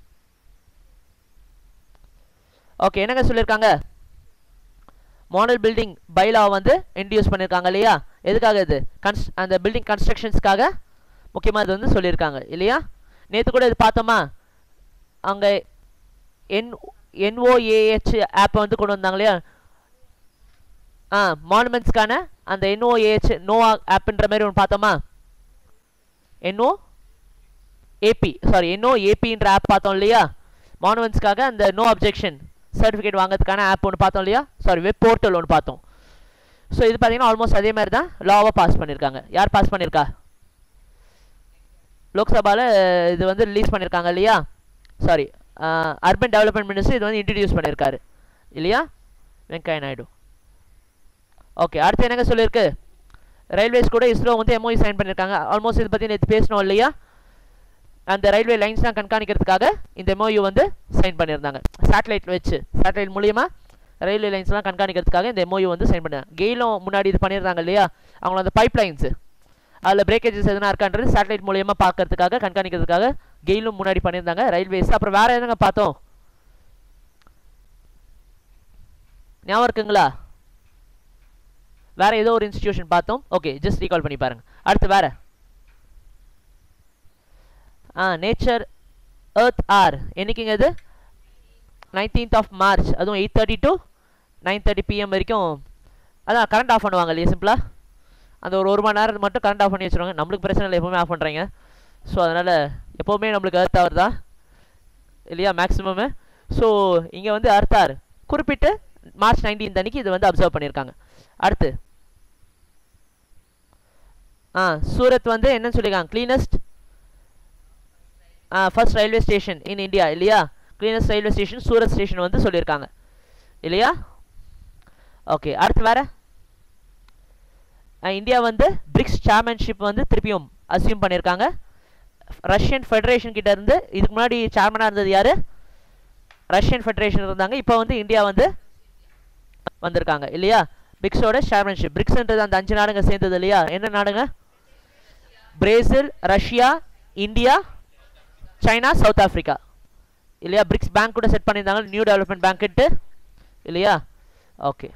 ஓகே என்னங்க சொல்லியிருக்காங்க மாடல் பில்டிங் பைலா வந்து இன்ட்ரடியூஸ் பண்ணியிருக்காங்க இல்லையா எதுக்காக இது கன்ஸ் அந்த பில்டிங் கன்ஸ்ட்ரக்ஷன்ஸ்க்காக முக்கியமாக இது வந்து சொல்லியிருக்காங்க இல்லையா நேற்று கூட இது பார்த்தோமா அங்கே என் என்ஓஏஹெச் ஆப்பை வந்து கொண்டு வந்தாங்க இல்லையா ஆ மானுமெண்ட்ஸ்க்கான அந்த என்ஓஏஹெச் நோவா ஆப்ன்ற மாதிரி ஒன்று பார்த்தோமா என்ஓ ஏபி சாரி என்ஓ ஏபின்ற ஆப் பார்த்தோம் இல்லையா மானுமெண்ட்ஸ்க்காக அந்த நோ அப்ஜெக்ஷன் சர்டிஃபிகேட் வாங்குறதுக்கான ஆப் ஒன்று பார்த்தோம் இல்லையா சாரி வெப் போர்ட்டல் ஒன்று பார்த்தோம் ஸோ இது பார்த்தீங்கன்னா ஆல்மோஸ்ட் அதே மாதிரி தான் லாவாக பாஸ் பண்ணியிருக்காங்க யார் பாஸ் பண்ணியிருக்கா லோக்சபாவில் இது வந்து ரிலீஸ் பண்ணியிருக்காங்க இல்லையா சாரி அர்பன் டெவலப்மெண்ட் மினிஸ்டர் இது வந்து இன்ட்ரடியூஸ் பண்ணியிருக்காரு இல்லையா வெங்கையா நாயுடு ஓகே அடுத்து என்னங்க சொல்லியிருக்கு ரயில்வேஸ் கூட இஸ்ரோ வந்து எம்ஓஇ சைன் பண்ணியிருக்காங்க ஆல்மோஸ்ட் இதை பற்றி நேற்று பேசணும் இல்லையா அந்த ரயில்வே லைன்ஸ்லாம் கண்காணிக்கிறதுக்காக இந்த எம்ஓயு வந்து சைன் பண்ணியிருந்தாங்க சேட்டலைட் வச்சு சேட்டலைட் மூலியமா ரயில்வே லைன்ஸ்லாம் கண்காணிக்கிறதுக்காக இந்த எம்ஓயு வந்து சைன் பண்ணாங்க கெயிலும் முன்னாடி இது பண்ணியிருந்தாங்க இல்லையா அவங்கள அந்த பைப் லைன்ஸு அதில் பிரேக்கேஜஸ் எதுனா இருக்கான்றது சேட்டலைட் மூலியமா பார்க்கறதுக்காக கண்காணிக்கிறதுக்காக கெயிலும் முன்னாடி பண்ணியிருந்தாங்க ரயில்வேஸ் அப்புறம் வேற என்னங்க பார்த்தோம் ஞாபகம் இருக்குங்களா வேற ஏதோ ஒரு இன்ஸ்டிடியூஷன் பார்த்தோம் ஓகே ஜஸ்ட் ரீகால் பண்ணி பாருங்க அடுத்து வேற ஆ நேச்சர் எர்த் ஆர் என்னைக்குங்க இது நைன்டீன்த் ஆஃப் மார்ச் அதுவும் eight thirty to nine thirty PM வரைக்கும் அதான் கரண்ட் ஆஃப் பண்ணுவாங்க இல்லையா சிம்பிளாக அந்த ஒரு ஒரு மணி நேரம் மட்டும் கரண்ட் ஆஃப் பண்ணி வச்சுருவாங்க நம்மளுக்கு பிரச்சனை இல்லை எப்போவுமே ஆஃப் பண்ணுறாங்க ஸோ அதனால் எப்போவுமே நம்மளுக்கு எர்த் ஆவர் தான் இல்லையா மேக்ஸிமமு ஸோ இங்கே வந்து அர்த்தார் குறிப்பிட்டு மார்ச் நைன்டீன் அன்னைக்கு இது வந்து அப்சர்வ் பண்ணியிருக்காங்க அடுத்து ஆ சூரத் வந்து என்னன்னு சொல்லியிருக்காங்க cleanest first railway station in India இல்லையா cleanest railway station Surat station வந்து சொல்லியிருக்காங்க இல்லையா ஓகே அடுத்து வேற இந்தியா வந்து பிரிக்ஸ் சாம்பியன்ஷிப் வந்து திருப்பியும் அசியூம் பண்ணியிருக்காங்க ரஷ்யன் ஃபெடரேஷன் கிட்ட இருந்து இதுக்கு முன்னாடி சேர்மனாக இருந்தது யாரு ரஷ்யன் ஃபெடரேஷன் இருந்தாங்க இப்போ வந்து இந்தியா வந்து வந்திருக்காங்க இல்லையா பிரிக்ஸோட சாம்பியன்ஷிப் பிரிக்ஸ்ன்றது அந்த அஞ்சு நாடுங்க சேர்ந்தது இல்லையா என்ன நாடுங்க Brazil Russia India China South Africa இல்லையா பிரிக்ஸ் பேங்க் கூட செட் பண்ணியிருந்தாங்க நியூ டெவலப்மெண்ட் பேங்க்கிட்டு இல்லையா okay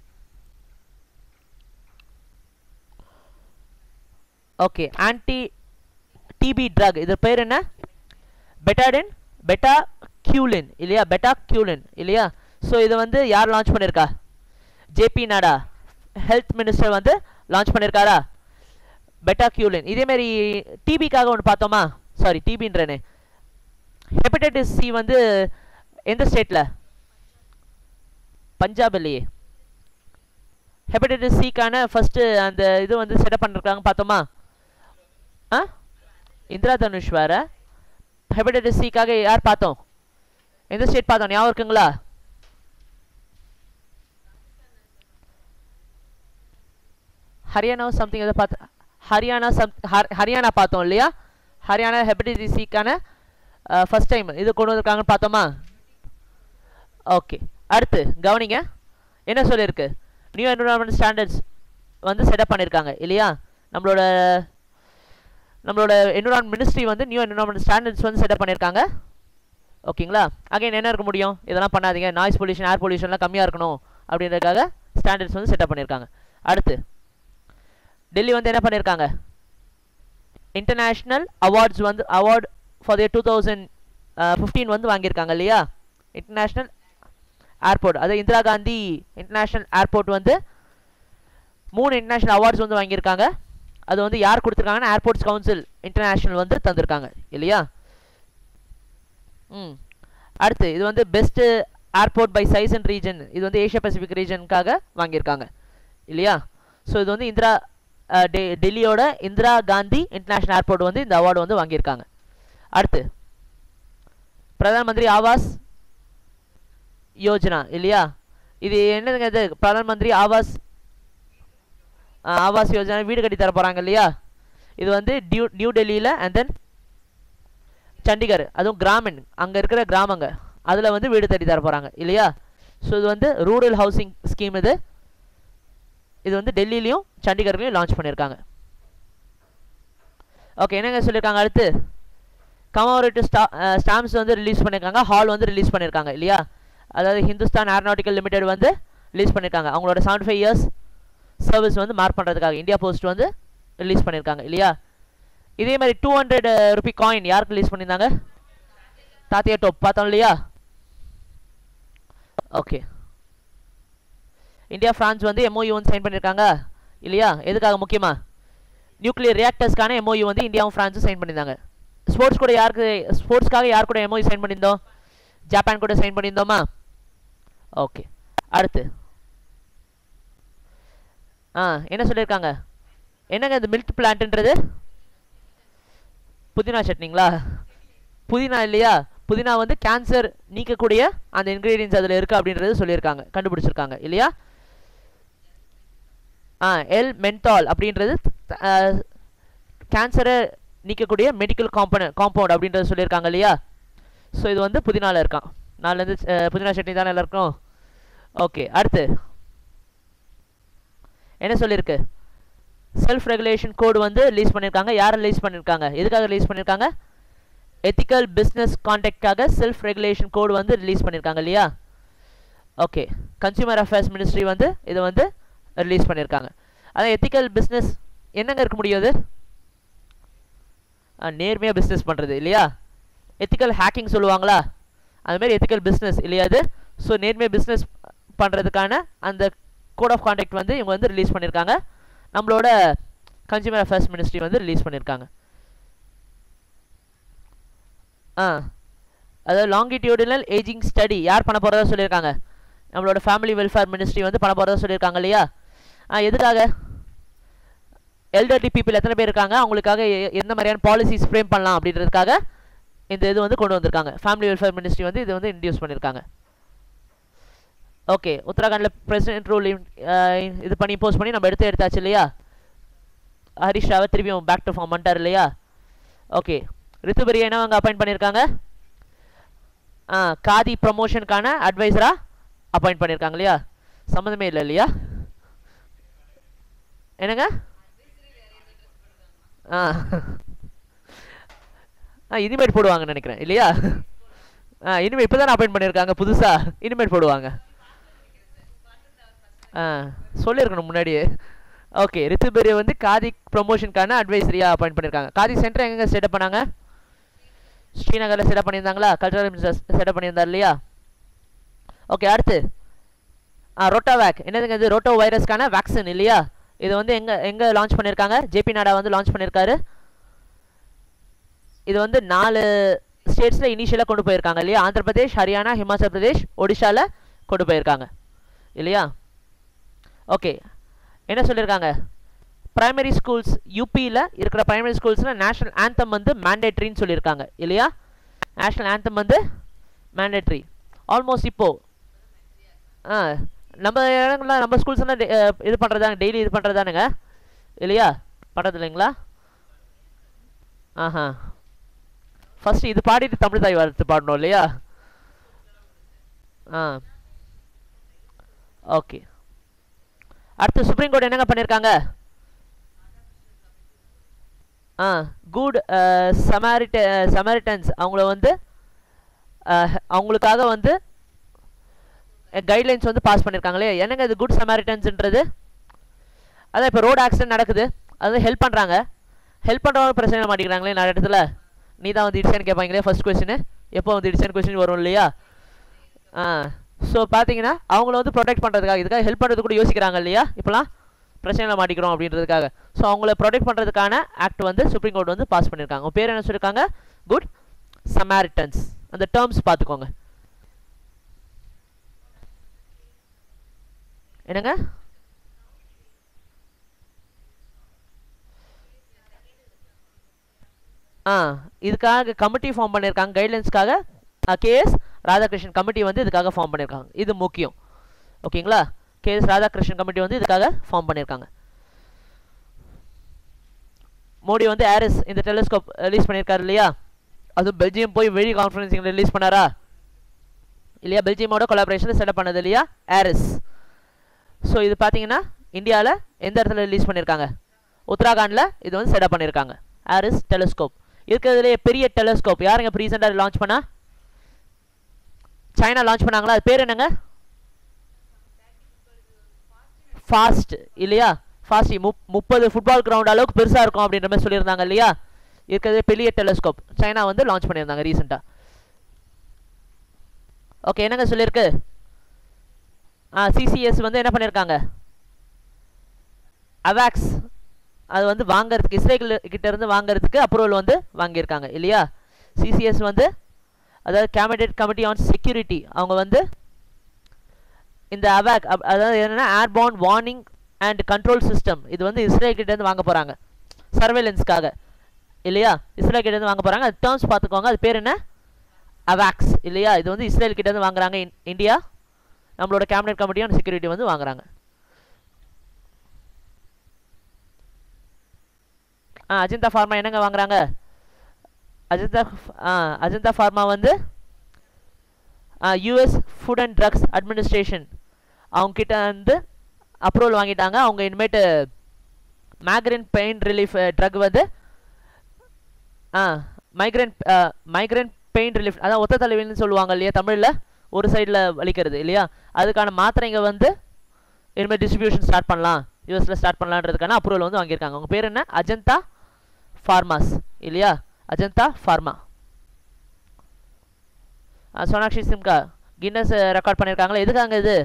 okay anti TB drug இது பேர் என்ன பெட்டாடின் பெட்டா கியூலின் இல்லையா பெட்டா கியூலின் இல்லையா ஸோ இது வந்து யார் லான்ச் பண்ணியிருக்கா ஜேபி நாடா ஹெல்த் மினிஸ்டர் வந்து லான்ச் பண்ணியிருக்காரா பெட்டா கியூலின் இதேமாரி டிபிக்காக ஒன்று பார்த்தோமா சாரி டிபின்றனே ஹெப்படைட்டிஸ் சி வந்து எந்த ஸ்டேட்டில் பஞ்சாப் இல்லையே ஹெப்படைட்டிஸ் சிக்கான ஃபஸ்ட்டு அந்த இது வந்து செட்டப் பண்ணிருக்காங்க பார்த்தோமா ஆ இந்திரா தனுஷ் வேற ஹெப்படைட்டிஸ் சிக்காக யார் பார்த்தோம் எந்த ஸ்டேட் பார்த்தோம் ஞாபகம் இருக்குங்களா ஹரியானா சம்திங் எதை பார்த்து ஹரியானா சம் ஹரியானா பார்த்தோம் இல்லையா ஹரியானா ஹெப்படைட்டிஸ் சிக்கான ஃபஸ்ட் டைம் இது கொண்டு வந்திருக்காங்கன்னு பார்த்தோமா ஓகே அடுத்து கவனிங்க என்ன சொல்லியிருக்கு நியூ என்விரான்மெண்ட் ஸ்டாண்டர்ட்ஸ் வந்து செட்டப் பண்ணியிருக்காங்க இல்லையா நம்மளோட நம்மளோட என்விரான்மெண்ட் மினிஸ்ட்ரி வந்து நியூ என்விரான்மெண்ட் ஸ்டாண்டர்ட்ஸ் வந்து செட்டப் பண்ணியிருக்காங்க ஓகேங்களா அகைன் என்ன இருக்க முடியும் இதெல்லாம் பண்ணாதீங்க நாய்ஸ் பொல்யூஷன் ஏர் பொல்யூஷன்லாம் கம்மியாக இருக்கணும் அப்படின்றதுக்காக ஸ்டாண்டர்ட்ஸ் வந்து செட்டப் பண்ணியிருக்காங்க அடுத்து டெல்லி வந்து என்ன பண்ணியிருக்காங்க இன்டர்நேஷ்னல் அவார்ட்ஸ் வந்து award for the two thousand fifteen வந்து வாங்கியிருக்காங்க இல்லையா இன்டர்நேஷ்னல் ஏர்போர்ட் அது இந்திரா காந்தி இன்டர்நேஷ்னல் ஏர்போர்ட் வந்து மூணு இன்டர்நேஷ்னல் அவார்ட்ஸ் வந்து வாங்கியிருக்காங்க அது வந்து யார் கொடுத்துருக்காங்கன்னா ஏர்போர்ட்ஸ் கவுன்சில் இன்டர்நேஷ்னல் வந்து தந்திருக்காங்க இல்லையா ம் அடுத்து இது வந்து best airport by size and region இது வந்து ஏஷியா பசிபிக் ரீஜனுக்காக வாங்கியிருக்காங்க இல்லையா ஸோ இது வந்து இந்திரா டெ டெல்லியோட இந்திரா காந்தி இன்டர்நேஷ்னல் ஏர்போர்ட் வந்து இந்த அவார்டு வந்து வாங்கியிருக்காங்க அடுத்து பிரதான் மந்திரி ஆவாஸ் யோஜனா இல்லையா இது என்னதுங்க இது பிரதான் மந்திரி ஆவாஸ் ஆவாஸ் யோஜனா வீடு கட்டி தர போகிறாங்க இல்லையா இது வந்து நியூ நியூ டெல்லியில் அண்ட் தென் சண்டிகர் அதுவும் கிராமின் அங்கே இருக்கிற கிராமங்க அதில் வந்து வீடு கட்டி தர போகிறாங்க இல்லையா ஸோ இது வந்து ரூரல் ஹவுசிங் ஸ்கீம் இது இது வந்து டெல்லிலையும் சண்டிகர்லையும் லான்ச் பண்ணியிருக்காங்க ஓகே என்னங்க சொல்லியிருக்காங்க அடுத்து கமோரேட்டிவ் ஸ்டா ஸ்டாம்ப்ஸ் வந்து ரிலீஸ் பண்ணியிருக்காங்க ஹால் வந்து ரிலீஸ் பண்ணியிருக்காங்க இல்லையா அதாவது ஹிந்துஸ்தான் ஏரோநாட்டிக்கல் லிமிடெட் வந்து ரிலீஸ் பண்ணியிருக்காங்க அவங்களோட செவன்டி ஃபைவ் இயர்ஸ் சர்வீஸ் வந்து மார்க் பண்ணுறதுக்காக இந்தியா போஸ்ட் வந்து ரிலீஸ் பண்ணியிருக்காங்க இல்லையா இதே மாதிரி டூ ஹண்ட்ரட் ருபி காயின் யாருக்கு ரிலீஸ் பண்ணியிருந்தாங்க தாத்தியா டோப் பார்த்தோம் இல்லையா ஓகே இந்தியா ஃப்ரான்ஸ் வந்து எம்ஓயு வந்து சைன் பண்ணியிருக்காங்க இல்லையா எதுக்காக முக்கியமாக நியூக்ளியர் ரியாக்டர்ஸ்க்கான எம்ஓயு வந்து இந்தியாவும் ஃப்ரான்ஸும் சைன் பண்ணியிருந்தாங்க ஸ்போர்ட்ஸ் கூட யாருக்கு ஸ்போர்ட்ஸ்க்காக யார் கூட எம்ஓயு சைன் பண்ணியிருந்தோம் ஜப்பான் கூட சைன் பண்ணியிருந்தோமா ஓகே அடுத்து ஆ என்ன சொல்லியிருக்காங்க என்னங்க இந்த மில்க் பிளான்ட்ன்றது புதினா சட்னிங்களா புதினா இல்லையா புதினா வந்து கேன்சர் நீக்கக்கூடிய அந்த இன்க்ரீடியன்ஸ் அதில் இருக்குது அப்படின்றது சொல்லியிருக்காங்க கண்டுபிடிச்சிருக்காங்க இல்லையா ஆ எல் மென்தால் அப்படின்றது கேன்சரை நீக்கக்கூடிய மெடிக்கல் காம்பனண்ட் காம்பவுண்ட் அப்படின்றது சொல்லியிருக்காங்க இல்லையா ஸோ இது வந்து புதினாவில் இருக்கான் நாலுலேருந்து புதினா சட்னி தானே எல்லாருக்கும் ஓகே அடுத்து என்ன சொல்லியிருக்கு செல்ஃப் ரெகுலேஷன் கோடு வந்து ரிலீஸ் பண்ணியிருக்காங்க யார் ரிலீஸ் பண்ணியிருக்காங்க எதுக்காக ரிலீஸ் பண்ணியிருக்காங்க எத்திக்கல் பிஸ்னஸ் கான்டாக்டாக செல்ஃப் ரெகுலேஷன் கோடு வந்து ரிலீஸ் பண்ணியிருக்காங்க இல்லையா ஓகே கன்சியூமர் அஃபேர்ஸ் மினிஸ்ட்ரி வந்து இதை வந்து ரிலீஸ் பண்ணியிருக்காங்க அதான் எத்திக்கல் பிஸ்னஸ் என்னங்க இருக்க முடியும் அது நேர்மையாக பிஸ்னஸ் பண்ணுறது இல்லையா எத்திக்கல் ஹேக்கிங் சொல்லுவாங்களா அதுமாரி எத்திக்கல் பிஸ்னஸ் இல்லையா அது ஸோ நேர்மையாக பிஸ்னஸ் பண்ணுறதுக்கான அந்த கோட் ஆஃப் கான்டாக்ட் வந்து இவங்க வந்து ரிலீஸ் பண்ணியிருக்காங்க நம்மளோட கன்சியூமர் அஃபேர்ஸ் மினிஸ்ட்ரி வந்து ரிலீஸ் பண்ணியிருக்காங்க ஆ அதாவது லாங்கிடியூடினல் ஏஜிங் ஸ்டடி யார் பண்ண போகிறதா சொல்லியிருக்காங்க நம்மளோட ஃபேமிலி வெல்ஃபேர் மினிஸ்ட்ரி வந்து பண்ண போகிறதா சொல்லியிருக்காங்க இல்லையா ஆ எதுக்காக எல்டர்லி பீப்புள் எத்தனை பேர் இருக்காங்க அவங்களுக்காக எ- எந்த மாதிரியான பாலிசிஸ் ஃப்ரேம் பண்ணலாம் அப்படின்றதுக்காக இந்த இது வந்து கொண்டு வந்திருக்காங்க ஃபேமிலி வெல்ஃபேர் மினிஸ்ட்ரி வந்து இது வந்து இன்ட்ரடியூஸ் பண்ணியிருக்காங்க ஓகே உத்தராகண்டில் பிரசிடென்ட் ரூல் இது பண்ணி போஸ்ட் பண்ணி நம்ம எடுத்து எடுத்தாச்சு இல்லையா ஹரிஷ் ராவத் திருப்பியும் பேக் டு ஃபார்ம் பண்ணிட்டார் இல்லையா ஓகே ரித்துபரி என்ன அவங்க அப்பாயிண்ட் பண்ணியிருக்காங்க ஆ காதி ப்ரமோஷனுக்கான அட்வைசராக அப்பாயிண்ட் பண்ணியிருக்காங்க இல்லையா சம்மந்தமே இல்லை இல்லையா என்னங்க ஆ ஆ இனிமேட் போடுவாங்கன்னு நினைக்கிறேன் இல்லையா ஆ இனிமேல் இப்போ தானே அப்பாயிண்ட் பண்ணியிருக்காங்க புதுசாக இனிமேட் போடுவாங்க ஆ சொல்லியிருக்கணும் முன்னாடியே ஓகே ரித்துபெரி வந்து காதி ப்ரொமோஷனுக்கான அட்வைசரியாக அப்பாயிண்ட் பண்ணியிருக்காங்க காதி சென்டர் எங்கே செட்டப் பண்ணாங்க ஸ்ரீநகரில் செட்டப் பண்ணியிருந்தாங்களா கல்ச்சரல் மினிஸ்டர் செட்டப் பண்ணியிருந்தார் இல்லையா ஓகே அடுத்து ஆ ரோட்டோவேக் என்னதுங்க இது ரோட்டோ வைரஸ்க்கான வேக்சின் இல்லையா இது வந்து எங்கே எங்கே லான்ச் பண்ணியிருக்காங்க ஜேபி நாடா வந்து லான்ச் பண்ணியிருக்காரு இது வந்து நாலு ஸ்டேட்ஸில் இனிஷியலாக கொண்டு போயிருக்காங்க இல்லையா ஆந்திர பிரதேஷ் ஹரியானா ஹிமாச்சல் பிரதேஷ் ஒடிஷாவில் கொண்டு போயிருக்காங்க இல்லையா ஓகே என்ன சொல்லியிருக்காங்க பிரைமரி ஸ்கூல்ஸ் யூபியில் இருக்கிற பிரைமரி ஸ்கூல்ஸில் நேஷனல் ஆந்தம் வந்து மேண்டேட்ரின்னு சொல்லியிருக்காங்க இல்லையா நேஷனல் ஆந்தம் வந்து மேண்டேட்ரி ஆல்மோஸ்ட் இப்போது ஆ நம்ம இடங்கள்ல நம்ம ஸ்கூல்ஸ் எல்லாம் டெ- அஹ் இது பண்ணுறதாங்க டெய்லி இது பண்ணுறதானுங்க இல்லையா பண்ணுறது இல்லைங்களா ஆஹா ஃபர்ஸ்ட் இது பாடிட்டு தமிழ் தாய் வாழ்த்து பாடணும் இல்லையா ஆ ஓகே அடுத்து சுப்ரீம் கோர்ட் என்னங்க பண்ணியிருக்காங்க ஆ குட் சமாரிட்ட சமாரிட்டன்ஸ் அவங்கள வந்து அஹ், அவங்களுக்காக வந்து கைட்லைன்ஸ் வந்து பாஸ் பண்ணியிருக்காங்களே என்னங்க இது குட் சமாரிட்டன்ஸ்ன்றது அதான் இப்போ ரோடு ஆக்சிடென்ட் நடக்குது அது ஹெல்ப் பண்ணுறாங்க ஹெல்ப் பண்ணுறவங்க பிரச்சனை மாட்டேங்கிறாங்களே நிறைய இடத்துல நீ தான் வந்து இடிச்சேன்னு கேட்பாங்களே ஃபர்ஸ்ட் கொஸ்டின் எப்போ வந்து இடிச்சேன்னு கொஸ்டின் வரும் இல்லையா ஆ ஸோ பார்த்தீங்கன்னா அவங்கள வந்து ப்ரொடெக்ட் பண்ணுறதுக்காக இதுக்காக ஹெல்ப் பண்ணுறது கூட யோசிக்கிறாங்க இல்லையா இப்போலாம் பிரச்சனையில் மாட்டிக்கிறோம் அப்படின்றதுக்காக ஸோ அவங்கள ப்ரொடெக்ட் பண்ணுறதுக்கான ஆக்ட் வந்து சுப்ரீம் கோர்ட் வந்து பாஸ் பண்ணியிருக்காங்க உங்க பேர் என்ன சொல்லியிருக்காங்க குட் சமாரிட்டன்ஸ் அந்த டேர்ம்ஸ் பார்த்துக்கோங்க என்னங்க ஆ இதுக்காக கமிட்டி ஃபார்ம் பண்ணியிருக்காங்க கைட்லைன்ஸ்க்காக கேஎஸ் ராதாகிருஷ்ணன் கமிட்டி வந்து இதுக்காக ஃபார்ம் பண்ணியிருக்காங்க இது முக்கியம் ஓகேங்களா கேஎஸ் ராதாகிருஷ்ணன் கமிட்டி வந்து இதுக்காக ஃபார்ம் பண்ணியிருக்காங்க மோடி வந்து ஆரிஸ் இந்த டெலிஸ்கோப் ரிலீஸ் பண்ணியிருக்காரு இல்லையா அதுவும் பெல்ஜியம் போய் வெளி கான்ஃபரன்சிங் ரிலீஸ் பண்ணாரா இல்லையா பெல்ஜியமோட கொலாபரேஷனில் செட்டப் பண்ணது இல்லையா ஆரிஸ் ஸோ இது பார்த்தீங்கன்னா இந்தியாவில் எந்த இடத்துல ரிலீஸ் பண்ணியிருக்காங்க உத்தராகண்டில் இது வந்து செட்டப் பண்ணியிருக்காங்க ஆரிஸ் டெலிஸ்கோப் இருக்கிறதுலே பெரிய டெலிஸ்கோப் யாருங்க இப்போ ரீசெண்டாக லான்ச் பண்ணா சைனா லான்ச் பண்ணாங்களா அது பேர் என்னங்க ஃபாஸ்ட் இல்லையா ஃபாஸ்ட் முப் முப்பது ஃபுட்பால் கிரவுண்ட் அளவுக்கு பெருசாக இருக்கும் அப்படின்ற மாதிரி சொல்லியிருந்தாங்க இல்லையா இருக்கிறதே பெரிய டெலிஸ்கோப் சைனா வந்து லான்ச் பண்ணியிருந்தாங்க ரீசெண்டாக ஓகே என்னங்க சொல்லியிருக்கு ஆ சிசிஎஸ் வந்து என்ன பண்ணியிருக்காங்க அவாக்ஸ் அது வந்து வாங்குறதுக்கு இஸ்ரேல் கிட்ட இருந்து வாங்குறதுக்கு அப்ரூவல் வந்து வாங்கியிருக்காங்க இல்லையா சிசிஎஸ் வந்து அதாவது கேபினெட் கமிட்டி ஆன் செக்யூரிட்டி அவங்க வந்து இந்த அவாக் அதாவது என்னன்னா airborne warning and control system இது வந்து இஸ்ரேல் கிட்ட இருந்து வாங்க போகிறாங்க சர்வேலன்ஸ்க்காக இல்லையா இஸ்ரேல் கிட்ட இருந்து வாங்க போகிறாங்க அது டேர்ம்ஸ் பார்த்துக்கோங்க அது பேர் என்ன அவாக்ஸ் இல்லையா இது வந்து இஸ்ரேல் கிட்ட இருந்து வாங்குறாங்க இன்- இந்தியா நம்மளோட கேபினெட் கமிட்டி ஆன் செக்யூரிட்டி வந்து வாங்குறாங்க ஆ அஜந்தா ஃபார்மா என்னங்க வாங்குறாங்க அஜந்தா ஃப்- ஆ அஜந்தா ஃபார்மா வந்து US food and drugs administration அவங்க கிட்ட வந்து அப்ரூவல் வாங்கிட்டாங்க அவங்க இனிமேட்டு மேக்ரின் பெயின் ரிலீஃப் ட்ரக் வந்து ஆ மைக்ரேன் மைக்ரேன் பெயின் ரிலீஃப் அதான் ஒத்த தலைவலின்னு சொல்லுவாங்க இல்லையா தமிழில் ஒரு சைடில் வலிக்கிறது இல்லையா அதுக்கான மாத்திரைங்க வந்து இனிமேல் டிஸ்ட்ரிபியூஷன் ஸ்டார்ட் பண்ணலாம் யூஎஸில் ஸ்டார்ட் பண்ணலான்றதுக்கான அப்ரூவல் வந்து வாங்கியிருக்காங்க உங்கள் பேர் என்ன அஜந்தா ஃபார்மாஸ் இல்லையா Ajanta pharma Sonakshi Sinha Guinness record பண்ணியிருக்காங்களா எதுக்காங்க இது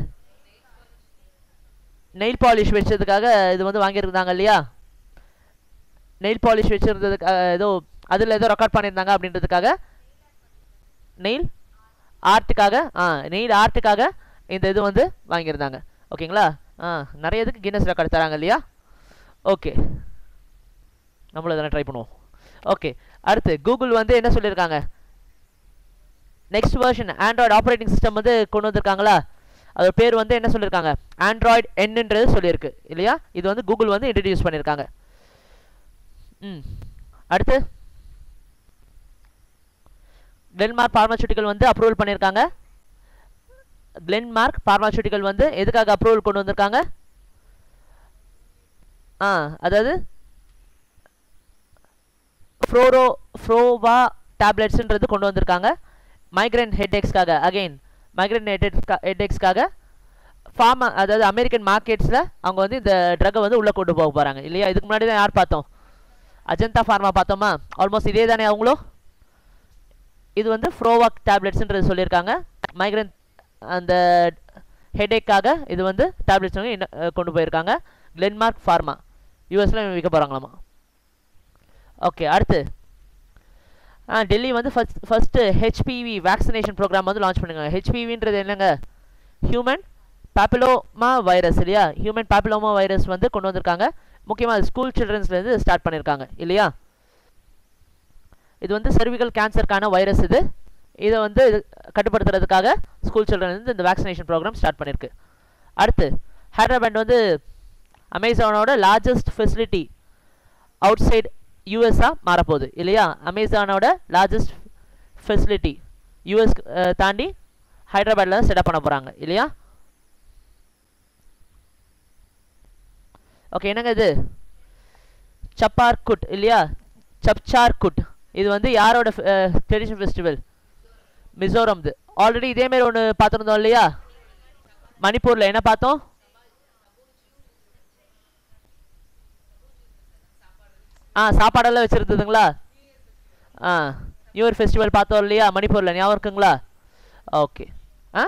நெயில் பாலிஷ் வச்சதுக்காக இது வந்து வாங்கியிருந்தாங்க இல்லையா நெயில் பாலிஷ் வச்சிருந்ததுக்கு ஏதோ அதில் ஏதோ ரெக்கார்ட் பண்ணியிருந்தாங்க அப்படின்றதுக்காக நெயில் ஆர்ட்டுக்காக ஆ நெயில் ஆர்ட்டுக்காக இந்த இது வந்து வாங்கியிருந்தாங்க ஓகேங்களா ஆ நிறைய இதுக்கு கின்னஸ் ரெக்கார்டு தராங்க இல்லையா ஓகே நம்மளும் இதெல்லாம் ட்ரை பண்ணுவோம் ஓகே அடுத்து கூகுள் வந்து என்ன சொல்லியிருக்காங்க next version android operating system வந்து கொண்டு வந்திருக்காங்களா அது பேர் வந்து என்ன சொல்லியிருக்காங்க ஆண்ட்ராய்டு என்னன்றது சொல்லியிருக்கு இல்லையா இது வந்து கூகுள் வந்து இன்ட்ரடியூஸ் பண்ணியிருக்காங்க ம் அடுத்து கிளென்மார்க் பார்மாசூட்டிக்கல் வந்து அப்ரூவல் பண்ணியிருக்காங்க கிளென்மார்க் பார்மாசூட்டிக்கல் வந்து எதுக்காக அப்ரூவல் கொண்டு வந்திருக்காங்க ஆ அதாவது ஃப்ரோரோ ஃப்ரோவா டேப்லெட்ஸ்ன்றது கொண்டு வந்திருக்காங்க மைக்ரைன் ஹெட்ஏக்ஸ்க்காக அகெயின் மைக்ரைன் ஹெட்ஏக்ஸ்க்கா ஹெட்ஏக்ஸ்க்காக ஃபார்மா அதாவது அமெரிக்கன் மார்க்கெட்ஸில் அவங்க வந்து இந்த ட்ரக்கை வந்து உள்ளே கொண்டு போக போகிறாங்க இல்லையா இதுக்கு முன்னாடி தான் யார் பார்த்தோம் அஜந்தா ஃபார்மா பார்த்தோமா ஆல்மோஸ்ட் இதே தானே அவங்களும் இது வந்து ஃப்ரோவாக் டேப்லெட்ஸ்ன்றது சொல்லியிருக்காங்க மைக்ரைன் அந்த ஹெடேக்காக இது வந்து டேப்லெட்ஸ் வந்து இன்ன- அஹ் கொண்டு போயிருக்காங்க கிளென்மார்க் ஃபார்மா யூஎஸில் விற்க போகிறாங்களாமா ஓகே அடுத்து ஆ டெல்லி வந்து first first HPV vaccination program வந்து லான்ச் பண்ணுங்க ஹெச்பிவின்றது என்னங்க ஹியூமன் பாப்பிலோமா வைரஸ் இல்லையா ஹியூமன் பாப்பிலோமா வைரஸ் வந்து கொண்டு வந்திருக்காங்க முக்கியமாக ஸ்கூல் சில்ட்ரன்ஸ்லேருந்து ஸ்டார்ட் பண்ணியிருக்காங்க இல்லையா இது வந்து cervical கேன்சருக்கான வைரஸ் இது இதை வந்து இது கட்டுப்படுத்துறதுக்காக ஸ்கூல் சில்ட்ரன் வந்து இந்த வேக்சினேஷன் ப்ரோக்ராம் ஸ்டார்ட் பண்ணியிருக்கு அடுத்து ஹைதராபாத் வந்து அமேசானோட லார்ஜஸ்ட் ஃபெசிலிட்டி அவுட் சைட் யூஎஸ்ஸாக மாறப்போகுது இல்லையா அமேசானோட லார்ஜஸ்ட் ஃபெசிலிட்டி யூஎஸ் தாண்டி ஹைதராபாத்தில் செட்டப் பண்ண போகிறாங்க இல்லையா ஓகே என்னங்க இது சப்பார் குட் இல்லையா சப்சார் குட் இது வந்து யாரோட ட்ரெடிஷனல் ஃபெஸ்டிவல் மிசோரம்து ஆல்ரெடி இதேமாரி ஒன்று பார்த்துருந்தோம் இல்லையா மணிப்பூரில் என்ன பார்த்தோம் ஆ சாப்பாடெல்லாம் வச்சுருந்ததுங்களா ஆ நியூ இயர் ஃபெஸ்டிவல் பார்த்தோம் இல்லையா மணிப்பூரில் ஞாபகம் இருக்குங்களா ஓகே ஆ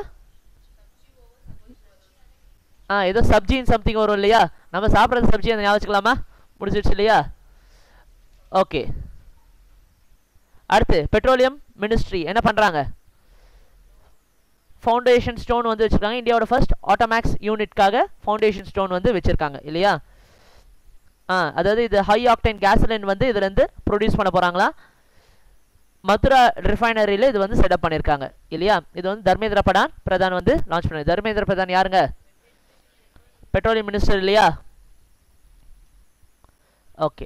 ஆ ஏதோ சப்ஜின்னு சம்திங் வரும் இல்லையா நம்ம சாப்பிட்றது சப்ஜி அந்த ஞாபகம் வச்சுக்கலாமா முடிஞ்சிடுச்சு இல்லையா ஓகே அடுத்து பெட்ரோலியம் மினிஸ்ட்ரி என்ன பண்ணுறாங்க ஃபவுண்டேஷன் ஸ்டோன் வந்து வச்சுருக்காங்க இந்தியாவோட ஃபர்ஸ்ட் ஆட்டோமேக்ஸ் யூனிட்காக ஃபவுண்டேஷன் ஸ்டோன் வந்து வச்சுருக்காங்க இல்லையா ஆ அதாவது இது ஹை ஆக்டைன் கேசலின் வந்து இதுலேருந்து ப்ரொடியூஸ் பண்ண போகிறாங்களா மதுரா ரிஃபைனரியில் இது வந்து செட்டப் பண்ணியிருக்காங்க இல்லையா இது வந்து தர்மேந்திர பிரதான் பிரதான் வந்து லான்ச் பண்ணாரு தர்மேந்திர பிரதான் யாருங்க பெட்ரோலியம் மினிஸ்டர் இல்லையா ஓகே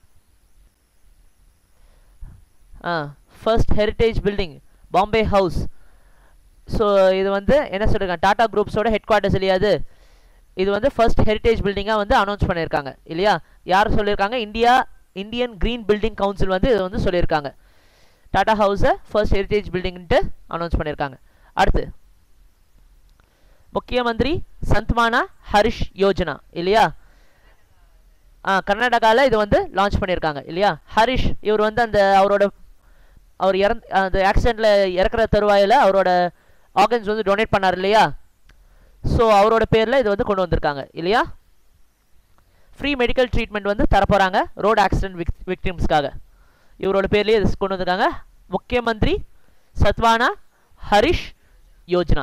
ஆ first heritage building Bombay house so இது வந்து என்ன சொல்லிருக்காங்க டாடா குரூப்ஸோட ஹெட் குவார்ட்டர்ஸ் இல்லையா அது இது வந்து ஃபர்ஸ்ட் ஹெரிட்டேஜ் பில்டிங்காக வந்து அனௌன்ஸ் பண்ணியிருக்காங்க இல்லையா யார் சொல்லியிருக்காங்க India Indian green building council வந்து இது வந்து சொல்லியிருக்காங்க டாடா ஹவுஸை ஃபர்ஸ்ட் ஹெரிட்டேஜ் பில்டிங்ன்ட்டு அனௌன்ஸ் பண்ணியிருக்காங்க அடுத்து முக்கிய மந்திரி சந்த்மானா ஹரிஷ் யோஜனா இல்லையா ஆ கர்நாடகாவில் இது வந்து லான்ச் பண்ணியிருக்காங்க இல்லையா ஹரிஷ் இவர் வந்து அந்த அவரோட அவர் இறந் அந்த ஆக்சிடெண்ட்டில் இறக்குற தருவாயில் அவரோட ஆர்கன்ஸ் வந்து டொனேட் பண்ணார் இல்லையா ஸோ அவரோட பேரில் இது வந்து கொண்டு வந்திருக்காங்க இல்லையா ஃப்ரீ மெடிக்கல் ட்ரீட்மெண்ட் வந்து தரப்போகிறாங்க ரோடு ஆக்சிடென்ட் விக் விக்டிம்ஸ்க்காக இவரோட பேர்லேயே இது கொண்டு வந்திருக்காங்க முக்கிய மந்திரி சத்வானா ஹரிஷ் யோஜனா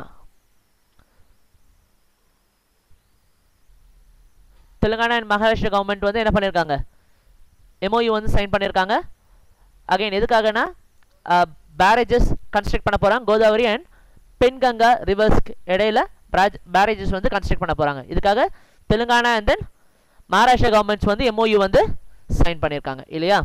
தெலுங்கானா அண்ட் மகாராஷ்டிரா கவர்மெண்ட் வந்து என்ன பண்ணியிருக்காங்க எம்ஓயு வந்து சைன் பண்ணியிருக்காங்க அகைன் எதுக்காகனா பேரேஜஸ் கன்ஸ்ட்ரக்ட் பண்ண போகிறாங்க கோதாவரி அண்ட் பெண்கங்கா ரிவர்ஸ்க்கு இடையில பேரேஜஸ் வந்து கன்ஸ்ட்ரக்ட் பண்ண போகிறாங்க இதுக்காக Telangana and then Maharashtra governments MOU MoU வந்து சைன் பண்ணியிருக்காங்க இல்லையா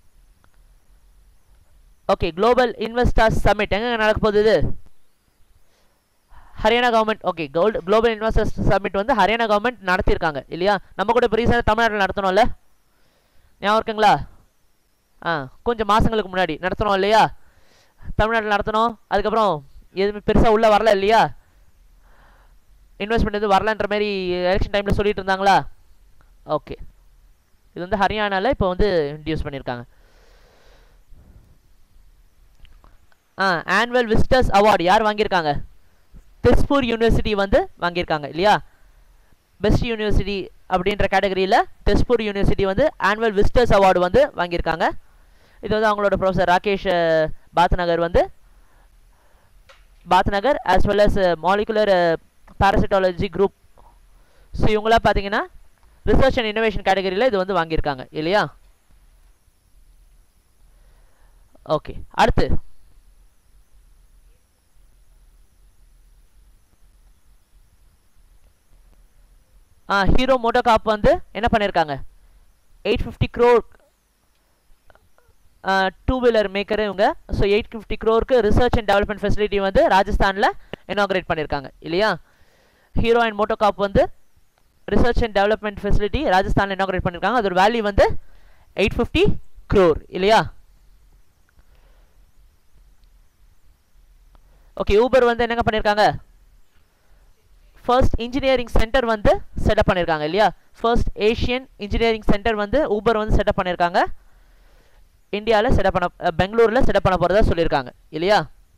ஓகே குளோபல் இன்வெஸ்டர்ஸ் சமிட் எங்க நடக்க போகுது இது Haryana government okay gold global investors summit வந்து ஹரியானா கவர்மெண்ட் நடத்தியிருக்காங்க இல்லையா நம்ம கூட இப்போ ரீசெண்டாக தமிழ்நாட்டில் நடத்தணும்ல ஞாபகம் இருக்குங்களா ஆ கொஞ்சம் மாதங்களுக்கு முன்னாடி நடத்தணும் இல்லையா தமிழ்நாட்டில் நடத்தணும் அதுக்கப்புறம் எதுவுமே பெருசாக உள்ளே வரல இல்லையா இன்வெஸ்ட்மெண்ட் எதுவும் வரலன்ற மாதிரி எலெக்ஷன் டைமில் சொல்லிட்டு இருந்தாங்களா ஓகே இது வந்து ஹரியானாவில் இப்போ வந்து இன்ட்யூஸ் பண்ணியிருக்காங்க ஆ ஆனுவல் விசிட்டர்ஸ் அவார்டு யார் வாங்கியிருக்காங்க தெஸ்பூர் யூனிவர்சிட்டி வந்து வாங்கியிருக்காங்க இல்லையா பெஸ்ட் யூனிவர்சிட்டி அப்படின்ற கேட்டகரியில் தெஸ்பூர் யூனிவர்சிட்டி வந்து ஆனுவல் விசிட்டர்ஸ் அவார்டு வந்து வாங்கியிருக்காங்க இது வந்து அவங்களோட ப்ரொஃபஸர் ராகேஷ் பாத்நகர் வந்து Bhatnagar as well as molecular parasitology group so இவங்களாம் பார்த்தீங்கன்னா ரிசர்ச் அண்ட் இன்னோவேஷன் கேட்டகரியில் இது வந்து வாங்கியிருக்காங்க இல்லையா ஓகே அடுத்து ஆ ஹீரோ மோட்டோகாப் வந்து என்ன பண்ணியிருக்காங்க eight fifty crore two wheeler maker இவங்க ஸோ எயிட் ஃபிஃப்டி க்ரோருக்கு ரிசர்ச் அண்ட் டெவலப்மெண்ட் ஃபெசிலிட்டி வந்து ராஜஸ்தானில் இனாக்ரேட் பண்ணியிருக்காங்க இல்லையா ஹீரோ அண்ட் மோட்டோகாப் வந்து ரிசர்ச் அண்ட் டெவலப்மெண்ட் ஃபெசிலிட்டி ராஜஸ்தானில் இனாக்ரேட் பண்ணியிருக்காங்க அதோட வேல்யூ வந்து எயிட் ஃபிஃப்டி க்ரோர் இல்லையா ஓகே ஊபர் வந்து என்னங்க பண்ணியிருக்காங்க ஃபர்ஸ்ட் இன்ஜினியரிங் சென்டர் வந்து செட்டப் பண்ணியிருக்காங்க இல்லையா ஃபர்ஸ்ட் ஏஷியன் இன்ஜினியரிங் சென்டர் வந்து ஊபர் வந்து செட்டப் பண்ணியிருக்காங்க இந்தியாவில் செட்டப் பண்ண அஹ், பெங்களூரில் செட்டப் பண்ண போகிறதா சொல்லியிருக்காங்க இல்லையா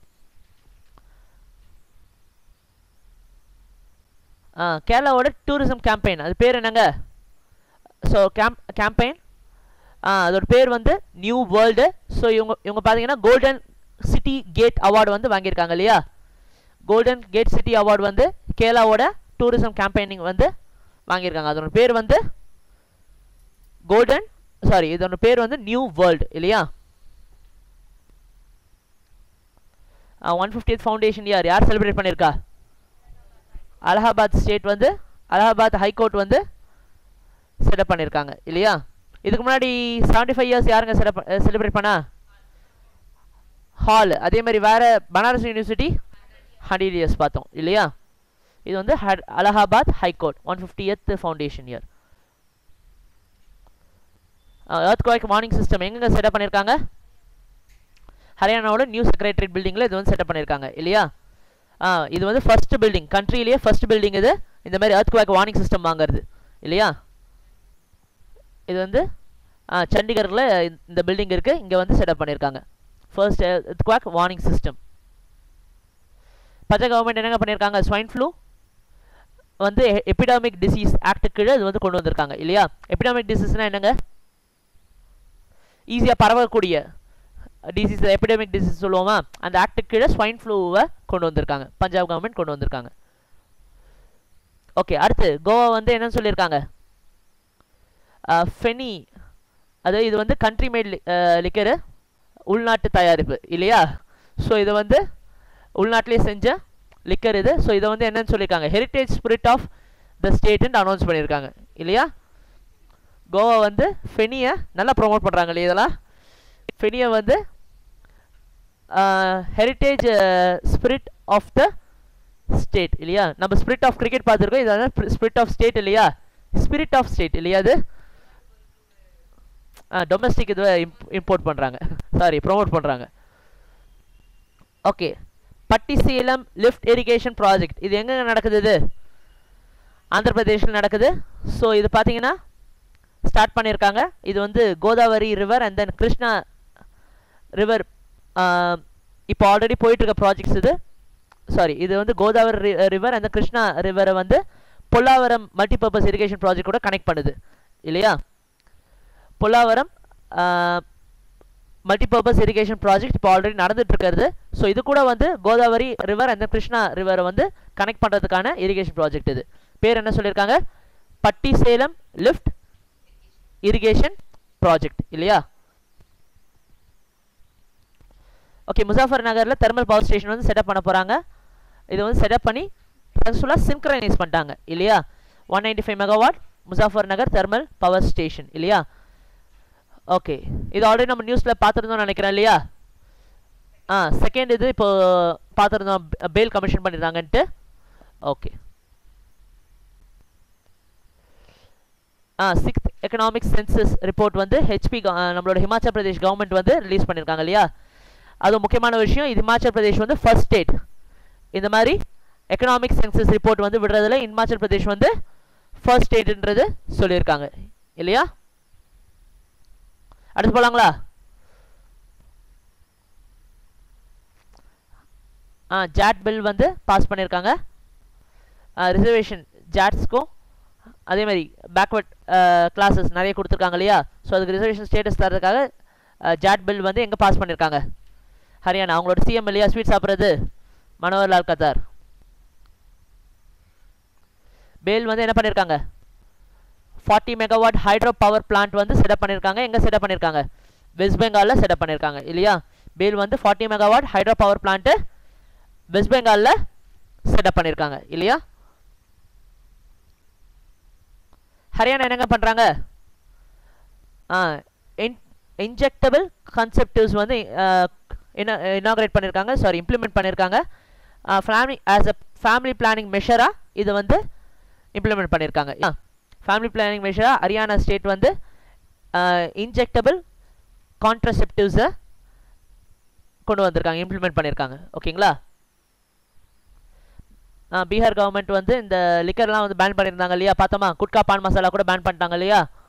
ஆ கேரளாவோட டூரிசம் கேம்பெயின் அது பேர் என்னங்க ஸோ கேம்ப் கேம்பெயின் அதோட பேர் வந்து நியூ வேர்ல்டு ஸோ இவங்க இவங்க பார்த்தீங்கன்னா கோல்டன் சிட்டி கேட் அவார்டு வந்து வாங்கியிருக்காங்க இல்லையா கோல்டன் கேட் சிட்டி அவார்டு வந்து கேரளாவோட டூரிசம் கேம்பெயினிங் வந்து வாங்கியிருக்காங்க அதோட பேர் வந்து கோல்டன் சாரி இதோட பேர் வந்து நியூ வேர்ல்டு இல்லையா ஒன் ஃபிஃப்டியத் ஃபவுண்டேஷன் இயர் யார் செலிப்ரேட் பண்ணியிருக்கா அலகாபாத் ஸ்டேட் வந்து அலகாபாத் ஹைகோர்ட் வந்து செட்டப் பண்ணியிருக்காங்க இல்லையா இதுக்கு முன்னாடி செவன்டி ஃபைவ் இயர்ஸ் யாருங்க செட்டப் செலிப்ரேட் பண்ணா ஹால் அதே மாதிரி வேற பனாரஸ் யூனிவர்சிட்டி ஹண்ட்ரட் இயர்ஸ் பார்த்தோம் இல்லையா இது வந்து ஹட்- Allahabad high court one fiftieth foundation year earthquake warning system எங்கெங்க செட்டப் பண்ணியிருக்காங்க ஹரியானாவோட நியூ செக்ரட்டரியேட் பில்டிங்கில் இது வந்து செட்டப் பண்ணியிருக்காங்க இல்லையா ஆ இது வந்து ஃபர்ஸ்ட் பில்டிங் கண்ட்ரிலேயே ஃபர்ஸ்ட் பில்டிங் இது இந்த மாதிரி எர்த் குவாய்க் வார்னிங் சிஸ்டம் வாங்குறது இல்லையா இது வந்து ஆ, சண்டிகரில் இந்த பில்டிங் இருக்குது இங்கே வந்து செட்டப் பண்ணியிருக்காங்க first earthquake warning system பச்சை கவர்மெண்ட் என்னங்க பண்ணியிருக்காங்க ஸ்வைன் ஃப்ளூ வந்து எபிடாமிக் டிசீஸ் ஆக்ட் கீழே இது வந்து கொண்டு வந்திருக்காங்க இல்லையா எபிடாமிக் டிசீஸ்னா என்னங்க ஈஸியாக பரவக்கூடிய டிசீஸ் எபிடமிக் டிசீஸ் சொல்லுவோமா அந்த ஆக்ட் கீழே ஸ்வைன் ஃப்ளூவை கொண்டு வந்திருக்காங்க பஞ்சாப் கவர்மெண்ட் கொண்டு வந்திருக்காங்க ஓகே அடுத்து கோவா வந்து என்னன்னு சொல்லியிருக்காங்க ஃபெனி அதாவது இது வந்து கண்ட்ரி மேட் லிக்கரு உள்நாட்டு தயாரிப்பு இல்லையா ஸோ இது வந்து உள்நாட்டிலே செஞ்ச லிக்கர் இது ஸோ இதை வந்து என்னன்னு சொல்லியிருக்காங்க ஹெரிட்டேஜ் ஸ்பிரிட் ஆஃப் த ஸ்டேட்னு அனௌன்ஸ் பண்ணியிருக்காங்க இல்லையா கோவா வந்து ஃபெனியை நல்லா ப்ரோமோட் பண்ணுறாங்க இல்லையா இதெல்லாம் ஃபெனியை வந்து heritage spirit of the state இல்லையா நம்ம ஸ்பிரிட் ஆஃப் கிரிக்கெட் பார்த்துருக்கோம் இது வந்து ஸ்பிரிட் ஆஃப் ஸ்டேட் இல்லையா ஸ்பிரிட் ஆஃப் ஸ்டேட் இல்லையா அது டொமஸ்டிக் இது இம்போர்ட் பண்ணுறாங்க சாரி ப்ரோமோட் பண்ணுறாங்க okay Pattiseema lift irrigation project இது எங்கெங்க நடக்குது இது ஆந்திர பிரதேஷில் நடக்குது ஸோ இது பார்த்தீங்கன்னா ஸ்டார்ட் பண்ணியிருக்காங்க இது வந்து Godavari river and then Krishna river இப்போ ஆல்ரெடி போயிட்டு இருக்க ப்ராஜெக்ட்ஸ் இது சாரி இது வந்து கோதாவரி ரிவர் அந்த கிருஷ்ணா ரிவரை வந்து பொல்லாவரம் மல்டிபர்பஸ் இரிகேஷன் ப்ராஜெக்ட் கூட கனெக்ட் பண்ணுது இல்லையா பொல்லாவரம் மல்டிபர்பஸ் இரிகேஷன் ப்ராஜெக்ட் இப்போ ஆல்ரெடி நடந்துட்டு இருக்கிறது ஸோ இது கூட வந்து கோதாவரி ரிவர் அந்த கிருஷ்ணா ரிவரை வந்து கனெக்ட் பண்ணுறதுக்கான இரிகேஷன் ப்ராஜெக்ட் இது பேர் என்ன சொல்லியிருக்காங்க பட்டிசேலம் லிஃப்ட் இரிகேஷன் ப்ராஜெக்ட் இல்லையா ஓகே முசாஃபர் நகரில் தெர்மல் பவர் ஸ்டேஷன் வந்து செட்டப் பண்ண போகிறாங்க இது வந்து செட்டப் பண்ணி சக்ஸஸ்ஃபுல்லாக சின்க்ரனைஸ் பண்ணிட்டாங்க இல்லையா one ninety five megawatt Muzaffar Nagar thermal power station இல்லையா ஓகே இது ஆல்ரெடி நம்ம நியூஸில் பார்த்துருந்தோம்னு நினைக்கிறேன் இல்லையா ஆ செகண்ட் இது இப்போ பார்த்துருந்தோம் பெயில் கமிஷன் பண்ணியிருந்தாங்கன்ட்டு ஓகே ஆ சிக்ஸ்த் எக்கனாமிக் சென்சஸ் ரிப்போர்ட் வந்து ஹெச்பி நம்மளோட ஹிமாச்சல் பிரதேஷ் கவர்மெண்ட் வந்து ரிலீஸ் பண்ணியிருக்காங்க இல்லையா அது முக்கியமான விஷயம் இது ஹிமாச்சல் பிரதேஷ் வந்து ஃபர்ஸ்ட் ஸ்டேட் இந்த மாதிரி எக்கனாமிக் சென்சஸ் ரிப்போர்ட் வந்து விடுறதுல இமாச்சல் பிரதேஷ் வந்து ஃபர்ஸ்ட் ஸ்டேட்ன்றது சொல்லியிருக்காங்க இல்லையா அடுத்து போலாங்களா ஆ ஜாட் பில் வந்து பாஸ் பண்ணியிருக்காங்க ரிசர்வேஷன் ஜாட்ஸ்க்கும் அதே மாதிரி பேக்வர்ட் கிளாஸஸ் நிறைய கொடுத்துருக்காங்க இல்லையா ஸோ அதுக்கு ரிசர்வேஷன் ஸ்டேட்டஸ் தரதுக்காக ஜாட் பில் வந்து எங்கே பாஸ் பண்ணியிருக்காங்க ஹரியானா அவங்களோட சிஎம் இல்லையா ஸ்வீட் சாப்பிட்றது மனோகர் லால் கத்தார் பேல் வந்து என்ன பண்ணியிருக்காங்க forty megawatt hydro power plant வந்து செட்டப் பண்ணியிருக்காங்க எங்கே செட்டப் பண்ணியிருக்காங்க வெஸ்ட் பெங்காலில் செட்டப் பண்ணியிருக்காங்க இல்லையா பேல் வந்து forty megawatt hydro power plant west பெங்காலில் செட்டப் பண்ணியிருக்காங்க இல்லையா ஹரியானா என்னங்க பண்ணுறாங்க இன்ஜெக்டபிள் கன்செப்டிவ்ஸ் வந்து இனாகிரேட் பண்ணியிருக்காங்க சாரி இம்ப்ளிமெண்ட் பண்ணியிருக்காங்க family as a family planning மெஷராக இது வந்து இம்ப்ளிமெண்ட் பண்ணியிருக்காங்க ஃபேமிலி பிளானிங் மெஷராக ஹரியானா ஸ்டேட் வந்து இன்ஜெக்டபிள் கான்ட்ரசெப்டிவ்ஸை கொண்டு வந்திருக்காங்க இம்ப்ளிமெண்ட் பண்ணியிருக்காங்க ஓகேங்களா பீகார் கவர்மெண்ட் வந்து இந்த லிக்கர்லாம் வந்து பேன் பண்ணியிருந்தாங்க இல்லையா பார்த்தோமா குட்கா பான் மசாலா கூட பேன் பண்ணிட்டாங்க இல்லையா